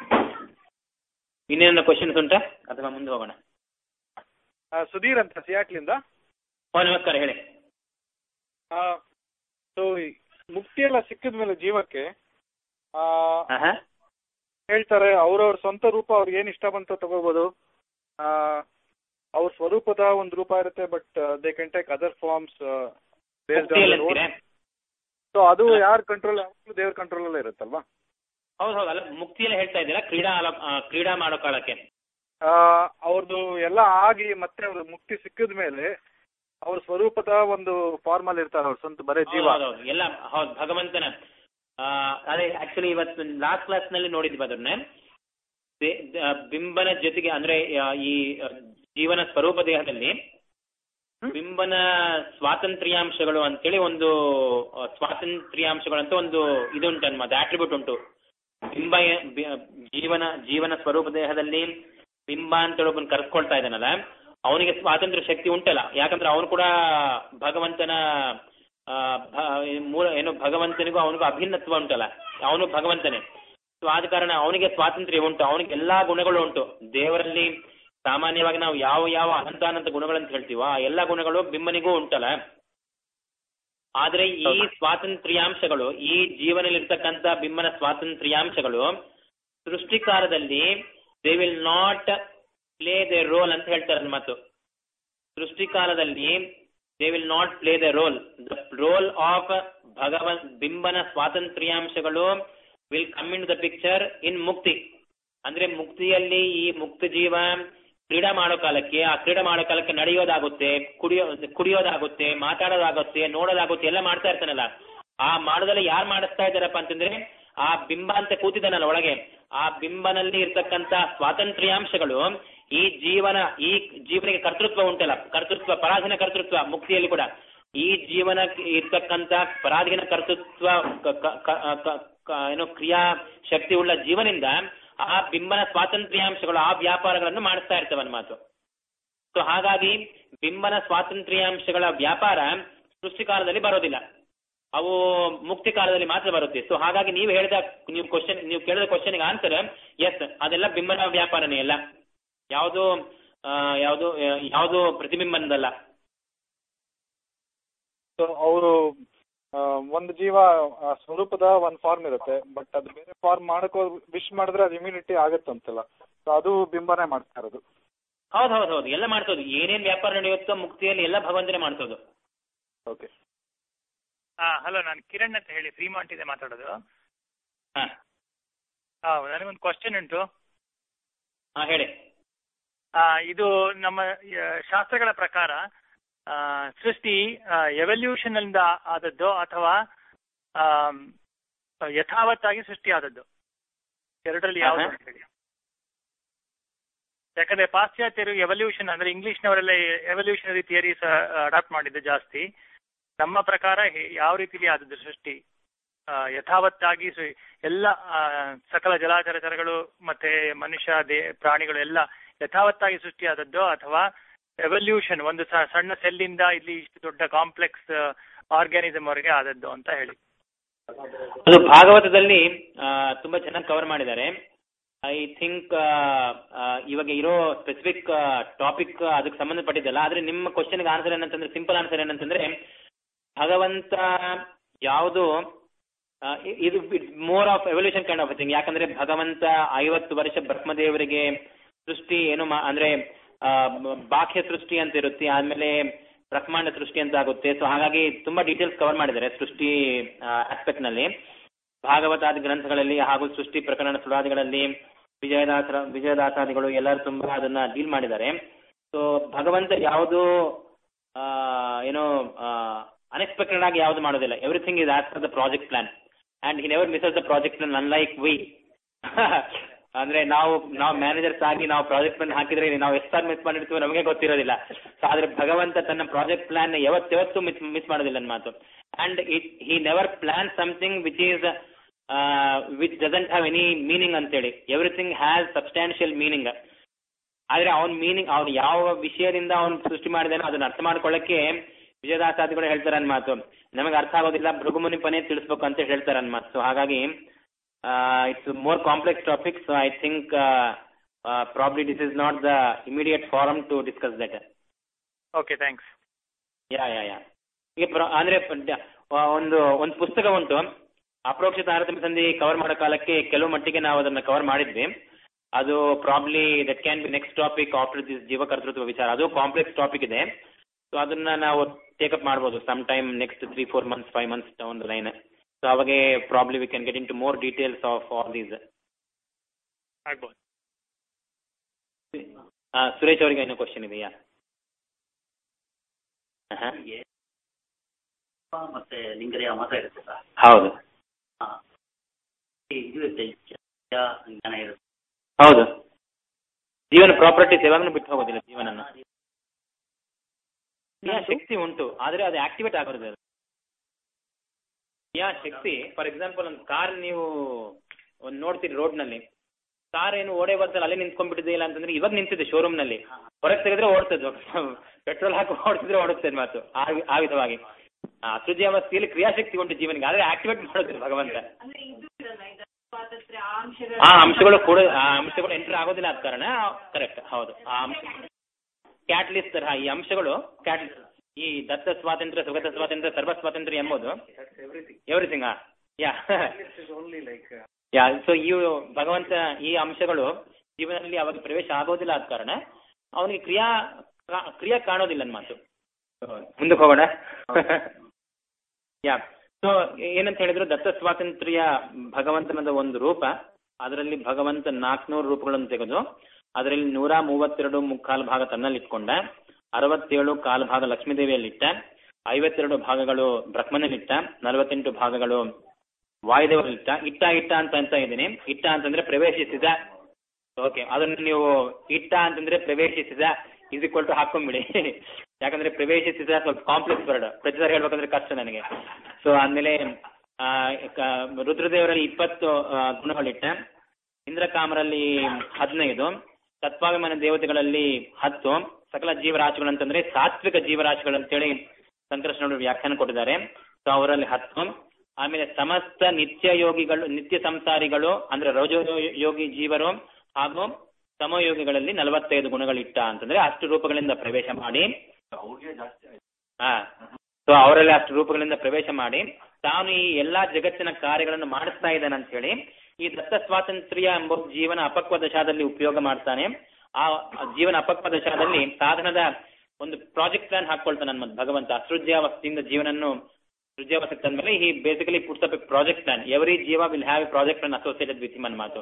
ಇನ್ನೇನ ಕ್ವಶನ್ಸ್ ಉಂಟಾ ಅಥವಾ ಮುಂದೆ ಹೋಗೋಣ ಆ, ಸುಧೀರ್ ಅಂತ ಸಿಯಾಟ್ಲಿಂದ ಓ ನಮಸ್ಕಾರ ಹೇಳಿ ಸೊ ಮುಕ್ತಿ ಎಲ್ಲ ಸಿಕ್ಕಿದ ಮೇಲೆ ಜೀವಕ್ಕೆ ಆ, ಆಹಾ. ಹೇಳ್ತಾರೆ ಅವ್ರವ್ರ ಸ್ವಂತ ರೂಪ ಅವ್ರಿಗೆ ಏನ್ ಇಷ್ಟ ಬಂತ ತಗೋಬಹುದು ಅವ್ರ ಸ್ವರೂಪದ ಒಂದು ರೂಪ ಇರುತ್ತೆ but they can take other forms ಮುಕ್ತಿಯಲ್ಲಿ ಅಂತೀರಾ? ಸೊ ಅದು ಯಾರ ಕಂಟ್ರೋಲ್ ಯಾವಾಗಲೂ ದೇವ್ರ ಕಂಟ್ರೋಲ್ ಅಲ್ಲೇ ಇರುತ್ತಲ್ವಾ ಹೌದು ಹೌದು ಅಲ್ಲ ಮುಕ್ತಿಯಲ್ಲಿ ಹೇಳ್ತಾ ಇದ್ದೀರಾ ಕ್ರೀಡಾ ಅಲ- ಆ, ಕ್ರೀಡಾ ಮಾಡೋ ಕಾಲಕ್ಕೆ ಆ, ಅವ್ರದ್ದು ಎಲ್ಲ ಆಗಿ ಮತ್ತೆ ಅವ್ರ ಮುಕ್ತಿ ಸಿಕ್ಕಿದ ಮೇಲೆ ಅವ್ರ ಸ್ವರೂಪದ ಒಂದು ಫಾರ್ಮ್ ಅಲ್ಲಿ ಇರ್ತಾರೆ ಅವ್ರ ಸ್ವಂತ ಬರೇ ಜೀವ ಹೌದು, ಹೌದು, ಎಲ್ಲ ಹೌದು ಭಗವಂತನ ಆ, ಅದೇ ಆಕ್ಚುಲಿ ಇವತ್ತು ಲಾಸ್ಟ್ ಕ್ಲಾಸ್ ನಲ್ಲಿ ನೋಡಿದ್ವಿ ಅದನ್ನ ದೇ- ದ- ಬಿಂಬನ ಜೊತೆಗೆ ಅಂದ್ರೆ ಆ, ಈ ಆ, ಜೀವನ ಸ್ವರೂಪ ದೇಹದಲ್ಲಿ ಬಿಂಬನ ಸ್ವಾತಂತ್ರ್ಯಾಂಶಗಳು ಅಂತೇಳಿ ಒಂದು ಆ, ಸ್ವಾತಂತ್ರ್ಯಾಂಶಗಳು ಅಂತ ಒಂದು ಇದು ಉಂಟು ಅನ್ಮಾದ ಆಟ್ರಿಬ್ಯೂಟ್ ಉಂಟು ಬಿಂಬ ಏ- ಬಿ- ಜೀವನ ಜೀವನ ಸ್ವರೂಪ ದೇಹದಲ್ಲಿ ಬಿಂಬ ಅಂತೇಳಿ ಒಬ್ಬನ್ ಕರ್ಸ್ಕೊಳ್ತಾ ಇದ್ದಾನಲ್ಲ ಅವನಿಗೆ ಸ್ವಾತಂತ್ರ್ಯ ಶಕ್ತಿ ಉಂಟಲ್ಲ ಯಾಕಂದ್ರೆ ಅವನು ಕೂಡ ಭಗವಂತನ ಆ, ಭ- ಮೂಲ ಏನು ಭಗವಂತನಿಗೂ ಅವನಿಗೂ ಅಭಿನ್ನತ್ವ ಉಂಟಲ್ಲ ಅವನು ಭಗವಂತನೇ ಸೊ ಆದ ಕಾರಣ ಅವನಿಗೆ ಸ್ವಾತಂತ್ರ್ಯ ಉಂಟು ಅವನಿಗೆ ಎಲ್ಲಾ ಗುಣಗಳು ಉಂಟು ದೇವರಲ್ಲಿ ಸಾಮಾನ್ಯವಾಗಿ ನಾವು ಯಾವ ಯಾವ ಅನಂತ ಅನಂತ ಗುಣಗಳಂತ ಹೇಳ್ತೀವೋ ಆ ಎಲ್ಲಾ ಗುಣಗಳು ಬಿಂಬನಿಗೂ ಉಂಟಲ್ಲ ಆದ್ರೆ ಈ ಸ್ವಾತಂತ್ರ್ಯಾಂಶಗಳು ಈ ಜೀವನದಲ್ಲಿರ್ತಕ್ಕಂಥ ಬಿಂಬನ ಸ್ವಾತಂತ್ರ್ಯಾಂಶಗಳು ಸೃಷ್ಟಿಕಾಲದಲ್ಲಿ they will not play the role ಅಂತ ಹೇಳ್ತಾರೆ ನನ್ನ ಮಾತು ಸೃಷ್ಟಿಕಾಲದಲ್ಲಿ they will not play the role the role of Bhagavan ಬಿಂಬನ ಸ್ವಾತಂತ್ರ್ಯಾಂಶಗಳು will come in the picture in mukti ಅಂದ್ರೆ ಮುಕ್ತಿಯಲ್ಲಿ ಈ ಮುಕ್ತ ಜೀವ ಕ್ರೀಡಾ ಮಾಡೋ ಕಾಲಕ್ಕೆ ಆ ಕ್ರೀಡೆ ಮಾಡೋ ಕಾಲಕ್ಕೆ ನಡೆಯೋದಾಗುತ್ತೆ ಕುಡಿಯೋ ಕುಡಿಯೋದಾಗುತ್ತೆ ಮಾತಾಡೋದಾಗುತ್ತೆ ನೋಡೋದಾಗುತ್ತೆ ಎಲ್ಲ ಮಾಡ್ತಾ ಇರ್ತಾನಲ್ಲ ಆ ಮಾಡೋದೆಲ್ಲ ಯಾರು ಮಾಡಿಸ್ತಾ ಇದ್ದಾರಪ್ಪ ಅಂತಂದ್ರೆ ಆ ಬಿಂಬ ಅಂತ ಕೂತಿದ್ದಾನಲ್ಲ ಒಳಗೆ ಆ ಬಿಂಬನಲ್ಲಿ ಇರ್ತಕ್ಕಂತ ಸ್ವಾತಂತ್ರ್ಯಾಂಶಗಳು ಈ ಜೀವನ ಈ ಜೀವನಿಗೆ ಕರ್ತೃತ್ವ ಉಂಟಲ್ಲ ಕರ್ತೃತ್ವ ಪರಾಧೀನ ಕರ್ತೃತ್ವ ಮುಕ್ತಿಯಲ್ಲಿ ಕೂಡ ಈ ಜೀವನ ಇರ್ತಕ್ಕಂತ ಪರಾಧೀನ ಕರ್ತೃತ್ವ ಕ- ಕ- ಕ- ಕ- ಕ- ಏನು ಕ್ರಿಯಾ ಶಕ್ತಿ ಉಳ್ಳ ಜೀವನಿಂದ ಆ ಬಿಂಬನ ಸ್ವಾತಂತ್ರ್ಯಾಂಶಗಳು ಆ ವ್ಯಾಪಾರಗಳನ್ನು ಮಾಡಿಸ್ತಾ ಇರ್ತವೆ ಅನ್ನೋ ಮಾತು ಸೊ ಹಾಗಾಗಿ ಬಿಂಬನ ಸ್ವಾತಂತ್ರ್ಯಾಂಶಗಳ ವ್ಯಾಪಾರ ಸೃಷ್ಟಿಕಾಲದಲ್ಲಿ ಬರೋದಿಲ್ಲ ಅವು ಮುಕ್ತಿ ಕಾಲದಲ್ಲಿ ಮಾತ್ರ ಬರುತ್ತೆ ಸೊ ಹಾಗಾಗಿ ನೀವು ಹೇಳಿದ ನೀವು ಕ್ವಶನ್ ನೀವು ಕೇಳಿದ ಕ್ವಶನ್ಗೆ ಆನ್ಸರ್ ಎಸ್ ಅದೆಲ್ಲ ಬಿಂಬನ ವ್ಯಾಪಾರನೇ ಎಲ್ಲ ಯಾವುದು ಯಾವುದು ಯಾವುದು ಪ್ರತಿಬಿಂಬನದಲ್ಲ ಸೊ ಅವರು ಒಂದು ಜೀವ ಆ ಸ್ವರೂಪದ ಒಂದು ಫಾರ್ಮ್ ಇರುತ್ತೆ ಬಟ್ ಅದು ಬೇರೆ ಫಾರ್ಮ್ ಮಾಡಕೋ ವಿಶ್ ಮಾಡಿದ್ರೆ ಅದು ಇಮ್ಯುನಿಟಿ ಆಗುತ್ತಂತಲ್ಲ ಸೊ ಅದು ಬಿಂಬನೆ ಮಾಡ್ತಾ ಇರೋದು ಹೌದು ಹೌದು ಹೌದು ಎಲ್ಲ ಮಾಡ್ಸೋದು ಏನೇನ್ ವ್ಯಾಪಾರ ನಡೆಯುತ್ತೋ ಮುಕ್ತಿಯಲ್ಲಿ ಎಲ್ಲ ಭಗವಂತನೇ ಮಾಡಿಸೋದು ಓಕೆ ಹಾ ಹಲೋ ನಾನು ಕಿರಣ್ ಅಂತ ಹೇಳಿ ಫ್ರೀಮಾಂಟ್ ಇದೆ ಮಾತಾಡೋದು ಹಾ ಹಾ ನನಗೊಂದು ಕ್ವಶನ್ ಉಂಟು ಹಾ ಹೇಳಿ ಆ, ಇದು ನಮ್ಮ ಆ, ಶಾಸ್ತ್ರಗಳ ಪ್ರಕಾರ ಆ, ಸೃಷ್ಟಿ ಎವಲ್ಯೂಷನ್ ಇಂದ ಆದದ್ದು ಅಥವಾ ಆಮ್, ಯಥಾವತ್ತಾಗಿ ಸೃಷ್ಟಿ ಆದದ್ದು ಎರಡರಲ್ಲಿ ಯಾವುದು ಆಹಾ. ಅಂತ ಹೇಳಿ ಯಾಕಂದ್ರೆ ಪಾಶ್ಚಾತ್ಯರು ಎವಲ್ಯೂಷನ್ ಅಂದ್ರೆ ಇಂಗ್ಲಿಷ್ನವರೆಲ್ಲ ಎವಲ್ಯೂಷನರಿ ಥಿಯರೀಸ್ ಅಡಾಪ್ಟ್ ಮಾಡಿದ್ದು ಜಾಸ್ತಿ ನಮ್ಮ ಪ್ರಕಾರ ಹೇ- ಯಾವ ರೀತಿಲಿ ಆದದ್ದು ಸೃಷ್ಟಿ ಆ, ಯಥಾವತ್ತಾಗಿ ಸು- ಎಲ್ಲ ಆ, ಸಕಲ ಜಲಾಚರಚರಗಳು ಮತ್ತೆ ಮನುಷ್ಯ ದೇ ಪ್ರಾಣಿಗಳು ಎಲ್ಲ ಯಥಾವತ್ತಾಗಿ ಸೃಷ್ಟಿಯಾದದ್ದು ಅಥವಾ ಎವಲ್ಯೂಷನ್ ಒಂದು ಸ- ಸಣ್ಣ ಸೆಲ್ಲಿಂದ ಇಲ್ಲಿ ಇಷ್ಟು ದೊಡ್ಡ ಕಾಂಪ್ಲೆಕ್ಸ್ ಆರ್ಗ್ಯಾನಿಸಮ್ ವರೆಗೆ ಆದದ್ದು ಅಂತ ಹೇಳಿ ಅದು ಭಾಗವತದಲ್ಲಿ ಆ, ತುಂಬಾ ಚೆನ್ನಾಗಿ ಕವರ್ ಮಾಡಿದ್ದಾರೆ ಐ ಥಿಂಕ್ ಇವಾಗ ಇರೋ ಸ್ಪೆಸಿಫಿಕ್ ಟಾಪಿಕ್ ಅದಕ್ಕೆ ಸಂಬಂಧಪಟ್ಟಿದ್ದಲ್ಲ ಆದ್ರೆ ನಿಮ್ಮ ಕ್ವಶನ್ಗೆ ಆನ್ಸರ್ ಏನಂತಂದ್ರೆ ಸಿಂಪಲ್ ಆನ್ಸರ್ ಏನಂತಂದ್ರೆ ಭಗವಂತ ಯಾವುದು ಆ, ಇ- ಇದು more of evolution kind of thing ಯಾಕಂದ್ರೆ ಭಗವಂತ ಐವತ್ತು ವರ್ಷ ಬ್ರಹ್ಮದೇವರಿಗೆ ಸೃಷ್ಟಿ ಏನು ಮಾ- ಅಂದ್ರೆ ಆ, ಬ- ಬಾಹ್ಯ ಸೃಷ್ಟಿ ಅಂತ ಇರುತ್ತೆ ಆದ್ಮೇಲೆ ಬ್ರಹ್ಮಾಂಡ ಸೃಷ್ಟಿ ಅಂತ ಆಗುತ್ತೆ ಸೊ ಹಾಗಾಗಿ ತುಂಬಾ ಡೀಟೇಲ್ಸ್ ಕವರ್ ಮಾಡಿದ್ದಾರೆ ಸೃಷ್ಟಿ ಆಸ್ಪೆಕ್ಟ್ ನಲ್ಲಿ ಭಾಗವತಾದಿ ಗ್ರಂಥಗಳಲ್ಲಿ ಹಾಗೂ ಸೃಷ್ಟಿ ಪ್ರಕರಣ ಸುಳಾದಿಗಳಲ್ಲಿ ವಿಜಯದಾಸರ ವಿಜಯದಾಸಾದಿಗಳು ಎಲ್ಲರೂ ತುಂಬಾ ಅದನ್ನ ಡೀಲ್ ಮಾಡಿದ್ದಾರೆ ಸೊ ಭಗವಂತ ಯಾವುದು ಆ, ಏನೋ ಅನ್ಎಕ್ಸ್ಪೆಕ್ಟೆಡ್ ಆಗಿ ಯಾವುದು ಮಾಡೋದಿಲ್ಲ everything is as per the project plan and he never misses the project plan unlike we ಅಂದ್ರೆ ನಾವು ನಾವು ಮ್ಯಾನೇಜರ್ಸ್ ಆಗಿ ನಾವು ಪ್ರಾಜೆಕ್ಟ್ ಪ್ಲಾನ್ ಹಾಕಿದ್ರೆ ನಾವು ಎಷ್ಟು ಮಿಸ್ ಮಾಡಿರ್ತೀವೋ ನಮಗೆ ಗೊತ್ತಿರೋದಿಲ್ಲ ಸೊ ಆದ್ರೆ ಭಗವಂತ ತನ್ನ ಪ್ರಾಜೆಕ್ಟ್ ಪ್ಲಾನ್ ಯಾವತ್ತೆವತ್ತು ಮಿಸ್ ಮಿಸ್ ಮಾಡೋದಿಲ್ಲ ನನ್ನ ಮಾತು and it he never plan something which is which doesn't have any meaning ಅಂತೇಳಿ ಎವ್ರಿಥಿಂಗ್ ಹ್ಯಾಸ್ ಸಬ್ಸ್ಟಾನ್ಷಿಯಲ್ ಮೀನಿಂಗ್ ಆದ್ರೆ ಅವನ ಮೀನಿಂಗ್ ಅವ್ನು ಯಾವ ವಿಷಯದಿಂದ ಅವನು ಸೃಷ್ಟಿ ಮಾಡಿದಾನೋ ಅದನ್ನ ಅರ್ಥ ಮಾಡ್ಕೊಳ್ಳಕ್ಕೆ ವಿಜಯದಾಸಾದಿಗಳು ಹೇಳ್ತಾರೆ ಅನ್ ಮಾತು ನಮಗೆ ಅರ್ಥ ಆಗೋದಿಲ್ಲ ಭೃಗುಮುನಿ ಪನೇ ತಿಳಿಸ್ಬೇಕು ಅಂತ ಹೇಳ್ತಾರೆ ಅನ್ ಮಾತು ಸೊ ಹಾಗಾಗಿ it's more complex topic so I think probably this is not the immediate forum to discuss that okay thanks yeah yeah yeah ಈಗ ಪ್ರ- ಅಂದ್ರೆ ಪ- ಆ, ಒಂದು ಒಂದು ಪುಸ್ತಕ ಉಂಟು ಅಪ್ರೋಕ್ಷ ತಾರತಮ್ಯ ಸಂಧಿ ಕವರ್ ಮಾಡೋ ಕಾಲಕ್ಕೆ ಕೆಲವು ಮಟ್ಟಿಗೆ ನಾವು ಅದನ್ನ ಕವರ್ ಮಾಡಿದ್ವಿ ಅದು probably that can be next topic after this ಜೀವಕರ್ತೃತ್ವ ವಿಚಾರ ಅದು ಕಾಂಪ್ಲೆಕ್ಸ್ ಟಾಪಿಕ್ ಇದೆ ಸೊ ಅದನ್ನ ನಾವು ಟೇಕಪ್ ಮಾಡ್ಬೋದು some time next three four months five months down the line so ಅವಾಗೆ probably we can get into more details of all these ಆಗ್ಬೋದು ಸುರೇಶ್ ಅವರಿಗೆ ಏನೋ ಕ್ವಶನ್ ಇದೆಯಾ ಆಹಾ. ಮತ್ತೆ ಲಿಂಗರಿಯ ಮಾತ್ರ ಇರುತ್ತೆ ಸರ್ ಹೌದು ಹಾ ಇದು ಇರುತ್ತೆ ಜ- ಜ್ಞಾನ ಇರುತ್ತೆ ಹೌದು ಜೀವನ ಪ್ರಾಪರ್ಟೀಸ್ ಯಾವಾಗಲೂ ಬಿಟ್ಟು ಹೋಗೋದಿಲ್ಲ ಜೀವನನ ಯಾ ಶಕ್ತಿ ಉಂಟು ಆದ್ರೆ ಅದು ಆಕ್ಟಿವೇಟ್ ಆಗೋದಿಲ್ಲ ಯಾ ಶಕ್ತಿ ಫಾರ್ ಎಕ್ಸಾಂಪಲ್ ಒಂದು ಕಾರ್ ನೀವು ಒಂದು ನೋಡ್ತೀರಿ ರೋಡ್ ನಲ್ಲಿ ಕಾರ್ ಏನು ಓಡೇ ಬರ್ತಲ್ಲ ಅಲ್ಲೇ ನಿಂತ್ಕೊಂಡ್ಬಿಟ್ಟಿದೆ ಇಲ್ಲ ಅಂತಂದ್ರೆ ಇವಾಗ ನಿಂತಿದೆ ಶೋರೂಮ್ ನಲ್ಲಿ ಹೊರಗೆ ತೆಗೆದ್ರೆ ಓಡ್ತದೆ ಪೆಟ್ರೋಲ್ ಹಾಕಿ ಓಡಿಸಿದ್ರೆ ಓಡಿಸ್ತದೆ ಮಾತು ಆ ಆ ವಿಧವಾಗಿ ಆ ಅಸೃಜಾವಸ್ಥೆಯಲ್ಲಿ ಕ್ರಿಯಾಶಕ್ತಿ ಉಂಟು ಜೀವನಿಗೆ ಆದ್ರೆ ಆಕ್ಟಿವೇಟ್ ಮಾಡೋದಿಲ್ಲ ಭಗವಂತ ಅಂದ್ರೆ ಇದು ಇರಲ್ಲ ಇದು ಸ್ವಾತಂತ್ರ್ಯ ಆ ಅಂಶಗಳು ಆ ಅಂಶಗಳು ಕೂಡ ಆ ಅಂಶಗಳು ಎಂಟರ್ ಆಗೋದಿಲ್ಲ ಆದ ಕಾರಣ ಕರೆಕ್ಟ್ ಹೌದು ಆ ಅಂಶ ಕ್ಯಾಟ್ಲಿಸ್ಟ್ ತರಹ ಈ ಅಂಶಗಳು ಕ್ಯಾಟ್ಲಿಸ್ಟ್ ಈ ದತ್ತ ಸ್ವಾತಂತ್ರ್ಯ ಸ್ವಗತ ಸ್ವಾತಂತ್ರ್ಯ ಸರ್ವ ಸ್ವಾತಂತ್ರ್ಯ ಎಂಬುದು everything yeah only like yeah so ಈ ಭಗವಂತ ಈ ಅಂಶಗಳು ಜೀವನದಲ್ಲಿ ಅವಾಗ ಪ್ರವೇಶ ಆಗೋದಿಲ್ಲ ಆದ ಕಾರಣ ಅವನಿಗೆ ಕ್ರಿಯಾ ಕಾ- ಕ್ರಿಯಾ ಕಾಣೋದಿಲ್ಲ ನನ್ನ ಮಾತು ಮುಂದಕ್ಕೆ ಹೋಗೋಣ ಯಾ ಸೊ ಏನಂತ ಹೇಳಿದ್ರು ದತ್ತ ಸ್ವಾತಂತ್ರ್ಯ ಭಗವಂತನದ ಒಂದು ರೂಪ ಅದರಲ್ಲಿ ಭಗವಂತ ನಾಲ್ಕುನೂರು ರೂಪಗಳನ್ನು ತೆಗೆದು ಅದರಲ್ಲಿ ನೂರ ಮೂವತ್ತೆರಡು ಮುಕ್ಕಾಲು ಭಾಗ ತನ್ನಲ್ಲಿ ಇಟ್ಕೊಂಡ ಅರವತ್ತೇಳು ಕಾಲು ಭಾಗ ಲಕ್ಷ್ಮೀದೇವಿಯಲ್ಲಿಟ್ಟ ಐವತ್ತೆರಡು ಭಾಗಗಳು ಬ್ರಹ್ಮನಲ್ಲಿಟ್ಟ ನಲವತ್ತೆಂಟು ಭಾಗಗಳು ವಾಯುದೇವರಲ್ಲಿಟ್ಟ ಇಟ್ಟ ಇಟ್ಟ ಅಂತ ಅಂತ ಇದ್ದೀನಿ ಇಟ್ಟ ಅಂತಂದ್ರೆ ಪ್ರವೇಶಿಸಿದ ಓಕೆ ಅದನ್ನು ನೀವು ಇಟ್ಟ ಅಂತಂದ್ರೆ ಪ್ರವೇಶಿಸಿದ ಇಸ್ ಈಕ್ವಲ್ ಟು ಹಾಕೊಂಡ್ಬಿಡಿ ಯಾಕಂದ್ರೆ ಪ್ರವೇಶಿಸಿದ ಸ್ವಲ್ಪ ಕಾಂಪ್ಲೆಕ್ಸ್ ವರ್ಡ್ ಪ್ರತಿ ಸಲ ಹೇಳ್ಬೇಕಂದ್ರೆ ಕಷ್ಟ ನನಗೆ ಸೊ ಆದ್ಮೇಲೆ ಆ, ಕ- ರುದ್ರದೇವರಲ್ಲಿ ಇಪ್ಪತ್ತು ಆ, ಗುಣಗಳಿಟ್ಟ ಇಂದ್ರಕಾಮರಲ್ಲಿ ಹದಿನೈದು ತತ್ವಾಭಿಮಾನ ದೇವತೆಗಳಲ್ಲಿ ಹತ್ತು ಸಕಲ ಜೀವರಾಶಿಗಳು ಅಂತಂದ್ರೆ ಸಾತ್ವಿಕ ಜೀವರಾಶಿಗಳು ಅಂತೇಳಿ ಸಂಕರ್ಷಣರು ವ್ಯಾಖ್ಯಾನ ಕೊಟ್ಟಿದ್ದಾರೆ ಸೊ ಅವರಲ್ಲಿ ಹತ್ತು ಆಮೇಲೆ ಸಮಸ್ತ ನಿತ್ಯ ಯೋಗಿಗಳು ನಿತ್ಯ ಸಂಸಾರಿಗಳು ಅಂದ್ರೆ ರಜೋ ಯೋಗಿ ಜೀವರು ಹಾಗೂ ಸಮಯೋಗಿಗಳಲ್ಲಿ ನಲವತ್ತೈದು ಗುಣಗಳಿಟ್ಟ ಅಂತಂದ್ರೆ ಅಷ್ಟು ರೂಪಗಳಿಂದ ಪ್ರವೇಶ ಮಾಡಿ ಅವ್ರಿಗೆ ಜಾಸ್ತಿ ಆಯ್ತು ಹಾ ಸೊ ಅವರಲ್ಲಿ ಅಷ್ಟು ರೂಪಗಳಿಂದ ಪ್ರವೇಶ ಮಾಡಿ ತಾನು ಈ ಎಲ್ಲಾ ಜಗತ್ತಿನ ಕಾರ್ಯಗಳನ್ನು ಮಾಡಿಸ್ತಾ ಇದ್ದಾನೆ ಅಂತ ಹೇಳಿ ಈ ದತ್ತ ಸ್ವಾತಂತ್ರ್ಯ ಎಂಬ ಜೀವನ ಅಪಕ್ವ ದಶಾದಲ್ಲಿ ಉಪಯೋಗ ಮಾಡ್ತಾನೆ ಆ ಆ ಜೀವನ ಅಪಕ್ವ ದಶಾದಲ್ಲಿ ಸಾಧನದ ಒಂದು ಪ್ರಾಜೆಕ್ಟ್ ಪ್ಲಾನ್ ಹಾಕೊಳ್ತಾನೆ ನನ್ನ ಭಗವಂತ ಅಸೃಜ್ಯಾವಸ್ಥೆಯಿಂದ ಜೀವನನ್ನು ಸೃಜ್ಯಾವಸ್ಥೆಗೆ ತಂದ್ಮೇಲೆ ಈ basically puts up project plan every jiva will have a project plan associated with ಮನ್ ಮಾತು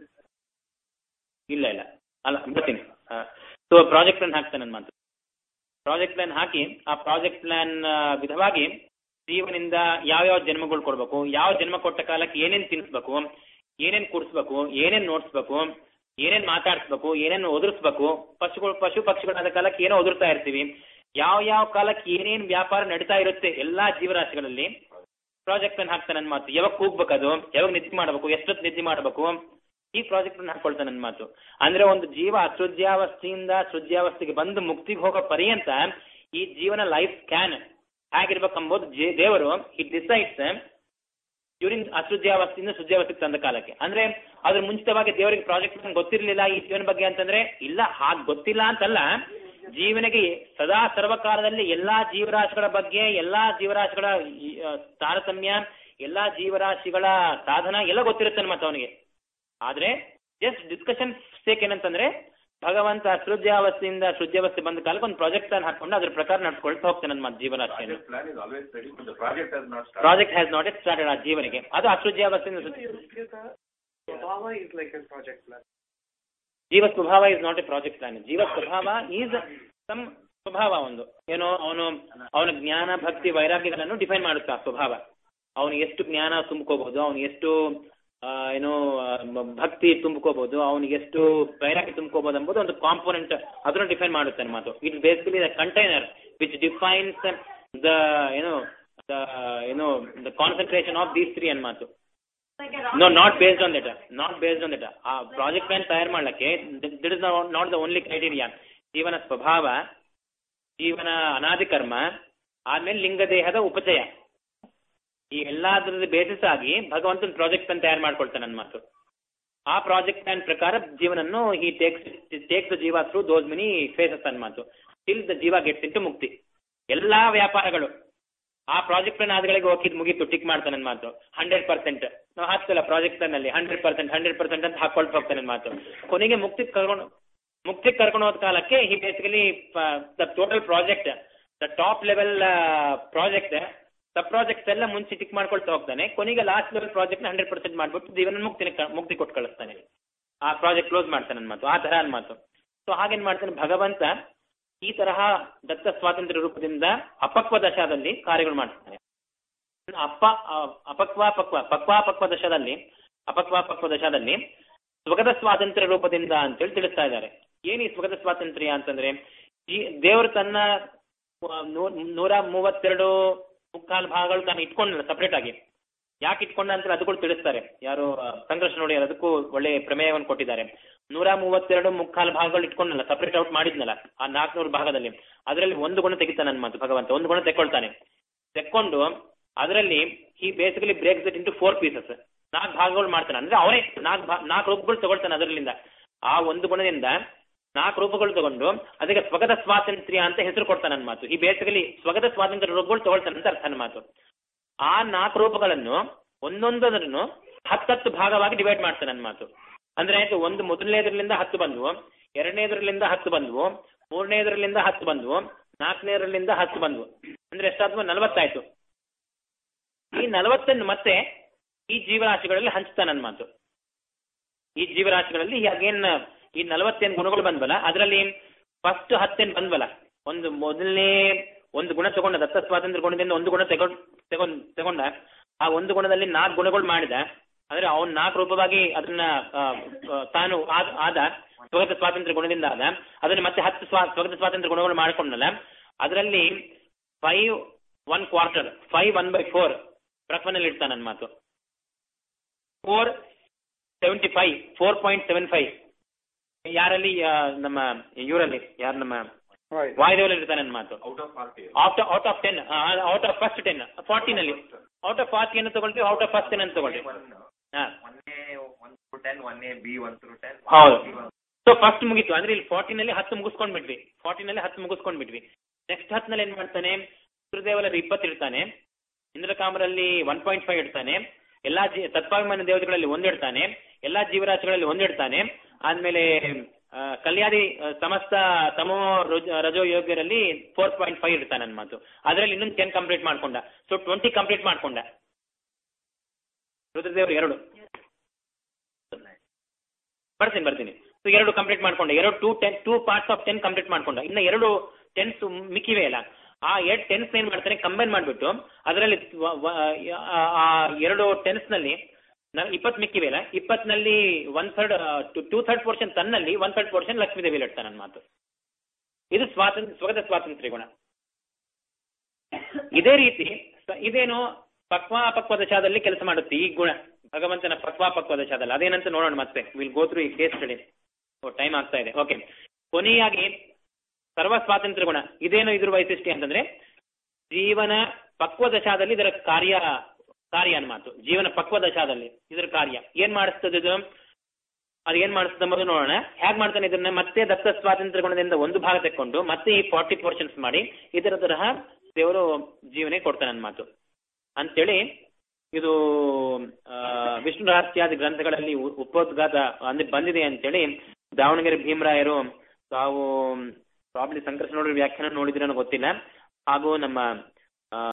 ಇಲ್ಲ ಇಲ್ಲ ಅಲ್ಲ ಬರ್ತೀನಿ ಸೊ ಪ್ರಾಜೆಕ್ಟ್ ಪ್ಲಾನ್ ಹಾಕ್ತಾನೆ ನನ್ನ ಮಾತು ಪ್ರಾಜೆಕ್ಟ್ ಪ್ಲಾನ್ ಹಾಕಿ ಆ ಪ್ರಾಜೆಕ್ಟ್ ಪ್ಲಾನ್ ವಿಧವಾಗಿ ಜೀವನಿಂದ ಯಾವ್ಯಾವ ಜನ್ಮಗಳು ಕೊಡ್ಬೇಕು ಯಾವ ಜನ್ಮ ಕೊಟ್ಟ ಕಾಲಕ್ಕೆ ಏನೇನ್ ತಿನ್ಸ್ಬೇಕು ಏನೇನ್ ಕುಡಿಸ್ಬೇಕು ಏನೇನ್ ನೋಡ್ಸ್ಬೇಕು ಏನೇನ್ ಮಾತಾಡ್ಸ್ಬೇಕು ಏನೇನ್ ಒದರ್ಸ್ಬೇಕು ಪಶುಗಳು ಪಶು ಪಕ್ಷಿಗಳಾದ ಕಾಲಕ್ಕೆ ಏನೋ ಒದರ್ತಾ ಇರ್ತೀವಿ ಯಾವ ಯಾವ ಕಾಲಕ್ಕೆ ಏನೇನ್ ವ್ಯಾಪಾರ ನಡೀತಾ ಇರುತ್ತೆ ಎಲ್ಲಾ ಜೀವರಾಶಿಗಳಲ್ಲಿ ಪ್ರಾಜೆಕ್ಟ್ ಅನ್ನು ಹಾಕ್ತಾನೆ ನನ್ನ ಮಾತು ಯಾವಾಗ ಕೂಗ್ಬೇಕು ಅದು ಯಾವಾಗ ನಿದ್ದೆ ಮಾಡಬೇಕು ಎಷ್ಟೊತ್ತು ನಿದ್ದೆ ಮಾಡಬೇಕು ಈ ಪ್ರಾಜೆಕ್ಟ್ ಅನ್ನು ಹಾಕೊಳ್ತಾನೆ ನನ್ನ ಮಾತು ಅಂದ್ರೆ ಒಂದು ಜೀವ ಅಸೃಜ್ಯಾವಸ್ಥೆಯಿಂದ ಸೃಜ್ಯಾವಸ್ಥೆಗೆ ಬಂದು ಮುಕ್ತಿಗೆ ಹೋಗೋ ಪರ್ಯಂತ ಈ ಜೀವನ ಲೈಫ್ ಸ್ಕ್ಯಾನ್ ಹೇಗಿರ್ಬೇಕಂಬುದು ಜೇ- ದೇವರು ಈ ಡಿಸೈಡ್ಸ್ ಡ್ಯೂರಿಂಗ್ ಅಶುದ್ಧಾವಸ್ಥೆಯಿಂದ ಶುದ್ಧಾವಸ್ಥೆಗೆ ತಂದ ಕಾಲಕ್ಕೆ ಅಂದ್ರೆ ಅದ್ರ ಮುಂಚಿತವಾಗಿ ದೇವರಿಗೆ ಪ್ರಾಜೆಕ್ಟ್ ಗೊತ್ತಿರ್ಲಿಲ್ಲ ಈ ಜೀವನ ಬಗ್ಗೆ ಅಂತಂದ್ರೆ ಇಲ್ಲ ಹಾಗ್ ಗೊತ್ತಿಲ್ಲ ಅಂತಲ್ಲ ಜೀವನಿಗೆ ಸದಾ ಸರ್ವಕಾಲದಲ್ಲಿ ಎಲ್ಲಾ ಜೀವರಾಶಿಗಳ ಬಗ್ಗೆ ಎಲ್ಲಾ ಜೀವರಾಶಿಗಳ ಈ, ಆ, ತಾರತಮ್ಯ ಎಲ್ಲಾ ಜೀವರಾಶಿಗಳ ಸಾಧನ ಎಲ್ಲ ಗೊತ್ತಿರುತ್ತೆ ಮತ್ತೆ ಅವನಿಗೆ ಆದ್ರೆ ಜಸ್ಟ್ ಡಿಸ್ಕಷನ್ ಸೇಕ್ ಏನಂತಂದ್ರೆ ಭಗವಂತ ಅಶುದ್ಧಾವಸ್ಥೆಯಿಂದ ಶುದ್ಧಾವಸ್ಥೆ ಬಂದ ಕಾಲಕ್ಕೆ ಒಂದು ಪ್ರಾಜೆಕ್ಟ್ ಅನ್ನು ಹಾಕೊಂಡು ಅದ್ರ ಪ್ರಕಾರ ನಡ್ಕೊಳ್ತಾ ಹೋಗ್ತಾನೆ ನನ್ನ ಜೀವರಾಶಿಯನ್ನು Project plan is always ready, but the project has not started. Project has not yet started ಆ ಜೀವನಿಗೆ ಅದು ಅಶುದ್ಧಾವಸ್ಥೆಯಿಂದ ಶುದ್ಧ- Bhava is like a project plan. ಜೀವ ಸ್ವಭಾವ is not a project plan ಜೀವ ಸ್ವಭಾವ ಈಸ್ ಸಮ್ ಸ್ವಭಾವ ಒಂದು ಏನೋ ಅವನು ಅವನ ಜ್ಞಾನ ಭಕ್ತಿ ವೈರಾಗ್ಯಗಳನ್ನು ಡಿಫೈನ್ ಮಾಡುತ್ತೆ ಆ ಸ್ವಭಾವ ಅವನು ಎಷ್ಟು ಜ್ಞಾನ ತುಂಬ್ಕೋಬಹುದು ಅವನು ಎಷ್ಟು ಆ, ಏನೋ ಆ, ಮ- ಭಕ್ತಿ ತುಂಬ್ಕೋಬಹುದು ಅವನಿಗೆ ಎಷ್ಟು ವೈರಾಗ್ಯ ತುಂಬ್ಕೋಬಹುದು ಎಂಬುದು ಒಂದು ಕಾಂಪೋನೆಂಟ್ ಅದನ್ನು ಡಿಫೈನ್ ಮಾಡುತ್ತೆ ನನ್ನ ಮಾತು it basically the container which defines the ಏನೋ ದ ಏನೋ the concentration of these three ಅನ್ ಮಾತು Like a no rocket. Not based on that not based on that ಆ ಪ್ರಾಜೆಕ್ಟ್ ಪ್ಲಾನ್ ತಯಾರು ಮಾಡ್ಲಿಕ್ಕೆ that is not the only criteria ಜೀವನ ಸ್ವಭಾವ ಜೀವನ ಅನಾದಿ ಕರ್ಮ ಆದ್ಮೇಲೆ ಲಿಂಗದೇಹದ ಉಪಚಯ ಈ ಎಲ್ಲಾದ್ರದ ಬೇಸಿಸ್ ಆಗಿ ಭಗವಂತನ ಪ್ರಾಜೆಕ್ಟ್ ಪ್ಲಾನ್ ತಯಾರು ಮಾಡ್ಕೊಳ್ತಾನೆ ನನ್ನ ಮಾತು ಆ ಪ್ರಾಜೆಕ್ಟ್ ಪ್ಲಾನ್ ಪ್ರಕಾರ ಜೀವನನ್ನು ಈ takes take the jiva through those many phases ನನ್ನ ಮಾತು till the jiva gets into mukti ಎಲ್ಲಾ ವ್ಯಾಪಾರಗಳು ಆ ಪ್ರಾಜೆಕ್ಟ್ ಪ್ಲಾನ್ ಆದಗಳಿಗೆ ಹೋಗಿದ್ ಮುಗೀತು ಟಿಕ್ ಮಾಡ್ತಾನೆ ನನ್ನ ಮಾತು ಹಂಡ್ರೆಡ್ ಪರ್ಸೆಂಟ್ ನಾವು ಹಾಕ್ತಲ್ಲ ಪ್ರಾಜೆಕ್ಟ್ ಪ್ಲಾನ್ ಅಲ್ಲಿ ಹಂಡ್ರೆಡ್ ಪರ್ಸೆಂಟ್ ಹಂಡ್ರೆಡ್ ಪರ್ಸೆಂಟ್ ಅಂತ ಹಾಕೊಳ್ತಾ ಹೋಗ್ತಾನೆ ನನ್ನ ಮಾತು ಕೊನೆಗೆ ಮುಕ್ತಿ ಕರ್ಕೊಂಡು ಮುಕ್ತಿಗೆ ಕರ್ಕೊಂಡು ಹೋದ ಕಾಲಕ್ಕೆ ಈ basically the total project the top level project sub projects ಎಲ್ಲ ಮುಂಚೆ ಟಿಕ್ ಮಾಡ್ಕೊಳ್ತಾ ಹೋಗ್ತಾನೆ ಕೊನೆಗೆ last level project hundred percent ಮಾಡ್ಬಿಟ್ಟು ಜೀವನ ಮುಕ್ತಿನ ಕ- ಮುಕ್ತಿ ಕೊಟ್ಟು ಕಳಿಸ್ತಾನೆ ಆ ಪ್ರಾಜೆಕ್ಟ್ ಕ್ಲೋಸ್ ಮಾಡ್ತಾನೆ ನನ್ನ ಮಾತು ಆ ತರ ನನ್ನ ಮಾತು ಸೊ ಹಾಗೇನ್ ಮಾಡ್ತಾನೆ ಭಗವಂತ ಈ ತರಹ ದತ್ತ ಸ್ವಾತಂತ್ರ್ಯ ರೂಪದಿಂದ ಅಪಕ್ವ ದಶಾದಲ್ಲಿ ಕಾರ್ಯಗಳು ಮಾಡ್ತಾನೆ ಅಪ್ಪ ಆ- ಅಪಕ್ವ ಪಕ್ವ ಪಕ್ವ ಪಕ್ವ ದಶದಲ್ಲಿ ಅಪಕ್ವ ಪಕ್ವ ದಶದಲ್ಲಿ ಸ್ವಗತ ಸ್ವಾತಂತ್ರ್ಯ ರೂಪದಿಂದ ಅಂತೇಳಿ ತಿಳಿಸ್ತಾ ಇದ್ದಾರೆ ಏನು ಈ ಸ್ವಗತ ಸ್ವಾತಂತ್ರ್ಯ ಅಂತಂದ್ರೆ ಈ ದೇವರು ತನ್ನ ಆ, ನೂ- ನೂರ ಮೂವತ್ತೆರಡು ಮುಕ್ಕಾಲು ಭಾಗಗಳು ತಾನು ಇಟ್ಕೊಂಡಲ್ಲ ಸಪರೇಟ್ ಆಗಿ ಯಾಕೆ ಇಟ್ಕೊಂಡ ಅಂತ ಅದಕ್ಕೂ ತಿಳಿಸ್ತಾರೆ ಯಾರು ಆ, ಸಂಘರ್ಷ ನೋಡಿ ಅದಕ್ಕೂ ಒಳ್ಳೆ ಪ್ರಮೇಯವನ್ನು ಕೊಟ್ಟಿದ್ದಾರೆ ನೂರ ಮೂವತ್ತೆರಡು ಮುಕ್ಕಾಲು ಭಾಗಗಳು ಇಟ್ಕೊಂಡಲ್ಲ ಸಪರೇಟ್ ಔಟ್ ಮಾಡಿದ್ನಲ್ಲ ಆ ನಾಲ್ಕುನೂರು ಭಾಗದಲ್ಲಿ ಅದರಲ್ಲಿ ಒಂದು ಗುಣ ತೆಗಿತಾನೆ ನನ್ನ ಮಾತು ಭಗವಂತ ಒಂದು ಗುಣ ತೆಕ್ಕೊಳ್ತಾನೆ ತೆಕ್ಕೊಂಡು ಅದರಲ್ಲಿ ಈ basically breaks it into four pieces ನಾಲ್ಕು ಭಾಗಗಳು ಮಾಡ್ತಾನೆ ಅಂದ್ರೆ ಅವನೇ ನಾಲ್ಕು ಭಾ ನಾಲ್ಕು ರೂಪಗಳು ತಗೊಳ್ತಾನೆ ಅದರಲ್ಲಿಂದ ಆ ಒಂದು ಗುಣದಿಂದ ನಾಲ್ಕು ರೂಪಗಳು ತಗೊಂಡು ಅದಕ್ಕೆ ಸ್ವಗತ ಸ್ವಾತಂತ್ರ್ಯ ಅಂತ ಹೆಸರು ಕೊಡ್ತಾನೆ ನನ್ನ ಮಾತು ಈ ಬೇಸಿಕಲಿ ಸ್ವಗತ ಸ್ವಾತಂತ್ರ್ಯ ರೂಪಗಳು ತಗೊಳ್ತಾನೆ ಅಂತ ಅರ್ಥ ನನ್ನ ಮಾತು ಆ ನಾಲ್ಕು ರೂಪಗಳನ್ನು ಒಂದೊಂದನ್ನು ಹತ್ತತ್ತು ಭಾಗವಾಗಿ ಡಿವೈಡ್ ಮಾಡ್ತಾನೆ ನನ್ನ ಮಾತು ಅಂದ್ರೆ ಆಯ್ತು ಒಂದು ಮೊದಲನೇದ್ರಲ್ಲಿಂದ ಹತ್ತು ಬಂದ್ವು ಎರಡನೇದ್ರಲ್ಲಿಂದ ಹತ್ತು ಬಂದ್ವು ಮೂರನೇದ್ರಲ್ಲಿಂದ ಹತ್ತು ಬಂದ್ವು ನಾಲ್ಕನೇದ್ರಲ್ಲಿಂದ ಹತ್ತು ಬಂದ್ವು ಅಂದ್ರೆ ಎಷ್ಟಾದ್ವು ನಲವತ್ತಾಯ್ತು ಈ ನಲವತ್ತನ್ನು ಮತ್ತೆ ಈ ಜೀವರಾಶಿಗಳಲ್ಲಿ ಹಂಚ್ತಾನೆ ನನ್ನ ಮಾತು ಈ ಜೀವರಾಶಿಗಳಲ್ಲಿ ಅಗೇನ್ ಈ ನಲವತ್ತೇನು ಗುಣಗಳು ಬಂದ್ವಲ್ಲ ಅದರಲ್ಲಿ ಫಸ್ಟ್ ಹತ್ತೇನು ಬಂದ್ವಲ್ಲ ಒಂದು ಮೊದಲನೇ ಒಂದು ಗುಣ ತಗೊಂಡ ದತ್ತ ಸ್ವಾತಂತ್ರ್ಯ ಗುಣದಿಂದ ಒಂದು ಗುಣ ತಗೊಂಡ್ ತಗೊಂಡ್ ತಗೊಂಡ ಆ ಒಂದು ಗುಣದಲ್ಲಿ ನಾಲ್ಕು ಗುಣಗಳು ಮಾಡಿದ ಅಂದ್ರೆ ಅವನ್ ನಾಲ್ಕು ರೂಪವಾಗಿ ಅದನ್ನ ಆ, ಆ, ತಾನು ಆದ- ಆದ ಸ್ವಗತ ಸ್ವಾತಂತ್ರ್ಯ ಗುಣದಿಂದ ಆದ ಅದನ್ನ ಮತ್ತೆ ಹತ್ತು ಸ್ವಾ ಸ್ವಗತ ಸ್ವಾತಂತ್ರ್ಯ ಗುಣಗಳು ಮಾಡ್ಕೊಂಡಲ್ಲ ಅದರಲ್ಲಿ five one quarter five one by four ಪ್ರಕರಣದಲ್ಲಿ ಇಡ್ತಾನೆ ನನ್ನ ಮಾತು four seventy five four point seven five ಯಾರಲ್ಲಿ ಆ, ನಮ್ಮ ಇವರಲ್ಲಿ ಯಾರು ನಮ್ಮ Right. ವಾಯುದೇವರಲ್ಲಿ ಇರ್ತಾನೆ ನನ್ನ ಮಾತು Out of forty. Out out of ten out of first ten ಫಾರ್ಟಿನಲ್ಲಿ ಔಟ್ ಆಫ್ ಫಾರ್ಟಿ ಅನ್ನು ತಗೊಳ್ತೀವಿ ಔಟ್ ಆಫ್ ಫಸ್ಟ್ ಟೆನ್ ಅಂತ ತಗೊಳ್ರಿ ಹಾ one A one two ten one A B one two ten ಹೌದು ಸೊ ಫಸ್ಟ್ ಮುಗೀತು ಅಂದ್ರೆ ಇಲ್ಲಿ ಫಾರ್ಟಿನಲ್ಲಿ ಹತ್ತು ಮುಗಿಸ್ಕೊಂಡ್ ಬಿಟ್ವಿ ಫಾರ್ಟಿನಲ್ಲಿ ಹತ್ತು ಮುಗಿಸ್ಕೊಂಡ್ ಬಿಟ್ವಿ ನೆಕ್ಸ್ಟ್ ಹತ್ನಲ್ಲಿ ಏನ್ ಮಾಡ್ತಾನೆ ಸೂರ್ಯದೇವರಲ್ಲಿ ಇಪ್ಪತ್ತು ಇಡ್ತಾನೆ ಇಂದ್ರಕಾಮರಲ್ಲಿ ಒನ್ ಪಾಯಿಂಟ್ ಫೈವ್ ಇಡ್ತಾನೆ ಎಲ್ಲಾ ಜೀ ತತ್ವಾಭಿಮಾನ ದೇವತೆಗಳಲ್ಲಿ ಒಂದಿಡ್ತಾನೆ ಎಲ್ಲಾ ಜೀವರಾಶಿಗಳಲ್ಲಿ ಒಂದಿಡ್ತಾನೆ ಆದ್ಮೇಲೆ ಆ, ಕಲ್ಯಾದಿ ಆ, ಸಮಸ್ತ ತಮೋ ರುಜ- ರಜೋ ಯೋಗ್ಯರಲ್ಲಿ ಫೋರ್ ಪಾಯಿಂಟ್ ಫೈವ್ ಇಡ್ತಾನೆ ನನ್ನ ಮಾತು ಅದರಲ್ಲಿ ಇನ್ನೊಂದು ಟೆನ್ ಕಂಪ್ಲೀಟ್ ಮಾಡ್ಕೊಂಡ ಸೊ ಟ್ವೆಂಟಿ ಕಂಪ್ಲೀಟ್ ಮಾಡ್ಕೊಂಡ ರುದ್ರದೇವರು ಎರಡು ಬರ್ತೀನಿ ಬರ್ತೀನಿ ಸೊ ಎರಡು ಕಂಪ್ಲೀಟ್ ಮಾಡ್ಕೊಂಡೆ ಎರಡು two ten two parts of ten complete ಮಾಡ್ಕೊಂಡ ಇನ್ನು ಎರಡು ಟೆನ್ಸ್ ಮಿಕ್ಕಿವೆ ಅಲ್ಲ ಆ ಎರಡು ಟೆನ್ಸ್ ಏನ್ ಮಾಡ್ತಾನೆ ಕಂಬೈನ್ ಮಾಡ್ಬಿಟ್ಟು ಅದರಲ್ಲಿ ವ- ವ- ಆ ಆ ಎರಡು ಟೆನ್ಸ್ ನಲ್ಲಿ ಇಪ್ಪತ್ತು ಮಿಕ್ಕಿವೆ ಅಲ್ಲ ಇಪ್ಪತ್ನಲ್ಲಿ one third two third portion ತನ್ನಲ್ಲಿ one third portion Lakshmi Devi ಇಡ್ತಾನೆ ನನ್ನ ಮಾತು ಇದು ಸ್ವಾತಂತ್ರ್ಯ ಸ್ವಗತ ಸ್ವಾತಂತ್ರ್ಯ ಗುಣ ಇದೇ ರೀತಿ ಸ- ಇದೇನು ಪಕ್ವ ಅಪಕ್ವ ದಶಾದಲ್ಲಿ ಕೆಲಸ ಮಾಡುತ್ತೆ ಈ ಗುಣ ಭಗವಂತನ ಪಕ್ವ ಅಪಕ್ವ ದಶಾದಲ್ಲಿ ಅದೇನಂತ ನೋಡೋಣ ಮತ್ತೆ ವಿಲ್ ಗೋ ಥ್ರೂ ಈ ಕೇಸ್ ಸ್ಟಡಿ ಟೈಮ್ ಆಗ್ತಾ ಇದೆ ಓಕೆ ಕೊನೆಯಾಗಿ ಸರ್ವ ಸ್ವಾತಂತ್ರ್ಯ ಗುಣ ಇದೇನು ಇದ್ರ ವೈಶಿಷ್ಟ್ಯ ಅಂತಂದ್ರೆ ಜೀವನ ಪಕ್ವ ದಶಾದಲ್ಲಿ ಇದರ ಕಾರ್ಯ ಕಾರ್ಯ ಅನ್ ಮಾತು ಜೀವನ ಪಕ್ವ ದಶಾದಲ್ಲಿ ಇದ್ರ ಕಾರ್ಯ ಏನ್ ಮಾಡಿಸ್ತದೆ ಇದು ಅದು ಏನ್ ಮಾಡಿಸ್ತದೆ ಎಂಬುದು ನೋಡೋಣ ಹೇಗ್ ಮಾಡ್ತಾನೆ ಇದನ್ನ ಮತ್ತೆ ದತ್ತ ಸ್ವಾತಂತ್ರ್ಯ ಗುಣದಿಂದ ಒಂದು ಭಾಗ ತೆಕ್ಕೊಂಡು ಮತ್ತೆ ಈ ಫಾರ್ಟಿ ಪೋರ್ಷನ್ಸ್ ಮಾಡಿ ಇದರ ತರಹ ದೇವರು ಜೀವನ ಕೊಡ್ತಾನೆ ಅನ್ ಮಾತು ಅಂತೇಳಿ ಇದು ಆ, ವಿಷ್ಣು ರಹಸ್ಯಾದಿ ಗ್ರಂಥಗಳಲ್ಲಿ ಉ- ಉಪೋದ್ಘಾತ ಅಂದ್ರೆ ಬಂದಿದೆ ಅಂತೇಳಿ ದಾವಣಗೆರೆ ಭೀಮರಾಯರು ತಾವು ಪ್ರಾಬ್ಲಿ ಸಂಕರ್ಷ ನೋಡಿದ ವ್ಯಾಖ್ಯಾನ ನೋಡಿದ್ರೆ ಗೊತ್ತಿಲ್ಲ ಹಾಗೂ ನಮ್ಮ